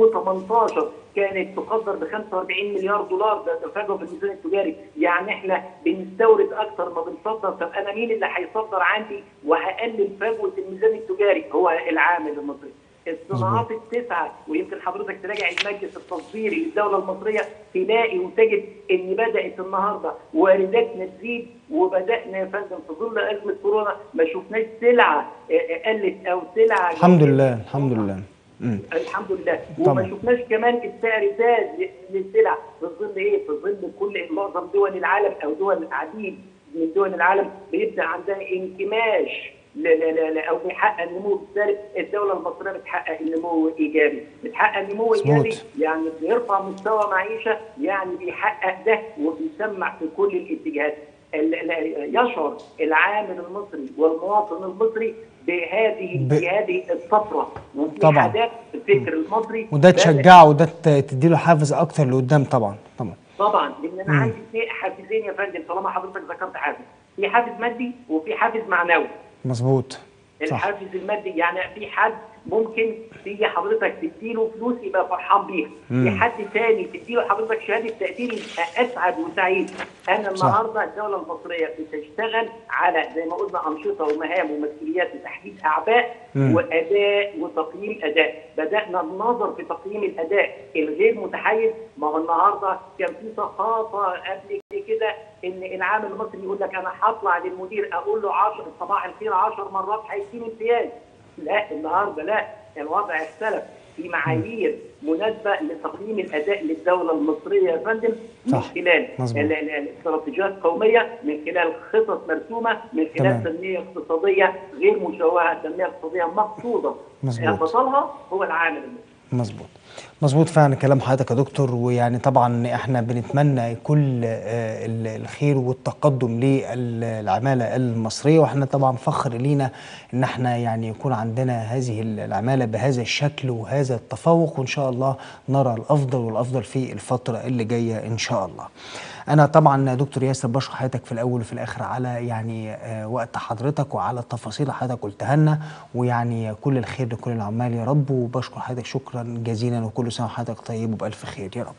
2018 كانت تقدر ب 45 مليار دولار ده ده فجوه في الميزان التجاري يعني احنا بنستورد اكتر ما بنصدر طب انا مين اللي هيصدر عندي وهقلل فجوه الميزان التجاري هو العامل المصري الصناعات التسعه ويمكن حضرتك تراجع المجلس التصديري للدوله المصريه تلاقي وتجد ان بدات النهارده وارداتنا تزيد وبدانا يا فندم في ظل ازمه كورونا ما شفناش سلعه آه، آه، قلت او سلعه الحمد لله الحمد لله مم. الحمد لله طبعا. وما شفناش كمان السعر زاد للسلع في ظل ايه؟ في ظل كل معظم دول العالم او دول العديد من دول العالم بيبدا عندها انكماش لا لا لا لا او بيحقق النمو بالسالب الدوله المصريه بتحقق النمو ايجابي بتحقق النمو مظبوط. ايجابي يعني بيرفع مستوى معيشه يعني بيحقق ده وبيسمع في كل الاتجاهات ال- ال- يشعر العامل المصري والمواطن المصري بهذه ب- بهذه الطفره وفي طبعاً. حاجات في الفكر المصري وده بدأ- تشجعه وده ت- تديله حافز اكتر لقدام طبعا طبعا طبعا لان انا مم. عندي اثنين حافزين يا فندم طالما حضرتك ذكرت حافز في حافز مادي وفي حافز معنوي مظبوط صح الحافز المادي يعني في حد ممكن تيجي حضرتك تديله فلوس يبقى فرحان بيها مم. في حد تاني تديله حضرتك شهاده تقدير يبقى اسعد وسعيد انا صح. النهارده الدوله المصريه بتشتغل على زي ما قلنا انشطه ومهام ومسؤوليات وتحديد اعباء مم. واداء وتقييم اداء بدانا النظر في تقييم الاداء الغير متحيز ما هو النهارده كان في ثقافه قبل كده ان العامل المصري يقول لك انا هطلع للمدير اقول له 10 صباح الخير 10 مرات هيديني امتياز لا النهارده لا الوضع اختلف في معايير مناسبه لتقييم الاداء للدوله المصريه يا فندم من صح. خلال مظبوط. ال- ال- الاستراتيجيات القوميه من خلال خطط مرسومه من خلال تمام. تنميه اقتصاديه غير مشوهه تنميه اقتصاديه مقصوده مظبوط. بطلها هو العامل المصري مظبوط مظبوط فعلا كلام حضرتك يا دكتور ويعني طبعا احنا بنتمنى كل آه، ال- الخير والتقدم للعماله المصريه واحنا طبعا فخر لينا ان احنا يعني يكون عندنا هذه العماله بهذا الشكل وهذا التفوق وان شاء الله نرى الافضل والافضل في الفتره اللي جايه ان شاء الله. انا طبعا دكتور ياسر بشكر حضرتك في الاول وفي الاخر على يعني آه، وقت حضرتك وعلى التفاصيل اللي حضرتك قلتها لنا ويعني كل الخير لكل العمال يا رب وبشكر حضرتك شكرا جزيلا وكل سنه وحضرتك طيب وبالف خير يا رب.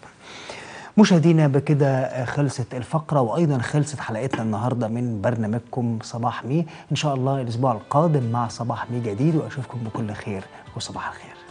مشاهدينا بكده آه، خلصت الفقره وايضا خلصت حلقتنا النهارده من برنامجكم صباح مي ان شاء الله الاسبوع القادم مع صباح مي جديد واشوفكم بكل خير وصباح الخير.